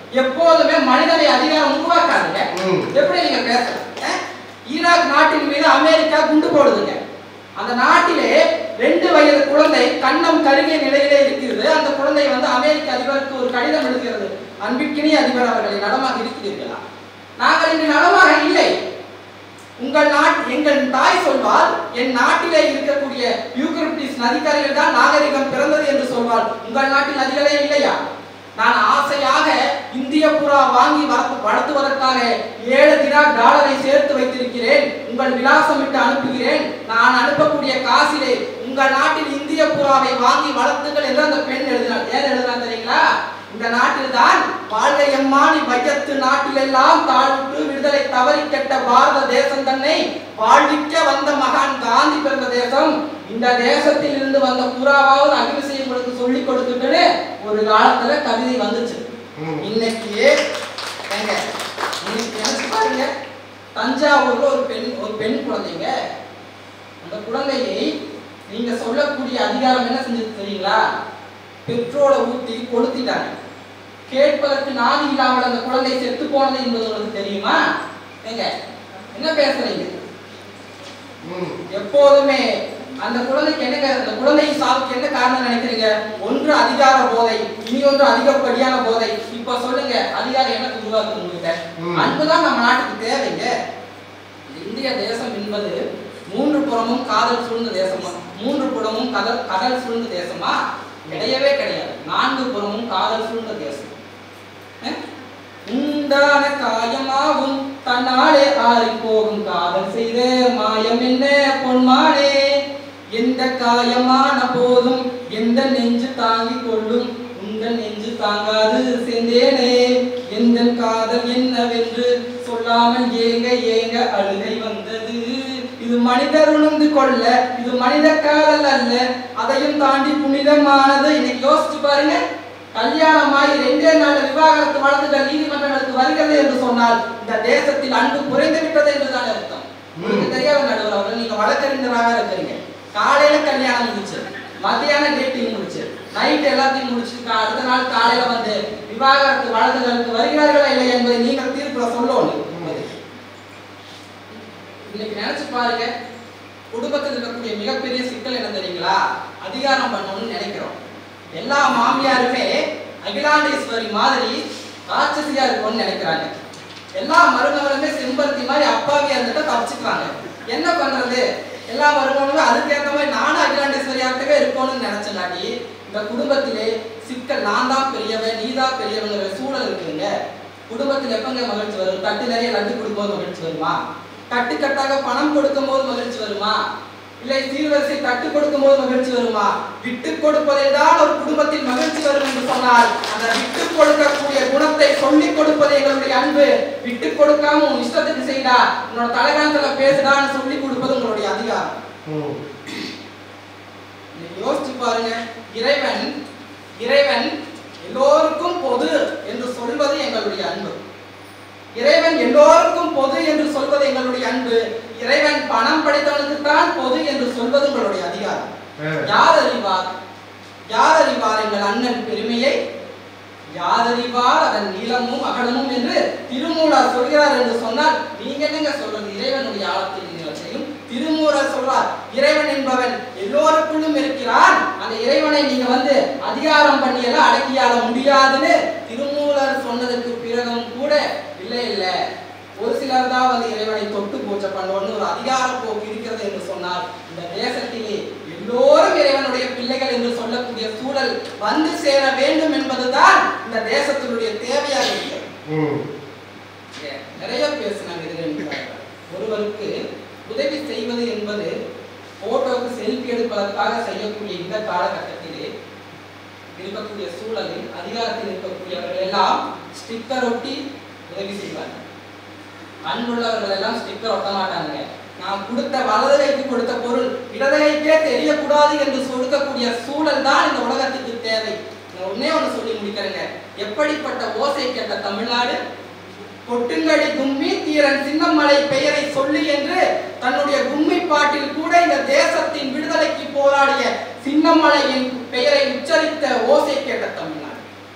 எப்போதுமே மனிதனை அதிகாரம் உருவாக்காதுங்க ம். எப்படி நீங்க பேசலாம் அஹ்? ஈராக் நாட்டின் மீது அமெரிக்கா குண்டு போடுதுங்க அந்த நாட்டிலே ரெண்டு வயது குழந்தை கண்ணம் கருகிய நிலையிலே இருக்கிறது அந்த குழந்தை வந்து அமெரிக்க அதிபருக்கு ஒரு கடிதம் எழுதுகிறது அன்பிற்கினிய அதிபர் அவர்களை நலமாக இருக்கிறீர்களா நாங்கள் இங்கு நலமாக இல்லை உங்கள் நாட் எங்கள் தாய் சொல்வாள் என் நாட்டிலே இருக்கக்கூடிய யூக்ரிப்டிஸ் நதிக்கரையில் தான் நாகரிகம் பிறந்தது என்று சொல்வாள் உங்கள் நாட்டில் நதிகளே இல்லையா நான் ஆசையாக இந்திய புறா வாங்கி வளர்த்து- வளர்த்துவதற்காக ஏழு தினா டாலரை சேர்த்து வைத்திருக்கிறேன் உங்கள் விலாசமிட்டு அனுப்புகிறேன் நான் அனுப்பக்கூடிய காசிலே உங்கள் நாட்டில் இந்திய புறாவை வாங்கி வளர்த்துங்கள் என்று அந்த பெண் எழுதினார் ஏன் எழுதினார் தெரியுங்களா இந்த நாட்டில் தான் வாழ்க எம்மானி வையத்து நாட்டிலெல்லாம் தாழ்வுற்று விடுதலை தவறி கெட்ட பாரத தேசம் தன்னை வாழ்விக்க வந்த மகான் காந்தி பிறந்த தேசம் இந்த தேசத்தில் இருந்து வந்த புறாவாவது அகிம்சையை உங்களுக்கு சொல்லி கொடுத்துட்டு ஒரு காலத்துல கவிதை வந்துச்சு ம். இன்னைக்கு ஏங்க இன்னைக்கு நினைச்சு பாருங்க தஞ்சாவூர்ல ஒரு பெண் ஒரு பெண் குழந்தைங்க அந்த குழந்தையை நீங்க சொல்லக்கூடிய அதிகாரம் என்ன செஞ்சது தெரியுங்களா பெட்ரோலை ஊத்தி கொளுத்திட்டாங்க கேட்பதற்கு நாதி இல்லாமல் அந்த குழந்தை செத்து போனது என்பது உங்களுக்கு தெரியுமா ஏங்க என்ன பேசுறீங்க ம். எப்போதுமே அந்த குழந்தைக்கு என்ன அந்த குழந்தையின் சாவுக்கு என்ன காரணம் நினைக்கிறீங்க ஒன்று அதிகார போதை இனி ஒன்று அதிகப்படியான போதை இப்ப சொல்லுங்க அதிகாரம் என்ன உருவாக்குது உங்ககிட்ட ம். அன்புதான் நம்ம நாட்டுக்கு தேவைங்க இந்திய தேசம் என்பது மூன்று புறமும் காதல் சூழ்ந்த தேசமா மூன்று புறமும் கடல் கடல் சூழ்ந்த தேசமா கிடையவே கிடையாது நான்கு புறமும் காதல் சூழ்ந்த தேசம் அஹ்? உண்டான காயமாகும் தன்னாலே ஆறி போகும் காதல் செய்த மாயம் என்ன பொன்மானே எந்த காயமான போதும் எந்த நெஞ்சு தாங்கி கொள்ளும் உந்த நெஞ்சு தாங்காது செந்தேனே எந்த காதல் என்னவென்று சொல்லாமல் ஏங்க ஏங்க அழுகை வந்தது இது மனிதர் உணர்ந்து கொள்ள இது மனித காதல் அல்ல அதையும் தாண்டி புனிதமானது இன்னைக்கு யோசிச்சு பாருங்க கல்யாணமாய் ரெண்டே நாள் விவாகரத்து வழக்குகள் நீதிமன்றங்களுக்கு வருகிறது என்று சொன்னால் இந்த தேசத்தில் அன்பு குறைந்து விட்டது என்றுதான் அர்த்தம் உங்களுக்கு தெரியாத நடுவர் அவர்கள் நீங்க வழக்கறிஞராக இருக்கிறீங்க காலையில கல்யாணம் முடிச்சு மத்தியானம் டேட்டிங் முடிச்சு நைட் எல்லாத்தையும் முடிச்சு கா- அடுத்த நாள் காலையில வந்து விவாகரத்து வழக்குகளுக்கு வருகிறார்களா இல்லை என்பதை நீங்கள் தீர்ப்புல சொல்லணும் இன்னைக்கு நினைச்சு பாருங்க குடும்பத்தில் இருக்கக்கூடிய மிகப்பெரிய சிக்கல் என்ன தெரியுங்களா அதிகாரம் பண்ணணும்னு நினைக்கிறோம் எல்லா மாமியாருமே அகிலாண்டேஸ்வரி மாதிரி ராட்சசியா இருக்கணும்னு நினைக்கிறாங்க எல்லா மருமகளுமே செம்பருத்தி மாதிரி அப்பாவியா இருந்துட்டு தப்பிச்சுக்கிறாங்க என்ன பண்றது எல்லா மருமகளும் அதுக்கேற்ற மாதிரி நானும் அகிலாண்டேஸ்வரியாகவே இருக்கணும்னு நினைச்சனாடி இந்த குடும்பத்திலே சிக்கல் நான் தான் பெரியவன் நீ தான் பெரியவங்கிற சூழல் இருக்குங்க குடும்பத்தில் எப்பங்க மகிழ்ச்சி வரும் தட்டு நிறைய லட்டு கொடுக்கும்போது மகிழ்ச்சி வருமா கட்டு கட்டாக பணம் கொடுக்கும்போது மகிழ்ச்சி வருமா இல்லை சீர்வரிசை தட்டு கொடுக்கும்போது மகிழ்ச்சி வருமா விட்டு கொடுப்பதில் தான் ஒரு குடும்பத்தில் மகிழ்ச்சி வரும் என்று சொன்னால் அந்த விட்டு கொடுக்கக்கூடிய குணத்தை சொல்லிக் கொடுப்பது எங்களுடைய அன்பு விட்டு கொடுக்காம உன் இஷ்டத்துக்கு செய்டா உன்னோட தலைகாலத்துல பேசுடான்னு சொல்லி கொடுப்பது உங்களுடைய அதிகாரம் ம். நீங்க யோசிச்சு பாருங்க இறைவன் இறைவன் எல்லோருக்கும் பொது என்று சொல்வது எங்களுடைய அன்பு இறைவன் எல்லோருக்கும் பொது என்று சொல்வது எங்களுடைய அன்பு இறைவன் பணம் படைத்தவனுக்கு தான் பொது என்று சொல்வது உங்களுடைய அதிகாரம் ஆ. யார் அறிவார் யார் அறிவார் எங்கள் அண்ணன் பெருமையை யார் அறிவார் அதன் நீளமும் அகலமும் என்று திருமூலர் சொல்கிறார் என்று சொன்னால் நீங்க என்னங்க சொல்றது இறைவனுடைய ஆழத்தின் நீளத்தையும் திருமூலர் சொல்றார் இறைவன் என்பவன் எல்லோருக்குள்ளும் இருக்கிறான் அந்த இறைவனை நீங்க வந்து அதிகாரம் பண்ணியெல்லாம் அடக்கியாள முடியாதுன்னு திருமூலர் சொன்னதற்கு பிறகும் கூட இல்லை இல்ல ஒரு சிலர் தான் வந்து இறைவனை தொட்டு பூஜை பண்ணுவோம்னு ஒரு அதிகார போக்கு இருக்கிறது என்று சொன்னால் இந்த தேசத்திலே எல்லோரும் இறைவனுடைய பிள்ளைகள் என்று சொல்லக்கூடிய சூழல் வந்து சேர வேண்டும் என்பதுதான் இந்த தேசத்தினுடைய தேவையாக இருக்கிறது ம். ஏ, நிறைய பேசினாங்க இதுல என்கிறார்கள். ஒருவருக்கு உதவி செய்வது என்பது போட்டோவுக்கு செல்ஃபி எடுப்பதற்காக செய்யக்கூடிய இந்த காலகட்டத்திலே இருக்கக்கூடிய சூழலில் அதிகாரத்தில் இருக்கக்கூடியவர்கள் எல்லாம் ஸ்டிக்கர் ஒட்டி உதவி செய்வார்கள் அன்புள்ளவர்கள் எல்லாம் ஸ்டிக்கர் ஒட்ட மாட்டாங்க நாம் கொடுத்த வலது கைக்கு கொடுத்த பொருள் இடது கைக்கே தெரியக்கூடாது என்று கொடுக்கக்கூடிய சூழல் தான் இந்த உலகத்துக்கு தேவை நான் ஒண்ணே ஒன்று சொல்லி முடிக்கிறேங்க எப்படிப்பட்ட ஓசை கேட்ட தமிழ்நாடு கொட்டுங்கடி கும்மி தீரன் சின்னமலை பெயரை சொல்லி என்று தன்னுடைய கும்மி பாட்டில் கூட இந்த தேசத்தின் விடுதலைக்கு போராடிய சின்னமலையின் பெயரை உச்சரித்த ஓசை கேட்ட தமிழ்நாடு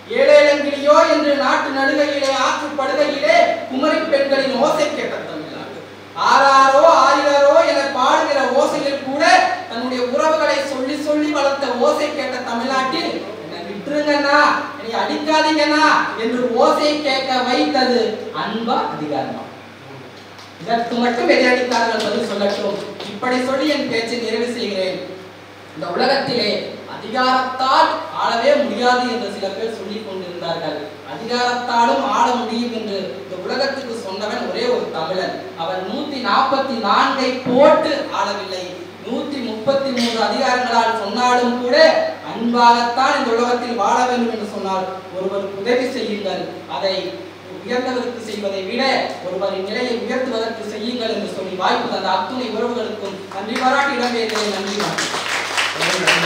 ஏழேலங்கிலியோ என்று நாட்டு நடுகையிலே ஆற்று படுகையிலே குமரி பெண்களின் ஓசை கேட்ட தமிழ்நாடு ஆறாரோ ஆயிரோ என பாடுகிற ஓசையில் கூட தன்னுடைய உறவுகளை சொல்லி சொல்லி வளர்த்த ஓசை கேட்ட தமிழ்நாட்டில் என்னை விட்டுருங்கண்ணா என்னை அடிக்காதீங்கண்ணா என்று ஓசை கேட்க வைத்தது அன்பா அதிகாரமா இதற்கு மட்டும் எதிரடிக்காரர்கள் பதில் சொல்லட்டும் இப்படி சொல்லி என் பேச்சை நிறைவு செய்கிறேன் இந்த உலகத்திலே அதிகாரத்தால் ஆளவே முடியாது என்று சில பேர் சொல்லிக் கொண்டிருந்தார்கள் அதிகாரத்தாலும் ஆள முடியும் என்று இந்த உலகத்துக்கு சொன்னவன் ஒரே ஒரு தமிழன் அவன் நூத்தி நாற்பத்தி நான்கை போட்டு ஆளவில்லை நூத்தி முப்பத்தி மூன்று அதிகாரங்களால் சொன்னாலும் கூட அன்பாகத்தான் இந்த உலகத்தில் வாழ வேண்டும் என்று சொன்னால் ஒருவருக்கு உதவி செய்யுங்கள் அதை உயர்ந்தவருக்கு செய்வதை விட ஒருவரின் நிலையை உயர்த்துவதற்கு செய்யுங்கள் என்று சொல்லி வாய்ப்பு தந்த அத்துணை உறவுகளுக்கும் நன்றி பாராட்டி இடம்பெயர்ந்தேன் நன்றி வணக்கம்.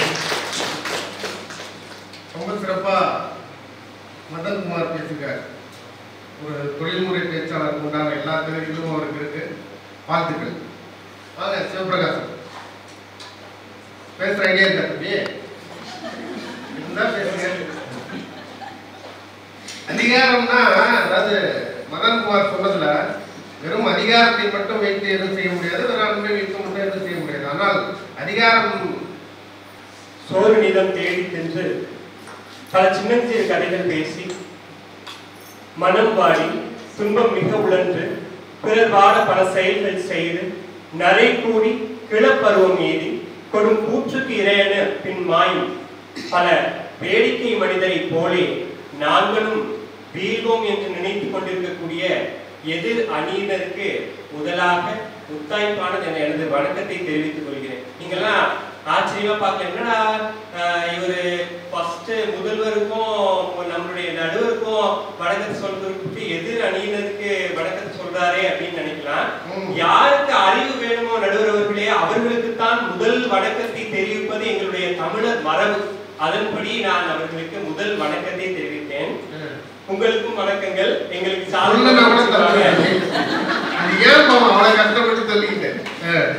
ரொம்ப சிறப்பா மதன்குமார் பேசுகிறார் ஒரு தொழில்முறை பேச்சாளருக்கு உண்டான எல்லா தகுதிகளும் அவருக்கு இருக்கு வாழ்த்துக்கள் வாங்க சிவபிரகாசம் பேசுற ஐடியா இருக்கா தம்பி இருந்தா பேசுங்க அதிகாரம்னா அதாவது மதன்குமார் சொன்னதுல வெறும் அதிகாரத்தை மட்டும் வைத்து எதுவும் செய்ய முடியாது வெறும் அன்பை வைத்து மட்டும் எதுவும் செய்ய முடியாது ஆனால் அதிகாரம் சோறு நிதம் தேடி சென்று பல சின்னஞ்சிறு கதைகள் பேசி மனம் வாடி துன்பம் மிக உழன்று பிறர் வாட பல செயல்கள் செய்து நரை கூடி கிளப்பருவம் ஏறி கொடும் கூற்றுக்கு இரையென பின் மாயும் பல வேடிக்கை மனிதரைப் போலே நாங்களும் வீழ்வோம் என்று நினைத்துக் கொண்டிருக்கக்கூடிய எதிர் அணியினருக்கு முதலாக முத்தாய்ப்பானது என எனது வணக்கத்தை தெரிவித்துக் கொள்கிறேன் நீங்கெல்லாம் ஆச்சரியமா பார்க்கல என்னடா ஆஹ் இவரு ஃபர்ஸ்ட் முதல்வருக்கும் நம்மளுடைய நடுவருக்கும் வணக்கத்தை சொல்றதுக்கு எதிர் அணியினருக்கு வணக்கத்தை சொல்றாரே அப்படின்னு நினைக்கலாம் ம். யாருக்கு அறிவு வேணுமோ நடுவர் அவர்களே அவர்களுக்கு தான் முதல் வணக்கத்தை தெரிவிப்பது எங்களுடைய தமிழர் மரபு அதன்படி நான் அவர்களுக்கு முதல் வணக்கத்தை தெரிவித்தேன் உங்களுக்கும் வணக்கங்கள் எங்களுக்கு சொல்ல நான் கூட சாதனை தரேன். அது ஏன் பாவம் அவ்வளவு கஷ்டப்பட்டு சொல்லிக்கிட்டேன் அஹ்.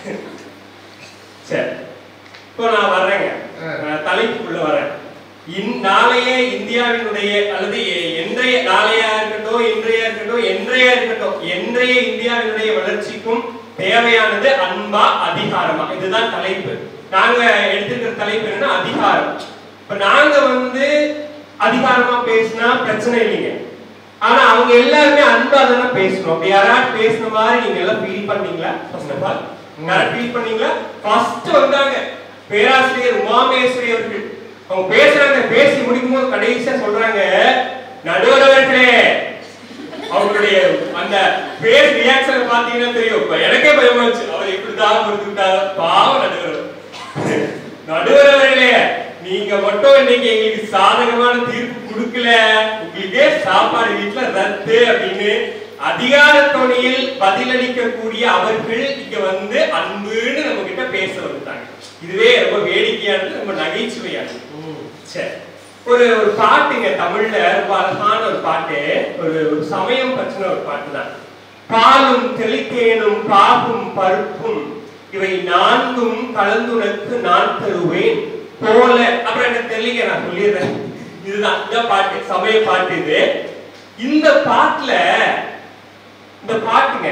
சரி இப்போ நான் வர்றேங்க ஆ. நான் தலைப்புக்குள்ள வரேன் இன் நாளைய இந்தியாவினுடைய அல்லது எ- என்றைய நாளையா இருக்கட்டும் இன்றைய இருக்கட்டும் என்றைய இருக்கட்டும் என்றைய இந்தியாவினுடைய வளர்ச்சிக்கும் தேவையானது அன்பா அதிகாரமா இதுதான் தலைப்பு நாங்க எடுத்துக்கிற தலைப்பு என்னன்னா அதிகாரம் இப்ப நாங்க வந்து அதிகாரமா பேசினா பிரச்சனை இல்லைங்க ஆனா அவங்க எல்லாருமே அன்பா தானே பேசணும் அப்படி யாராவது பேசின மாதிரி நீங்க எல்லாம் ஃபீல் பண்ணீங்களா ஃபர்ஸ்ட் ஆஃப் ஆல் யாராவது ஃபீல் பண்ணீங்களா ஃபர்ஸ்ட் வந்தாங்க பேராசிரியர் உமாமேஸ்வரி அவர்கள் அவங்க பேசுறாங்க பேசி முடிக்கும் போது கடைசியா சொல்றாங்க நடுவர் அவர்களே அவங்களுடைய அந்த ஃபேஸ் ரியாக்ஷன் பாத்தீங்கன்னா தெரியும் இப்ப எனக்கே பயமா இருந்துச்சு அவர் இப்படிதான் கொடுத்துட்டாங்க பாவம் நடுவர் நடுவர் அவர்களே நீங்க மட்டும் இன்னைக்கு எங்களுக்கு சாதகமான தீர்ப்பு கொடுக்கல உங்களுக்கே சாப்பாடு வீட்டுல ரத்து அப்படின்னு அதிகார தொனியில் பதிலளிக்கக்கூடிய அவர்கள் இங்க வந்து அன்புன்னு நம்ம கிட்ட பேச வந்துட்டாங்க இதுவே ரொம்ப வேடிக்கையானது ரொம்ப நகைச்சுவையானது சரி ஒரு ஒரு பாட்டுங்க தமிழ்ல ரொம்ப அழகான ஒரு பாட்டு ஒரு ஒரு சமயம் பற்றின ஒரு பாட்டு தான் பாலும் தெளித்தேனும் பாகும் பருப்பும் இவை நான்கும் கலந்துனக்கு நான் தருவேன் போல அப்புறம் எனக்கு தெரியல நான் சொல்லிடுறேன் இதுதான் இந்த பாட்டு சமய பாட்டு இது இந்த பாட்டுல இந்த பாட்டுங்க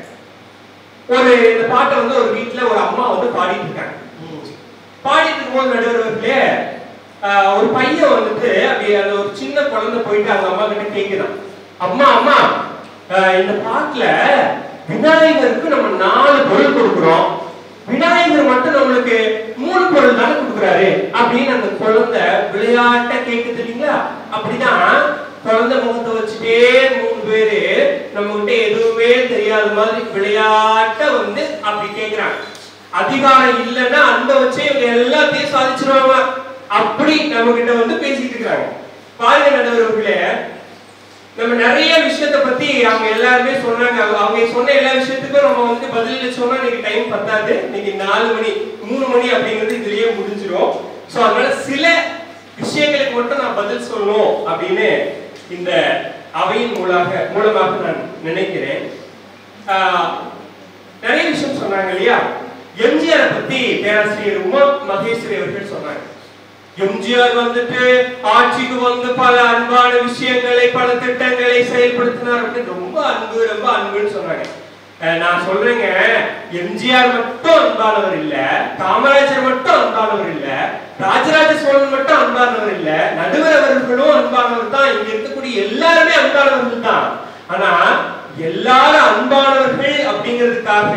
ஒரு இந்த பாட்டை வந்து ஒரு வீட்டுல ஒரு அம்மா வந்து பாடிட்டு இருக்காங்க பாடிட்டு இருக்கும்போது நடுவர்களே ஒரு பையன் வந்துட்டு அப்படி அந்த ஒரு சின்ன குழந்தை போயிட்டு அவங்க அம்மா கிட்ட கேக்குறான் அம்மா அம்மா ஆஹ் இந்த பாட்டுல விநாயகருக்கு நம்ம நாலு பொருள் கொடுக்குறோம் விநாயகர் மட்டும் நம்மளுக்கு மூணு பொருள் தானே கொடுக்குறாரு அப்படின்னு அந்த குழந்தை விளையாட்ட கேக்குது இல்லைங்களா அப்படிதான் குழந்தை முகத்தை வச்சுட்டே மூணு பேரு நம்ம கிட்ட எதுவுமே தெரியாத மாதிரி விளையாட்ட வந்து அப்படி கேக்குறாங்க அதிகாரம் இல்லைன்னா அன்பை வச்சு இவங்க எல்லாத்தையும் சாதிச்சிருவாங்க அப்படி நம்ம கிட்ட வந்து பேசிட்டு இருக்காங்க பாருங்க நடுவர்களே நம்ம நிறைய விஷயத்த பத்தி அவங்க எல்லாருமே சொன்னாங்க அவங்க- அவங்க சொன்ன எல்லா விஷயத்துக்கும் நம்ம வந்து பதில் சொன்னா இன்னைக்கு டைம் பத்தாது இன்னைக்கு நாலு மணி மூணு மணி அப்படிங்கிறது இதுலயே முடிஞ்சிரும் சோ அதனால சில விஷயங்களுக்கு மட்டும் நான் பதில் சொல்லணும் அப்படின்னு இந்த அவையின் மூலமாக மூலமாக நான் நினைக்கிறேன் ஆஹ், நிறைய விஷயம் சொன்னாங்க இல்லையா எம்ஜிஆரை பத்தி பேராசிரியர் உமா மகேஸ்வரி அவர்கள் சொன்னாங்க எம்ஜிஆர் வந்துட்டு ஆட்சிக்கு வந்து பல அன்பான விஷயங்களை பல திட்டங்களை செயல்படுத்தினார் அப்படின்னு ரொம்ப அன்பு ரொம்ப அன்புன்னு சொன்னாங்க அஹ் நான் சொல்றேங்க எம்ஜிஆர் மட்டும் அன்பானவர் இல்ல காமராஜர் மட்டும் அன்பானவர் இல்ல ராஜராஜ சோழன் மட்டும் அன்பானவர் இல்ல நடுவர் அவர்களும் அன்பானவர் தான் இங்க இருக்கக்கூடிய எல்லாருமே அன்பானவர்கள் தான் ஆனா எல்லாரும் அன்பானவர்கள் அப்படிங்கிறதுக்காக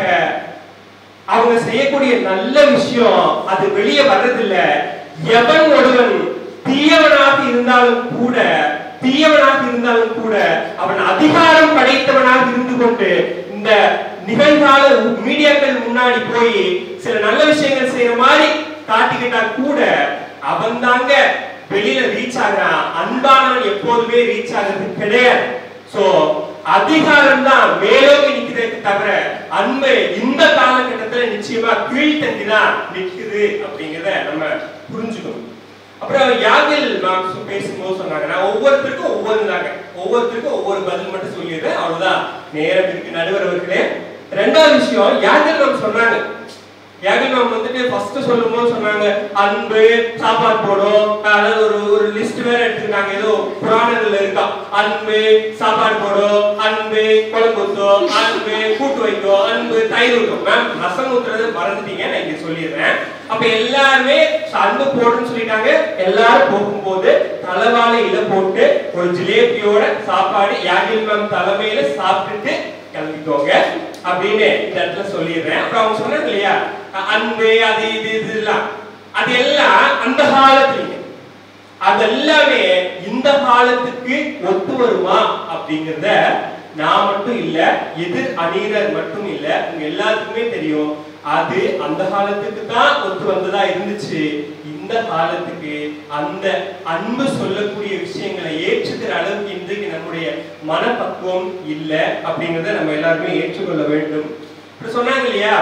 அவங்க செய்யக்கூடிய நல்ல விஷயம் அது வெளியே வர்றதில்ல எவன் ஒருவன் தீயவனாக இருந்தாலும் கூட தீயவனாக இருந்தாலும் கூட அவன் அதிகாரம் படைத்தவனாக இருந்து கொண்டு இந்த நிகழ்கால மீடியாக்கள் முன்னாடி போய் சில நல்ல விஷயங்கள் செய்யற மாதிரி காட்டிக்கிட்டா கூட அவன் தாங்க வெளியில ரீச் ஆகிறான் அன்பானவன் எப்போதுமே ரீச் ஆகிறது கிடையாது சோ அதிகாரம் தான் மேலோங்கி நிக்கிறதே தவிர அன்பு இந்த காலகட்டத்துல நிச்சயமா கீழ்த்தங்கி தான் நிக்குது அப்படிங்கறத நம்ம புரிஞ்சுக்கணும் அப்புறம் யாகில் மேம் பேசும்போது சொன்னாங்க நான் ஒவ்வொருத்தருக்கும் ஒவ்வொரு தாங்க ஒவ்வொருத்தருக்கும் ஒவ்வொரு பதில் மட்டும் சொல்லிடுறேன் அவ்வளவுதான் நேரம் இருக்கு நடுவர் அவர்களே ரெண்டாவது விஷயம் யாகில் மேம் சொன்னாங்க யாகில் மேம் வந்துட்டு ஃபர்ஸ்ட் சொல்லும்போது சொன்னாங்க அன்பு சாப்பாடு போடும் அதாவது ஒரு ஒரு லிஸ்ட் வேற எடுத்துக்கிட்டாங்க ஏதோ புராணங்கள்ல இருக்கா அன்பு சாப்பாடு போடும் அன்பு குழம்பு ஊத்தும் அன்பு கூட்டு வைக்கும் அன்பு தயிர் ஊற்றும் மேம் ரசம் ஊத்துறது மறந்துட்டீங்க நான் இங்க சொல்லிடுறேன் அப்ப எல்லாருமே அன்பு போடுன்னு சொல்லிட்டாங்க எல்லாரும் போகும்போது தலைவாழை இலை போட்டு ஒரு ஜிலேபியோட சாப்பாடு யாகில் மேம் தலைமையில சாப்பிட்டுட்டு கிளம்பிக்கோங்க அப்படின்னு இந்த இடத்துல சொல்லிடுறேன் அப்புறம் அவங்க சொன்னாங்க இல்லையா அ- அன்பு அது இது இதெல்லாம் அது எல்லாம் அந்த காலத்துலங்க அது எல்லாமே இந்த காலத்துக்கு ஒத்து வருமா அப்படிங்கறத நான் மட்டும் இல்ல எதிர் அணியினர் மட்டும் இல்ல உங்க எல்லாத்துக்குமே தெரியும் அது அந்த காலத்துக்கு தான் ஒத்து வந்ததா இருந்துச்சு இந்த காலத்துக்கு அந்த அன்பு சொல்லக்கூடிய விஷயங்களை ஏற்றுக்கிற அளவுக்கு இன்றைக்கு நம்முடைய மனப்பக்குவம் இல்ல அப்படிங்கறத நம்ம எல்லாருமே ஏற்றுக்கொள்ள வேண்டும் இப்ப சொன்னாங்க இல்லையா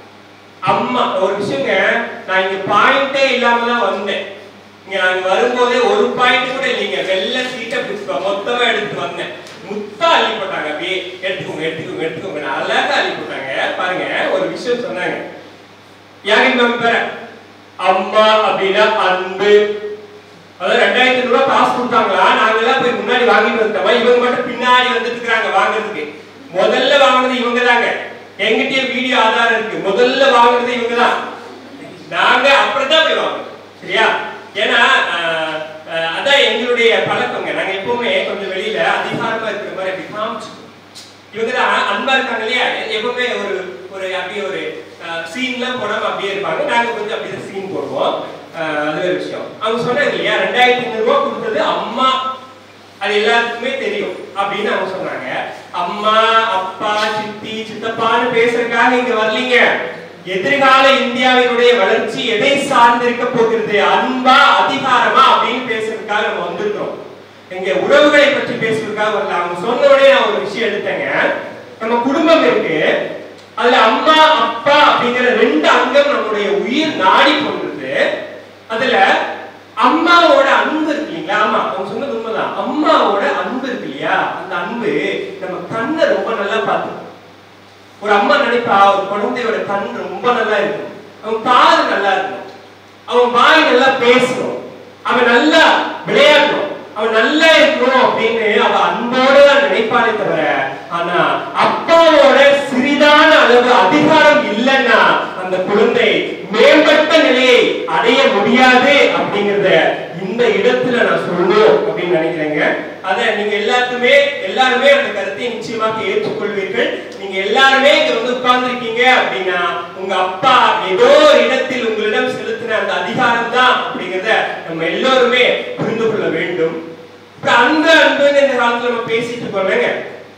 அம்மா ஒரு விஷயங்க நான் இங்க பாயிண்டே இல்லாம தான் வந்தேன் இங்க நாங்க வரும்போதே ஒரு பாயிண்ட் கூட இல்லைங்க வெள்ளை சீட்டை பிடிச்சுக்கோ மொத்தமா எடுத்து வந்தேன் முத்தா அள்ளி போட்டாங்க அப்படியே எடுத்துக்கோங்க எடுத்துக்கோங்க எடுத்துக்கோங்க நான் அழகா அள்ளி போட்டாங்க பாருங்க ஒரு விஷயம் சொன்னாங்க யாரின் மேம் பேர அம்மா அப்படின்னா அன்பு அதாவது ரெண்டாயிரத்தி ஐநூறு ரூபாய் காசு கொடுத்தாங்களா நாங்கெல்லாம் போய் முன்னாடி வாங்கிட்டு வந்துட்டோமா இவங்க மட்டும் பின்னாடி வந்துட்டு இருக்காங்க வாங்குறதுக்கு முதல்ல வாங்குனது இவங்க தாங்க எங்கிட்டயே வீடியோ ஆதாரம் இருக்கு முதல்ல வாங்குனது இவங்க தான் நாங்க அப்புறம் தான் போய் வாங்கணும் சரியா ஏன்னா ஆஹ், ஆஹ், அதான் எங்களுடைய பழக்கங்க நாங்க எப்பவுமே கொஞ்சம் வெளியில அதிகாரமா இருக்கிற மாதிரி அப்படி காமிச்சுக்கணும் இவங்க தான் அன்பா இருக்காங்க இல்லையா எ- எப்பவுமே ஒரு ஒரு அப்படியே ஒரு சீன்லாம் போடாம அப்படியே இருப்பாங்க நாங்க கொஞ்சம் அப்படியே சீன் போடுவோம் அஹ், அது ஒரு விஷயம் அவங்க சொன்னாங்க இல்லையா ரெண்டாயிரத்தி ஐநூறு ரூபாய் கொடுத்தது அம்மா அது எல்லாத்துக்குமே தெரியும் அப்படின்னு அவங்க சொன்னாங்க அம்மா அப்பா சித்தி சித்தப்பான்னு பேசுறதுக்காக இங்க வரலீங்க எதிர்கால இந்தியாவினுடைய வளர்ச்சி எதை சார்ந்து இருக்க போகிறது அன்பா அதிகாரமா அப்படின்னு பேசுறதுக்காக நம்ம வந்திருக்கிறோம் எங்க உறவுகளை பற்றி பேசுறதுக்காக வரல அவங்க சொன்ன உடனே நான் ஒரு விஷயம் எடுத்தேங்க நம்ம குடும்பம் இருக்கு அதுல அம்மா அப்பா அப்படிங்கிற ரெண்டு அங்கம் நம்முடைய உயிர் நாடி கொண்டிருக்கு அதுல அம்மாவோட அன்பு இருக்கு இல்லைங்களா ஆமா அவங்க சொன்னது உண்மைதான் அம்மாவோட அன்பு இருக்கு இல்லையா அந்த அன்பு நம்ம கண்ணை ரொம்ப நல்லா பார்த்துக்கணும் ஒரு அம்மா நினைப்பா ஒரு குழந்தையோட கண் ரொம்ப நல்லா இருக்கும் அவன் காது நல்லா இருக்கணும் அவன் வாய் நல்லா பேசணும் அவன் நல்லா விளையாடணும் அவன் நல்லா இருக்கணும் அப்படின்னு அவ அன்போட தான் நினைப்பானே தவிர ஆனா அப்பாவோட சிறிதான அளவு அதிகாரம் இல்லைன்னா அந்த குழந்தை மேம்பட்ட நிலையை அடைய முடியாது அப்படிங்கறத இந்த இடத்துல நான் சொல்லணும் அப்படின்னு நினைக்கிறேங்க அத நீங்க எல்லாத்துமே எல்லாருமே அந்த கருத்தை நிச்சயமாக ஏற்றுக்கொள்வீர்கள் நீங்க எல்லாருமே இங்க வந்து உட்கார்ந்துருக்கீங்க அப்படின்னா உங்க அப்பா ஏதோ ஒரு இடத்தில் உங்களிடம் செலுத்தின அந்த அதிகாரம் தான் அப்படிங்கறத நம்ம எல்லோருமே புரிந்து கொள்ள வேண்டும் இப்ப அன்பு அன்புன்னு இந்த காலத்துல நம்ம பேசிட்டு இருக்கோம்லங்க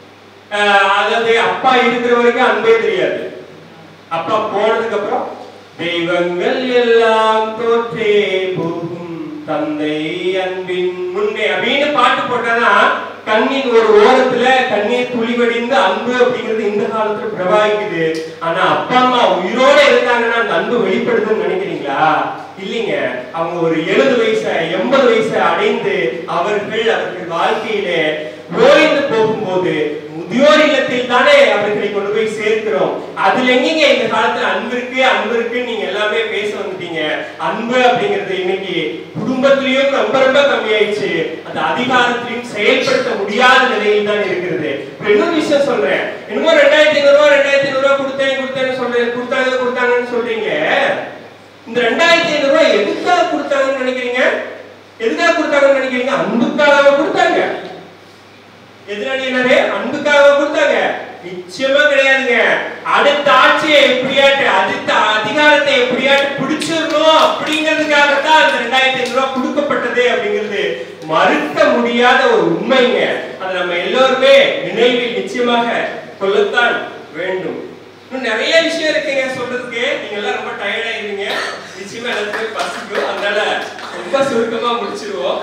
ஆஹ் அதாவது அப்பா இருக்கிற வரைக்கும் அன்பே தெரியாது அப்பா போனதுக்கு அப்புறம் தெய்வங்கள் எல்லாம் தோற்றே போகும் தந்தை அன்பின் முன்னே அப்படின்னு பாட்டு போட்டாதான் கண்ணின் ஒரு ஓரத்துல கண்ணீர் துளி வடிந்து அன்பு அப்படிங்கிறது இந்த காலத்துல பிரவாகிக்குது ஆனா அப்பா அம்மா உயிரோட இருந்தாங்கன்னா அந்த அன்பு வெளிப்படுதுன்னு நினைக்கிறீங்களா இல்லைங்க அவங்க ஒரு எழுபது வயசு எண்பது வயசு அடைந்து அவர்கள் அவர்கள் வாழ்க்கையில ஓய்ந்து போகும்போது முதியோர் இல்லத்தில் தானே அவர்களை கொண்டு போய் சேர்க்கிறோம் அதுல எங்கீங்க இந்த காலத்துல அன்பு இருக்கு அன்பு இருக்குன்னு நீங்க எல்லாமே பேச வந்துட்டீங்க அன்பு அப்படிங்கிறது இன்னைக்கு குடும்பத்திலயும் ரொம்ப ரொம்ப கம்மியாயிடுச்சு அந்த அதிகாரத்திலையும் செயல்படுத்த முடியாத நிலையில் தான் இருக்கிறது இப்ப இன்னொரு விஷயம் சொல்றேன் இன்னும் ரெண்டாயிரத்தி ஐநூறு ரூபாய் ரெண்டாயிரத்தி ஐநூறு ரூபாய் கொடுத்தேன் கொடுத்தேன்னு சொல்றேன் கொடுத்தாங்க கொடுத்தாங்கன்னு சொல்றீங்க இந்த ரெண்டாயிரத்தி ஐநூறு ரூபாய் எதுக்காக கொடுத்தாங்கன்னு நினைக்கிறீங்க எதுக்காக கொடுத்தாங்கன்னு நினைக்கிறீங்க அன்புக்காக கொடுத்தாங்க எதிராளியினரே அன்புக்காக கொடுத்தாங்க நிச்சயமா கிடையாதுங்க அடுத்த ஆட்சியை எப்படியாட்டு அடுத்த அதிகாரத்தை எப்படியாட்டு பிடிச்சிடணும் அப்படிங்கிறதுக்காகத்தான் அந்த ரெண்டாயிரத்தி ஐநூறு ரூபாய் கொடுக்கப்பட்டது அப்படிங்கிறது மறுக்க முடியாத ஒரு உண்மைங்க அதை நம்ம எல்லோருமே நினைவில் நிச்சயமாக கொள்ளத்தான் வேண்டும் இன்னும் நிறைய விஷயம் இருக்குங்க சொல்றதுக்கு நீங்க எல்லாம் ரொம்ப டயர்டா இருந்தீங்க நிச்சயமா எல்லாத்துக்குமே பசிக்கும் அதனால ரொம்ப சுருக்கமா முடிச்சிருவோம்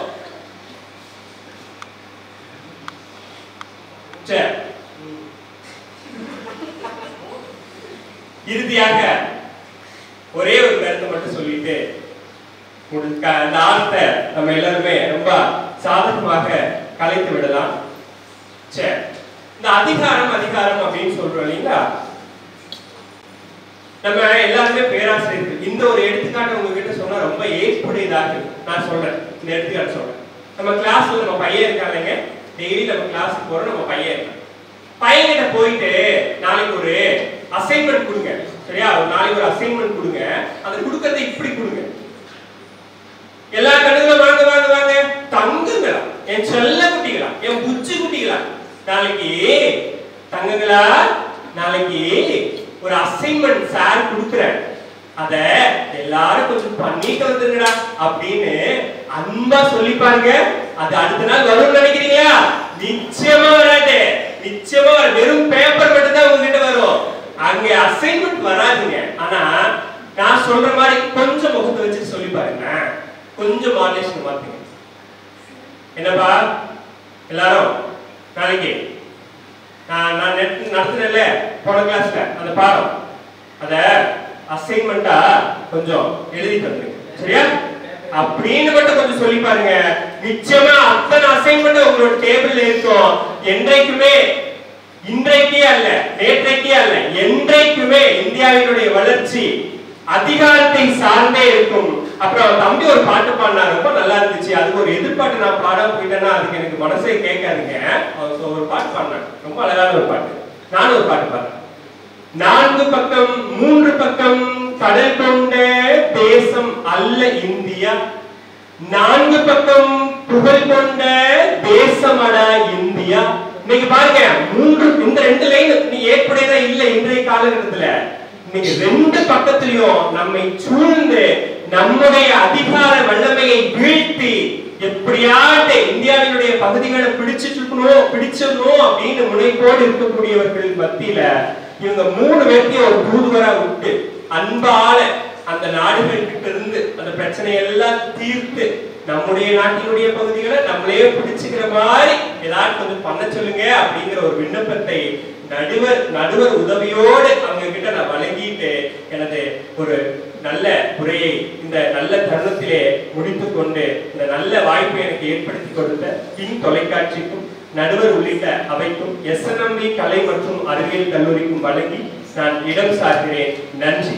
சரி இறுதியாக ஒரே ஒரு கருத்தை மட்டும் சொல்லிட்டு முடி- க- அந்த ஆர்த்த நம்ம எல்லாருமே ரொம்ப சாதகமாக கலைத்து விடலாம் சரி இந்த அதிகாரம் அதிகாரம் அப்படின்னு சொல்றோம் இல்லைங்களா நம்ம எல்லாருமே பேராசிரியர்கள் இந்த ஒரு எடுத்துக்காட்டு உங்ககிட்ட சொன்னா ரொம்ப ஏற்புடையதாக இருக்கும். நான் சொல்றேன் இந்த எடுத்துக்காட்டு சொல்றேன் நம்ம கிளாஸ்ல நம்ம பையன் இருக்காங்க டெய்லி நம்ம கிளாஸுக்கு போறோம் நம்ம பையன் இருக்கான் பையன்கிட்ட போயிட்டு நாளைக்கு ஒரு அசைன்மெண்ட் கொடுங்க சரியா ஒரு நாளைக்கு ஒரு அசைன்மெண்ட் கொடுங்க அதை கொடுக்கறத இப்படி கொடுங்க எல்லா கண்ணுகளும் வாங்க வாங்க வாங்க தங்குங்களா என் செல்ல குட்டிகளா என் புச்சி குட்டிகளா நாளைக்கு தங்குங்களா நாளைக்கு ஒரு அசைன்மெண்ட் சார் கொடுக்குறேன் அத எல்லாரும் கொஞ்சம் பண்ணிட்டு வந்துருங்கடா அப்படின்னு அன்பா சொல்லி பாருங்க அது அடுத்த நாள் வரும்னு நினைக்கிறீங்களா நிச்சயமா வராது நிச்சயமா வராது. வெறும் பேப்பர் மட்டும் தான் உங்ககிட்ட வரும் அங்க அசைன்மெண்ட் வராதுங்க ஆனா நான் சொல்ற மாதிரி கொஞ்சம் முகத்தை வச்சு சொல்லி பாருங்க கொஞ்சம் மாடலேஷன் மாத்துங்க என்னப்பா எல்லாரும் நாளைக்கு நான் நான் நெட் நடத்தினேன்ல போன கிளாஸ்ல அந்த பாடம் அத அசைன்மெண்டா கொஞ்சம் எழுதி தந்துருங்க சரியா அப்படின்னு மட்டும் கொஞ்சம் சொல்லி பாருங்க நிச்சயமா அத்தனை அசைன்மெண்ட் உங்களோட டேபிள்ல இருக்கும் என்றைக்குமே இன்றைக்கே அல்ல நேற்றைக்கே அல்ல என்றைக்குமே இந்தியாவினுடைய வளர்ச்சி அதிகாரத்தை சார்ந்தே இருக்கும் அப்புறம் தம்பி ஒரு பாட்டு பாடினார் ரொம்ப நல்லா இருந்துச்சு அதுக்கு ஒரு எதிர்பார்த்து நான் பாட போயிட்டேன்னா அதுக்கு எனக்கு மனசே கேட்காதுங்க அவர் so ஒரு பாட்டு பாடினார் ரொம்ப அழகான ஒரு பாட்டு நானும் ஒரு பாட்டு பாடுறேன் நான்கு பக்கம் மூன்று பக்கம் கடல் கொண்ட தேசம் அல்ல இந்தியா நான்கு பக்கம் புகழ் கொண்ட தேசமடா இந்தியா இன்னைக்கு பாருங்க மூன்று இந்த ரெண்டு லைன் நீ ஏற்புடையதா இல்ல இன்றைய காலகட்டத்துல இன்னைக்கு ரெண்டு பக்கத்திலையும் நம்மை சூழ்ந்து நம்முடைய அதிகார வல்லமையை வீழ்த்தி எப்படியாட்டு இந்தியாவினுடைய பகுதிகளை பிடிச்சிட்டு இருக்கணும் பிடிச்சிடணும் அப்படின்னு முனைப்போடு இருக்கக்கூடியவர்கள் மத்தியில இவங்க மூணு பேர்த்தையும் ஒரு தூதுவரா விட்டு அன்பால அந்த நாடுகள் கிட்ட இருந்து அந்த பிரச்சனையெல்லாம் தீர்த்து நம்முடைய நாட்டினுடைய பகுதிகளை நம்மளே பிடிச்சுக்கிற மாதிரி ஏதாவது கொஞ்சம் பண்ண சொல்லுங்க அப்படிங்கிற ஒரு விண்ணப்பத்தை நடுவர் நடுவர் உதவியோடு அவங்க கிட்ட நான் வழங்கிட்டு எனது ஒரு நல்ல உரையை இந்த நல்ல தருணத்திலே முடித்துக் கொண்டு இந்த நல்ல வாய்ப்பை எனக்கு ஏற்படுத்தி கொடுத்த கிங் தொலைக்காட்சிக்கும் நடுவர் உள்ளிட்ட அவைக்கும் எஸ்என்எம்பி கலை மற்றும் அறிவியல் கல்லூரிக்கும் வழங்கி நான் இடம் சார்கிறேன் நன்றி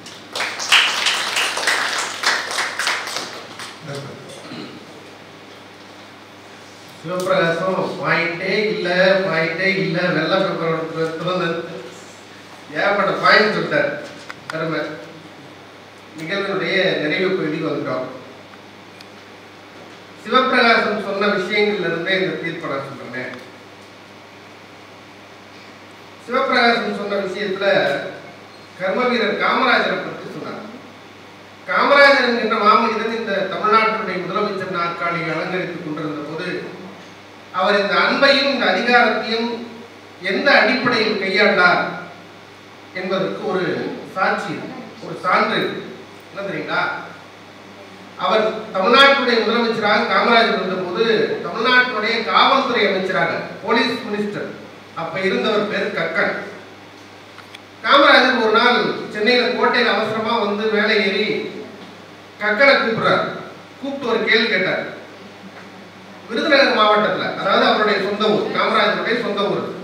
சிவபிரகாசம் பாயிண்டே இல்ல பாயிண்டே இல்ல வெள்ள பேப்பரோட திறந்து ஏகப்பட்ட பாயிண்ட் சொல்லிட்டார் அருமை நிகழ்வினுடைய நிறைவு பகுதிக்கு வந்துட்டோம் சிவபிரகாசம் சொன்ன விஷயங்கள்ல இருந்தே இந்த தீர்ப்பை நான் சொல்றேன் சிவபிரகாசம் சொன்ன விஷயத்துல கர்ம வீரர் காமராஜரை பற்றி சொன்னார் காமராஜர் என்கின்ற மாமனிதன் இந்த தமிழ்நாட்டினுடைய முதலமைச்சர் நாற்காலியை அலங்கரித்துக் கொண்டிருந்த போது அவர் இந்த அன்பையும் இந்த அதிகாரத்தையும் எந்த அடிப்படையில் கையாண்டார் என்பதற்கு ஒரு சாட்சி இருக்கு, ஒரு சான்று இருக்கு. என்ன தெரியுங்களா அவர் தமிழ்நாட்டுடைய முதலமைச்சராக காமராஜர் இருந்தபோது தமிழ்நாட்டுடைய காவல்துறை அமைச்சராக போலீஸ் மினிஸ்டர் அப்ப இருந்தவர் பேர் கக்கன் காமராஜர் ஒரு நாள் சென்னையில கோட்டையில் அவசரமா வந்து மேலே ஏறி கக்கனை கூப்பிடுறார் கூப்பிட்டு ஒரு கேள்வி கேட்டார் விருதுநகர் மாவட்டத்துல அதாவது அவருடைய சொந்த ஊர் காமராஜருடைய சொந்த ஊர்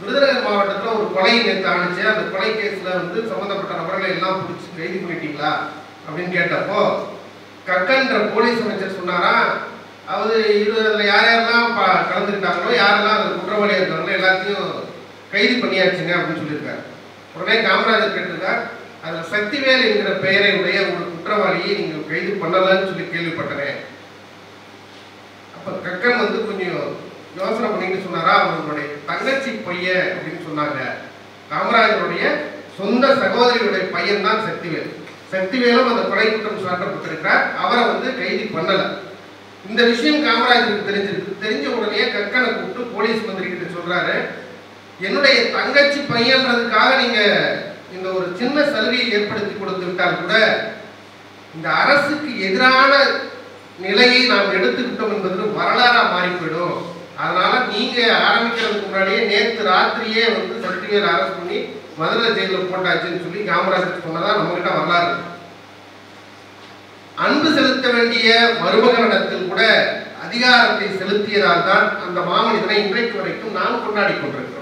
விருதுநகர் மாவட்டத்தில் ஒரு கொலை நேற்று ஆணுச்சு அந்த கொலை கேஸில் வந்து சம்மந்தப்பட்ட நபர்களை எல்லாம் பிடிச்சி கைது பண்ணிட்டீங்களா அப்படின்னு கேட்டப்போ கக்கன்ற போலீஸ் அமைச்சர் சொன்னாரா அவர் இது அதில் யார் யாரெல்லாம் பா கலந்துக்கிட்டாங்களோ யாரெல்லாம் அதில் குற்றவாளியாக இருக்காங்களோ எல்லாத்தையும் கைது பண்ணியாச்சுங்க அப்படின்னு சொல்லியிருக்காரு உடனே காமராஜர் கேட்டிருக்கார் அதில் சக்திவேல் என்கிற பெயரை உடைய ஒரு குற்றவாளியை நீங்கள் கைது பண்ணலன்னு சொல்லி கேள்விப்பட்டனே அப்ப கக்கன் வந்து கொஞ்சம் யோசனை பண்ணிட்டு சொன்னாரா அவங்களுடைய தங்கச்சி பையன் அப்படின்னு சொன்னாங்க காமராஜருடைய சொந்த சகோதரியுடைய பையன் தான் சக்திவேல் சக்திவேலும் அந்த கொலை குற்றம் சாட்டப்பட்டிருக்கிறார் அவரை வந்து கைது பண்ணல இந்த விஷயம் காமராஜருக்கு தெரிஞ்சிருக்கு தெரிஞ்ச உடனே கக்கனை கூப்பிட்டு போலீஸ் மந்திரி கிட்ட சொல்றாரு என்னுடைய தங்கச்சி பையன்றதுக்காக நீங்க இந்த ஒரு சின்ன சலுகையை ஏற்படுத்தி கொடுத்து விட்டால் கூட இந்த அரசுக்கு எதிரான நிலையை நாம் எடுத்துக்கிட்டோம் என்பது வரலாறா மாறி போயிடும் அதனால நீங்க ஆரம்பிக்கிறதுக்கு முன்னாடியே நேத்து ராத்திரியே வந்து சர்டிஃபிகேட் அரெஸ்ட் பண்ணி மதுரை ஜெயிலில் போட்டாச்சுன்னு சொல்லி காமராஜர் சொன்னதா நம்ம கிட்ட வரலாறு இருக்கு. அன்பு செலுத்த வேண்டிய மருமகனிடத்தில் கூட அதிகாரத்தை செலுத்தியதால் தான் அந்த மாமனிதனை இன்றைக்கு வரைக்கும் நாம் கொண்டாடி கொண்டிருக்கிறோம்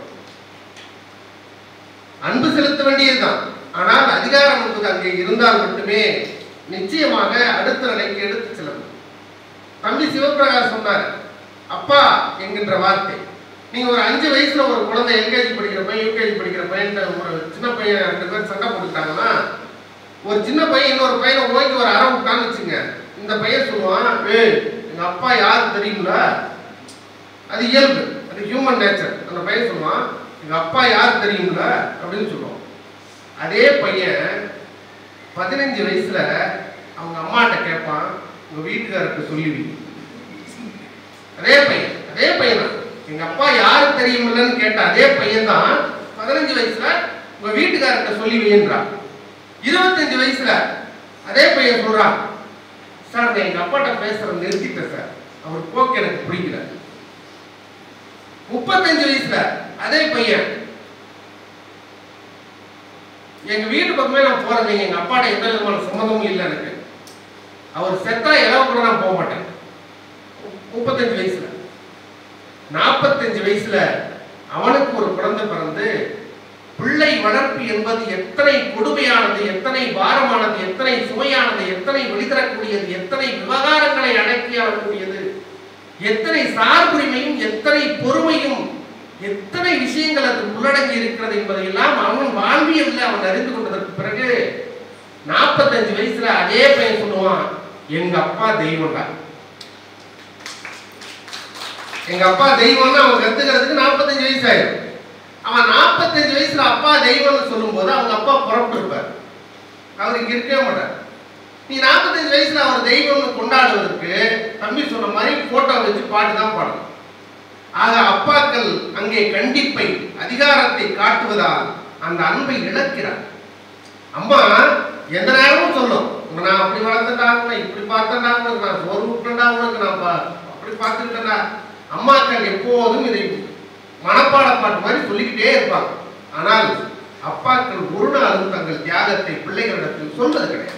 அன்பு செலுத்த வேண்டியதுதான் ஆனால் அதிகாரம் என்பது அங்கே இருந்தால் மட்டுமே நிச்சயமாக அடுத்த நிலைக்கு எடுத்து செல்லும் தம்பி சிவபிரகாஷ் சொன்னார் அப்பா என்கின்ற வார்த்தை நீங்க ஒரு அஞ்சு வயசுல ஒரு குழந்தை எல்கேஜி படிக்கிற பையன் யூகேஜி படிக்கிற பையன் ஒரு சின்ன பையன் ரெண்டு பேர் சண்டை போட்டுட்டாங்கன்னா ஒரு சின்ன பையன் இன்னொரு பையனை ஓய்க்கு ஒரு அரை விட்டான்னு வச்சுங்க இந்த பையன் சொல்லுவான் ஏய் எங்க அப்பா யாரு தெரியுங்களா அது இயல்பு அது ஹியூமன் நேச்சர் அந்த பையன் சொல்லுவான் எங்க அப்பா யார் தெரியுங்களா அப்படின்னு சொல்லுவான் அதே பையன் பதினஞ்சு வயசுல அவங்க அம்மாட்ட கேட்பான் உங்க வீட்டுக்காரருக்கு சொல்லுவி அதே பையன் அதே பையன் தான் எங்க அப்பா யாரு தெரியுமில்லன்னு கேட்ட அதே பையன் தான் பதினஞ்சு வயசுல உங்க வீட்டுக்காரர்கிட்ட சொல்லி வைன்றான் இருபத்தஞ்சு வயசுல அதே பையன் சொல்றான் சார் நான் எங்க அப்பாட்ட பேசுறத நிறுத்திட்டேன் சார் அவர் போக்கு எனக்கு பிடிக்கல முப்பத்தஞ்சு வயசுல அதே பையன் எங்க வீட்டு பக்கமே நான் போறது எங்க அப்பாட்ட எந்த விதமான சம்மந்தமும் இல்லை எனக்கு அவர் செத்தா இளவு கூட நான் போக மாட்டேன் முப்பத்தஞ்சு வயசுல நாற்பத்தஞ்சு வயசுல அவனுக்கு ஒரு குழந்தை பிறந்து பிள்ளை வளர்ப்பு என்பது எத்தனை கொடுமையானது எத்தனை பாரமானது எத்தனை சுமையானது எத்தனை வெளித்தரக்கூடியது எத்தனை விவகாரங்களை அடக்கி ஆளக்கூடியது எத்தனை சார்புரிமையும் எத்தனை பொறுமையும் எத்தனை விஷயங்கள் அது உள்ளடங்கி இருக்கிறது என்பதையெல்லாம் அவன் வாழ்வியல்ல அவன் அறிந்து கொண்டதற்கு பிறகு நாற்பத்தஞ்சு வயசுல அதே பையன் சொல்லுவான் எங்க அப்பா தெய்வம்டா எங்க அப்பா தெய்வம்னு அவன் கத்துக்கிறதுக்கு நாற்பத்தஞ்சு வயசு ஆயிடும் அவன் நாற்பத்தஞ்சு வயசுல அப்பா தெய்வம்னு சொல்லும்போது அவங்க அப்பா புறப்பட்டு இருப்பார் அவர் இங்க இருக்கவே மாட்டார் நீ நாற்பத்தஞ்சு வயசுல அவர் தெய்வம்னு கொண்டாடுவதற்கு தம்பி சொன்ன மாதிரி போட்டோ வச்சு பாட்டு தான் பாடணும் ஆக அப்பாக்கள் அங்கே கண்டிப்பை அதிகாரத்தை காட்டுவதால் அந்த அன்பை இழக்கிறார் அம்மா எந்த நேரமும் சொல்லும் உன்னை நான் அப்படி வளர்த்தேன்டா உன்னை இப்படி பார்த்தேன்டா உனக்கு நான் சோறு விட்டேன்டா உனக்கு நான் பா- அப்படி பார்த்துக்கிட்டேன்டா அம்மாக்கள் எப்போதும் இதை மனப்பாட பாட்டு மாதிரி சொல்லிக்கிட்டே இருப்பாங்க ஆனால் அப்பாக்கள் ஒரு நாளும் தங்கள் தியாகத்தை பிள்ளைகளிடத்தில் சொல்வது கிடையாது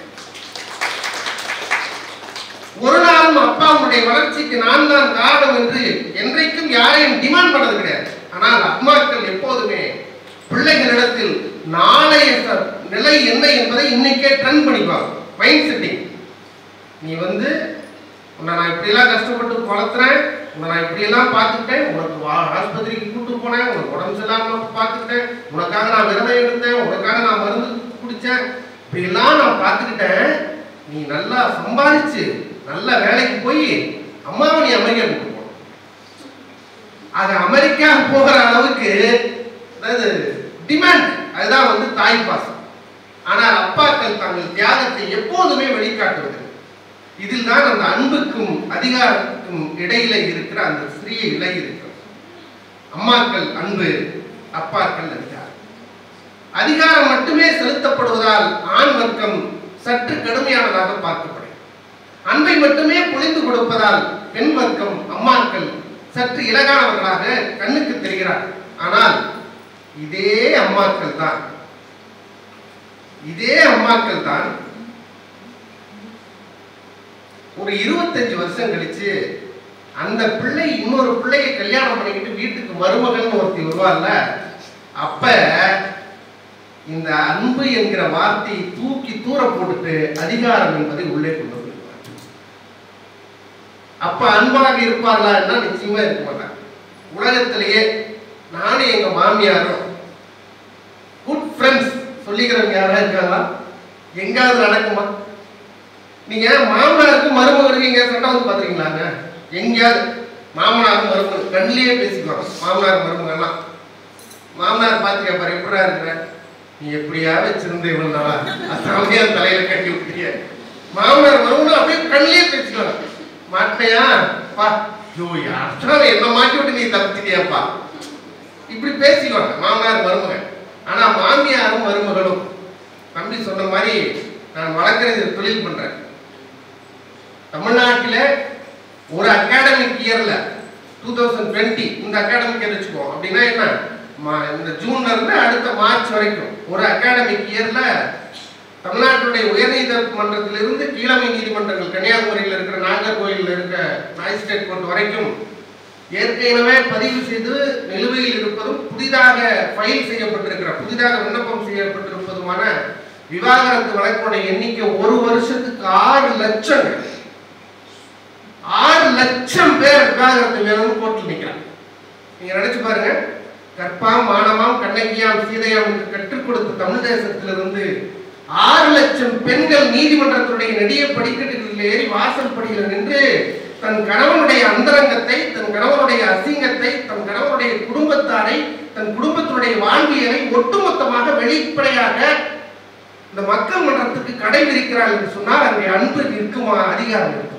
ஒரு நாளும் அப்பாவுடைய வளர்ச்சிக்கு நான் தான் காரணம் என்று என்றைக்கும் யாரையும் டிமாண்ட் பண்ணது கிடையாது ஆனால் அம்மாக்கள் எப்போதுமே பிள்ளைகளிடத்தில் நாளைய ச- நிலை என்ன என்பதை இன்னைக்கே ட்ரெண்ட் பண்ணிப்பாங்க மைண்ட் செட்டிங் நீ வந்து உன்னை நான் இப்படியெல்லாம் கஷ்டப்பட்டு வளர்த்துறேன் உன்னை நான் இப்படியெல்லாம் பார்த்துக்கிட்டேன் உனக்கு வா- ஆஸ்பத்திரிக்கு கூட்டு போனேன் உனக்கு உடம்பு சரியில்லாம பார்த்துக்கிட்டேன் உனக்காக நான் விரதம் எடுத்தேன் உனக்காக நான் மருந்து குடித்தேன் இப்படியெல்லாம் நான் பார்த்துக்கிட்டேன் நீ நல்லா சம்பாதிச்சு நல்ல வேலைக்கு போய் அம்மாவை நீ அமெரிக்கா கூட்டு போகணும் அது அமெரிக்கா போகிற அளவுக்கு அதாவது டிமாண்ட் அதுதான் வந்து தாய் பாசம் ஆனால் அப்பாக்கள் தங்கள் தியாகத்தை எப்போதுமே வெளிக்காட்டுவது இதில் தான் அந்த அன்புக்கும் அதிகாரத்துக்கும் இடையில இருக்கிற அந்த சிறிய இலை இருக்கிறது அம்மாக்கள் அன்பு அப்பாக்கள் அதிகாரம் அதிகாரம் மட்டுமே செலுத்தப்படுவதால் ஆண் வர்க்கம் சற்று கடுமையானதாக பார்க்கப்படும் அன்பை மட்டுமே பொழிந்து கொடுப்பதால் பெண் வர்க்கம் அம்மாக்கள் சற்று இலகானவர்களாக கண்ணுக்கு தெரிகிறார் ஆனால் இதே அம்மாக்கள் தான் இதே அம்மாக்கள் தான் ஒரு இருபத்தஞ்சு வருஷம் கழிச்சு அந்த பிள்ளை இன்னொரு பிள்ளையை கல்யாணம் பண்ணிக்கிட்டு வீட்டுக்கு மருமகன் ஒருத்தி வருவாள்ல அப்ப இந்த அன்பு என்கிற வார்த்தையை தூக்கி தூர போட்டுட்டு அதிகாரம் என்பதை உள்ளே கொண்டு வருவார் அப்ப அன்பாக இருப்பார்களா என்ன நிச்சயமா இருக்க மாட்டாங்க உலகத்திலேயே நானும் எங்க மாமியாரும் குட் ஃப்ரெண்ட்ஸ் சொல்லிக்கிறவங்க யாரா இருக்காங்களா எங்காவது நடக்குமா நீங்க மாமனாருக்கும் மருமகனுக்கு எங்க சண்டை வந்து பாத்துருக்கீங்களாங்க எங்கேயாவது மாமனார் மருமகன் கண்ணிலேயே பேசிக்குவாங்க மாமனார் மருமகன்லாம் மாமனார் பார்த்து கேட்பாரு எப்படா இருக்கிற நீ எப்படியா வச்சிருந்த இவ்வளவு நாளா அசாமியா தலையில கட்டி விட்டிய மாமனார் மருமகனும் அப்படியே கண்ணிலேயே பேசிக்குவாங்க மாட்டினையா பா ஐயோ யார்தான் என்ன மாட்டி விட்டு நீ தப்பிச்சிட்டியாப்பா இப்படி பேசிக்குவாங்க மாமனார் மருமகன் ஆனா மாமியாரும் மருமகளும் தம்பி சொன்ன மாதிரி நான் வழக்கறிஞர் தொழில் பண்றேன் தமிழ்நாட்டில ஒரு அகாடமிக் இயர்ல டூ தௌசண்ட் டுவெண்ட்டி இந்த அகாடமிக் இயர் வச்சுக்குவோம் அப்படின்னா என்ன மா- இந்த ஜூன்ல இருந்து அடுத்த மார்ச் வரைக்கும் ஒரு அகாடமிக் இயர்ல தமிழ்நாட்டுடைய உயர்நீதிமன்றத்திலிருந்து கீழமை நீதிமன்றங்கள் கன்னியாகுமரியில் இருக்கிற நாகர்கோயிலில் இருக்கிற மேஜிஸ்ட்ரேட் கோர்ட் வரைக்கும் ஏற்கனவே பதிவு செய்து நிலுவையில் இருப்பதும் புதிதாக ஃபைல் செய்யப்பட்டிருக்கிற புதிதாக விண்ணப்பம் செய்யப்பட்டிருப்பதுமான விவாகரத்து வழக்குடைய எண்ணிக்கை ஒரு வருஷத்துக்கு ஆறு லட்சம் ஆறு லட்சம் பேர் விவாகரத்து வேணும்னு கோர்ட்டில் நிற்கிறாங்க நீங்க நினைச்சு பாருங்க கற்பாம் மானமாம் கண்ணகியாம் சீதையாம் என்று கற்றுக் கொடுத்த தமிழ் தேசத்திலிருந்து ஆறு லட்சம் பெண்கள் நீதிமன்றத்துடைய நெடிய படிக்கட்டுகளில் ஏறி வாசல் படியில் நின்று தன் கணவனுடைய அந்தரங்கத்தை தன் கணவனுடைய அசிங்கத்தை தன் கணவனுடைய குடும்பத்தாரை தன் குடும்பத்தினுடைய வாழ்வியலை ஒட்டுமொத்தமாக வெளிப்படையாக இந்த மக்கள் மன்றத்துக்கு கடை விரிக்கிறார் என்று சொன்னால் அங்கே அன்பு இருக்குமா அதிகாரம் இருக்குமா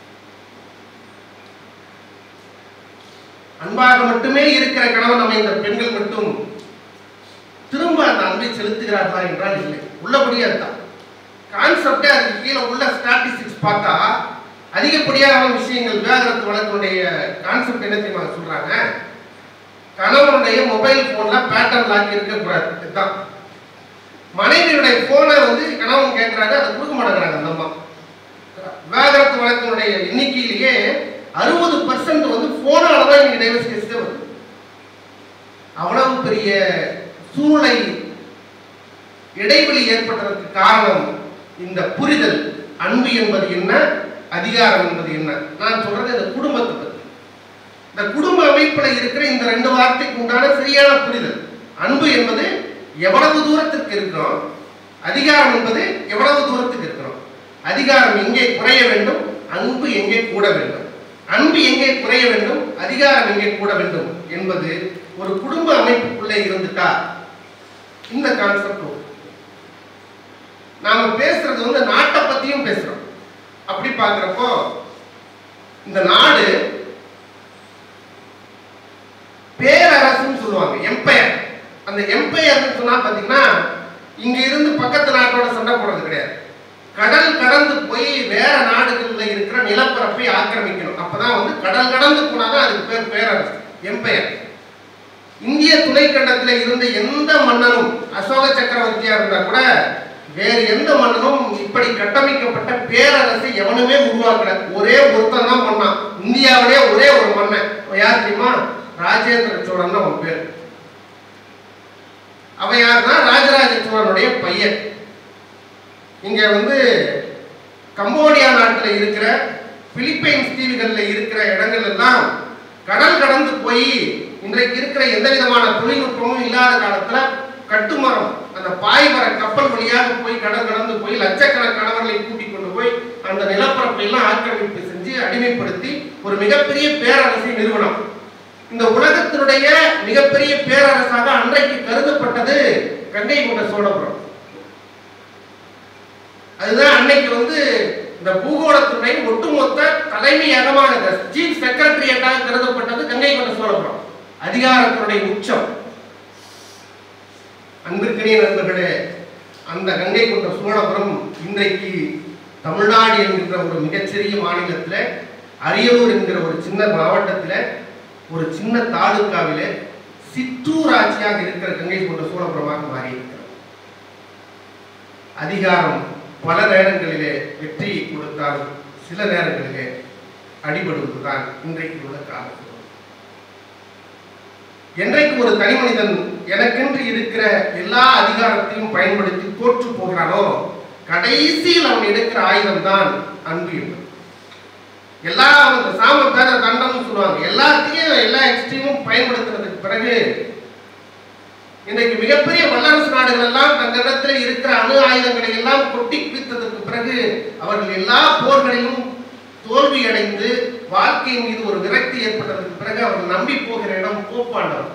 அன்பாக மட்டுமே இருக்கிற கணவன் அமைந்த பெண்கள் மட்டும் திரும்ப அந்த அன்பை செலுத்துகிறார்களா என்றால் இல்லை உள்ளபடியே அதுதான் கான்செப்டே அதுக்கு கீழே உள்ள ஸ்டாட்டிஸ்டிக்ஸ் பார்த்தா அதிகப்படியான விஷயங்கள் விவாகரத்து வழக்கினுடைய கான்செப்ட் என்ன தெரியுமா சொல்றாங்க கணவனுடைய மொபைல் போன்ல பேட்டர்ன் லாக் இருக்கக்கூடாது இதுதான் மனைவியுடைய போனை வந்து கணவன் கேட்கிறாங்க அதை கொடுக்க மாட்டேங்கிறாங்க அந்த அம்மா விவாகரத்து வழக்கினுடைய எண்ணிக்கையிலேயே அறுபது பர்சன்ட் வந்து போனால தான் இன்னைக்கு டைவர்ஸ் கேஸ் வருது அவ்வளவு பெரிய சூழ்நிலை இடைவெளி ஏற்பட்டதற்கு காரணம் இந்த புரிதல் அன்பு என்பது என்ன அதிகாரம் என்பது என்ன நான் சொல்றது இந்த குடும்பத்தை பத்தி இந்த குடும்ப அமைப்புல இருக்கிற இந்த ரெண்டு வார்த்தைக்கு உண்டான சரியான புரிதல் அன்பு என்பது எவ்வளவு தூரத்திற்கு இருக்கிறோம் அதிகாரம் என்பது எவ்வளவு தூரத்துக்கு இருக்கிறோம் அதிகாரம் எங்கே குறைய வேண்டும் அன்பு எங்கே கூட வேண்டும் அன்பு எங்கே குறைய வேண்டும் அதிகாரம் எங்கே கூட வேண்டும் என்பது ஒரு குடும்ப அமைப்புக்குள்ளே இருந்துட்டா இந்த கான்செப்ட் நாம பேசுறது வந்து நாட்டை பத்தியும் பேசுறோம் அப்படி பார்க்கிறப்போ இந்த நாடு பேரரசுன்னு சொல்லுவாங்க எம்பையர் அந்த எம்பையர்னு சொன்னா பாத்தீங்கன்னா இங்க இருந்து பக்கத்து நாட்டோட சண்டை போடுறது கிடையாது கடல் கடந்து போய் வேற நாடுகள்ல இருக்கிற நிலப்பரப்பை ஆக்கிரமிக்கணும் அப்பதான் வந்து கடல் கடந்து போனாதான் அதுக்கு பேர் பேரரசு எம்பையர் இந்திய துணைக்கண்டத்துல இருந்த எந்த மன்னனும் அசோக சக்கரவர்த்தியா இருந்தா கூட வேறு எந்த மன்னனும் இப்படி கட்டமைக்கப்பட்ட பேரரசை எவனுமே உருவாக்கல ஒரே ஒருத்தன் தான் பண்ணான் இந்தியாவிலே ஒரே ஒரு மன்னன் யார் தெரியுமா ராஜேந்திர சோழன் அவன் பேர் அவன் யாருன்னா ராஜராஜ சோழனுடைய பையன் இங்க வந்து கம்போடியா நாட்டில் இருக்கிற பிலிப்பைன்ஸ் தீவுகள்ல இருக்கிற இடங்கள் எல்லாம் கடல் கடந்து போய் இன்றைக்கு இருக்கிற எந்த விதமான தொழில்நுட்பமும் இல்லாத காலத்துல கட்டுமரம் அந்த பாய்மர கப்பல் வழியாக போய் கடல் கடந்து போய் லட்சக்கணக்கானவர்களை கூட்டிக் கொண்டு போய் அந்த நிலப்பரப்பை எல்லாம் ஆக்கிரமிப்பு செஞ்சு அடிமைப்படுத்தி ஒரு மிகப்பெரிய பேரரசை நிறுவனம் இந்த உலகத்தினுடைய மிகப்பெரிய பேரரசாக அன்றைக்கு கருதப்பட்டது கங்கை கொண்ட சோழபுரம் அதுதான் அன்னைக்கு வந்து இந்த பூகோளத்துடைய ஒட்டுமொத்த தலைமையகமான சீஃப் செக்ரட்டரியேட்டாக கருதப்பட்டது கங்கை கொண்ட சோழபுரம் அதிகாரத்தினுடைய உச்சம் அன்பிற்கினிய நண்பர்களே அந்த கங்கை கொண்ட சோழபுரம் இன்றைக்கு தமிழ்நாடு என்கின்ற ஒரு மிகச்சிறிய மாநிலத்தில் அரியலூர் என்கிற ஒரு சின்ன மாவட்டத்தில் ஒரு சின்ன தாலுக்காவிலே சிற்றூராட்சியாக இருக்கிற கங்கை கொண்ட சோழபுரமாக மாறி இருக்கிறது அதிகாரம் பல நேரங்களிலே வெற்றியை கொடுத்தாலும் சில நேரங்களிலே அடிபடுவதுதான் இன்றைக்கு உள்ள காலம் என்றைக்கு ஒரு தனி மனிதன் எனக்கென்று இருக்கிற எல்லா அதிகாரத்தையும் பயன்படுத்தி தோற்று போகிறானோ கடைசியில் அவன் எடுக்கிற ஆயுதம் தான் அன்பு என்பது எல்லா அந்த சாம பேர தண்டம்னு சொல்லுவாங்க எல்லாத்தையும் எல்லா எக்ஸ்ட்ரீமும் பயன்படுத்துறதுக்கு பிறகு இன்றைக்கு மிகப்பெரிய வல்லரசு நாடுகள் எல்லாம் தங்களிடத்தில் இருக்கிற அணு ஆயுதங்களை எல்லாம் கொட்டி குவித்ததற்கு பிறகு அவர்கள் எல்லா போர்களிலும் தோல்வி அடைந்து வாழ்க்கை மீது ஒரு விரக்தி ஏற்பட்டதற்கு பிறகு அவர்கள் நம்பி போகிற இடம் போப்பாண்டவர்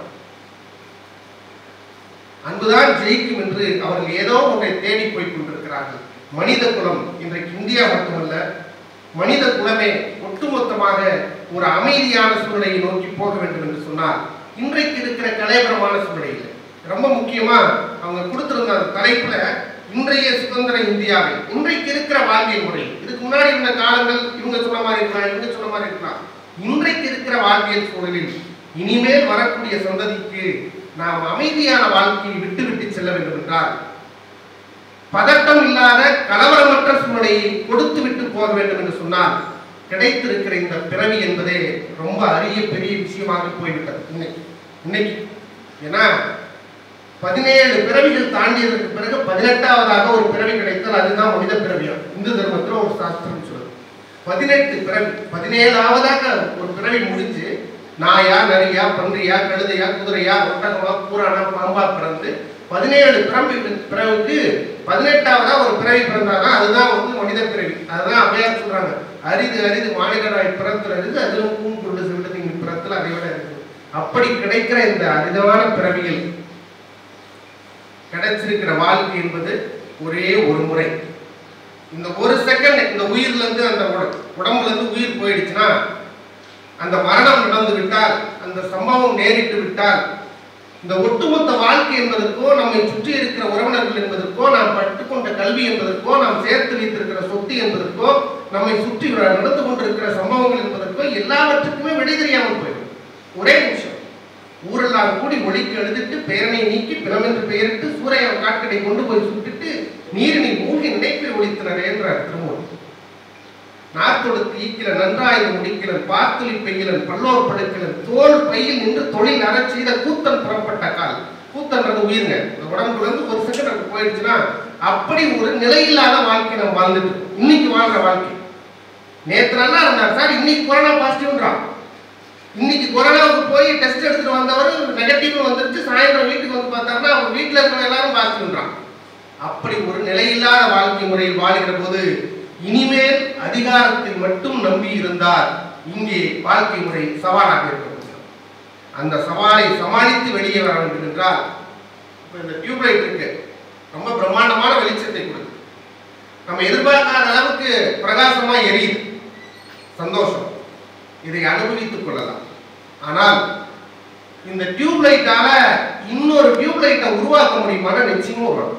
அன்புதான் ஜெயிக்கும் என்று அவர்கள் ஏதோ ஒன்றை தேடி போய் கொண்டிருக்கிறார்கள் மனித குலம் இன்றைக்கு இந்தியா மட்டுமல்ல மனித குலமே ஒட்டுமொத்தமாக ஒரு அமைதியான சூழ்நிலையை நோக்கி போக வேண்டும் என்று சொன்னால் இன்றைக்கு இருக்கிற கலைபரமான சூழ்நிலையில் ரொம்ப முக்கியமா அவங்க கொடுத்திருந்த அந்த தலைப்புல இன்றைய சுதந்திர இந்தியாவில் இன்றைக்கு இருக்கிற வாழ்வியல் முறை இதுக்கு முன்னாடி இருந்த காலங்கள் இவங்க சொன்ன மாதிரி இருக்கலாம் இவங்க சொன்ன மாதிரி இருக்கலாம் இன்றைக்கு இருக்கிற வாழ்வியல் சூழலில் இனிமேல் வரக்கூடிய சந்ததிக்கு நாம் அமைதியான வாழ்க்கையை விட்டு விட்டு செல்ல வேண்டும் என்றால் பதட்டம் இல்லாத கலவரமற்ற சூழ்நிலையை கொடுத்து விட்டு போக வேண்டும் என்று சொன்னால் கிடைத்திருக்கிற இந்த பிறவி என்பதே ரொம்ப அரிய பெரிய விஷயமாக போய்விட்டது இன்னைக்கு இன்னைக்கு ஏன்னா பதினேழு பிறவிகள் தாண்டியதற்கு பிறகு பதினெட்டாவதாக ஒரு பிறவி கிடைத்தால் அதுதான் மனித பிறவியம் இந்து தர்மத்துல ஒரு சாஸ்திரம் சொல்லுது பதினெட்டு பிறவி பதினேழாவதாக ஒரு பிறவி முடிஞ்சு நாயா நரியா பன்றியா கழுதையா குதிரையா ஒட்டகமா பூரானா பாம்பா பிறந்து பதினேழு பிறவிகள் பிறவுக்கு பதினெட்டாவதா ஒரு பிறவி பிறந்தாதான் அதுதான் வந்து மனித பிறவி அதுதான் அவையார் சொல்றாங்க அரிது அரிது மாநிலராய் பிறத்துல அரிது அதிலும் பூங்குருடு சிவிடத்தின் பிறத்துல அதை விட இருக்கு அப்படி கிடைக்கிற இந்த அரிதான பிறவியில் கிடைச்சிருக்கிற வாழ்க்கை என்பது ஒரே ஒரு முறை இந்த ஒரு செகண்ட் இந்த உயிர்ல இருந்து அந்த உட- உடம்புல இருந்து உயிர் போயிடுச்சுன்னா அந்த மரணம் நடந்து விட்டால் அந்த சம்பவம் நேரிட்டு விட்டால் இந்த ஒட்டுமொத்த வாழ்க்கை என்பதற்கோ நம்மை சுற்றி இருக்கிற உறவினர்கள் என்பதற்கோ நாம் பட்டுக்கொண்ட கல்வி என்பதற்கோ நாம் சேர்த்து வைத்திருக்கிற சொத்து என்பதற்கோ நம்மை சுற்றி வ- நடந்து கொண்டிருக்கிற சம்பவங்கள் என்பதற்கோ எல்லாவற்றுக்குமே விடை தெரியாமல் போயிடும் ஒரே நிமிஷம் ஊரெல்லாம் கூடி ஒளிக்கு எழுதிட்டு பேரனை நீக்கி பிறமென்று பெயரிட்டு சூறைய காட்கடை கொண்டு போய் சுட்டுட்டு நீரினை மூழ்கி நினைப்பில் ஒழித்தனர் என்றார் திருமூலர் நாத்தொடுத்து ஈக்கில நன்றாய்ந்து முடிக்கிலன் பார்த்துளி பெய்யிலன் பல்லோர் படுக்கிலன் தோல் பையில் நின்று தொழில் அறச் செய்த கூத்தன் புறப்பட்ட கால் கூத்தன்றது உயிருங்க இந்த உடம்புல இருந்து ஒரு செகண்ட் அது போயிடுச்சுன்னா அப்படி ஒரு நிலையில்லாத வாழ்க்கை நம்ம வாழ்ந்துட்டு இருக்கோம். இன்னைக்கு வாழ்ற வாழ்க்கை நேத்து நல்லா இருந்தார் சார் இன்னைக்கு கொரோனா பாசிட்டிவ்ன்றான் இன்னைக்கு கொரோனாவுக்கு போய் டெஸ்ட் எடுத்துட்டு வந்தவர் நெகட்டிவ் வந்துருச்சு சாயந்தரம் வீட்டுக்கு வந்து பார்த்தாருன்னா அவங்க வீட்டில் இருக்கிற எல்லாரும் பாசிட்டிவ்ன்றான் அப்படி ஒரு நிலையில்லாத வாழ்க்கை முறையில் வாழ்கிற போது இனிமேல் அதிகாரத்தை மட்டும் நம்பி இருந்தால் இங்கே வாழ்க்கை முறை சவாலாக இருக்க அந்த சவாலை சமாளித்து வெளியே வர வேண்டும் என்றால் இப்ப இந்த டியூப்லைட் இருக்கு ரொம்ப பிரம்மாண்டமான வெளிச்சத்தை கொடுக்குது நம்ம எதிர்பார்க்காத அளவுக்கு பிரகாசமா எரியுது சந்தோஷம் இதை அனுபவித்துக் கொள்ளலாம் ஆனால் இந்த டியூப்லைட்டால இன்னொரு டியூப்லைட்டை உருவாக்க முடியுமான நிச்சயமும் வரும்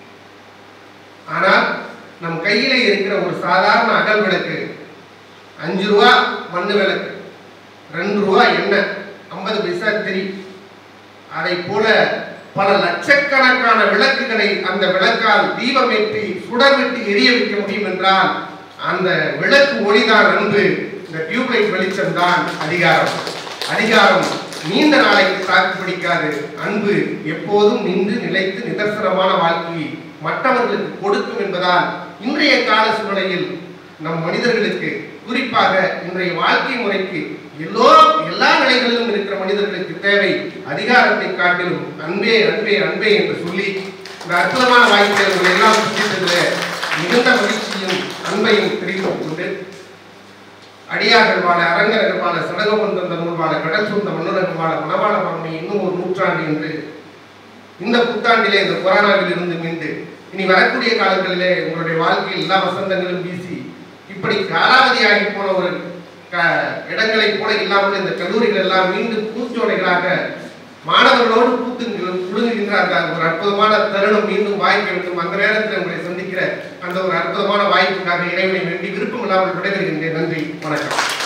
ஆனால் நம் கையில இருக்கிற ஒரு சாதாரண அகல் விளக்கு அஞ்சு ரூபா மண்ணு விளக்கு ரெண்டு ரூபா எண்ணெய் ஐம்பது பைசா திரி அதை போல பல லட்சக்கணக்கான விளக்குகளை அந்த விளக்கால் தீபமேற்றி சுடர்விட்டு எரிய வைக்க முடியும் என்றால் அந்த விளக்கு ஒளிதான் அன்பு இந்த டியூப்லைட் வெளிச்சம் தான் அதிகாரம் அதிகாரம் நீண்ட நாளைக்கு தாக்கு பிடிக்காது அன்பு எப்போதும் நின்று நிலைத்து நிதர்சனமான வாழ்க்கையை மற்றவர்களுக்கு கொடுக்கும் என்பதால் இன்றைய கால சூழ்நிலையில் நம் மனிதர்களுக்கு குறிப்பாக இன்றைய வாழ்க்கை முறைக்கு எல்லோ எல்லா நிலைகளிலும் இருக்கிற மனிதர்களுக்கு தேவை அதிகாரத்தை காட்டிலும் அன்பே அன்பே அன்பே என்று சொல்லி இந்த அற்புதமான வாய்ப்பை உங்களை எல்லாம் சந்தித்ததில் மிகுந்த மகிழ்ச்சியும் அன்பையும் தெரிவித்துக் கொண்டு அடியார்கள் வாழ அரங்கர்கள் வாழ சடகம் தந்த நூல் வாழ கடல் சூழ்ந்த மண்ணுலகம் வாழ மணவாள பழமை இன்னும் ஒரு நூற்றாண்டு என்று இந்த புத்தாண்டிலே இந்த கொரோனாவில் இருந்து மீண்டு இனி வரக்கூடிய காலங்களிலே உங்களுடைய வாழ்க்கையில் எல்லா வசந்தங்களும் வீசி இப்படி காலாவதியாகி போன ஒரு க இடங்களைப் போல இல்லாமல் இந்த கல்லூரிகள் எல்லாம் மீண்டும் பூச்சோலைகளாக மாணவர்களோடு பூத்து குழுங்குகின்ற அந்த ஒரு அற்புதமான தருணம் மீண்டும் வாய்க்க வேண்டும் அந்த நேரத்தில் உங்களை சந்திக்கிற அந்த ஒரு அற்புதமான வாய்ப்புக்காக இறைவனை வேண்டி விருப்பம் இல்லாமல் விடைபெறுகின்றேன் நன்றி வணக்கம்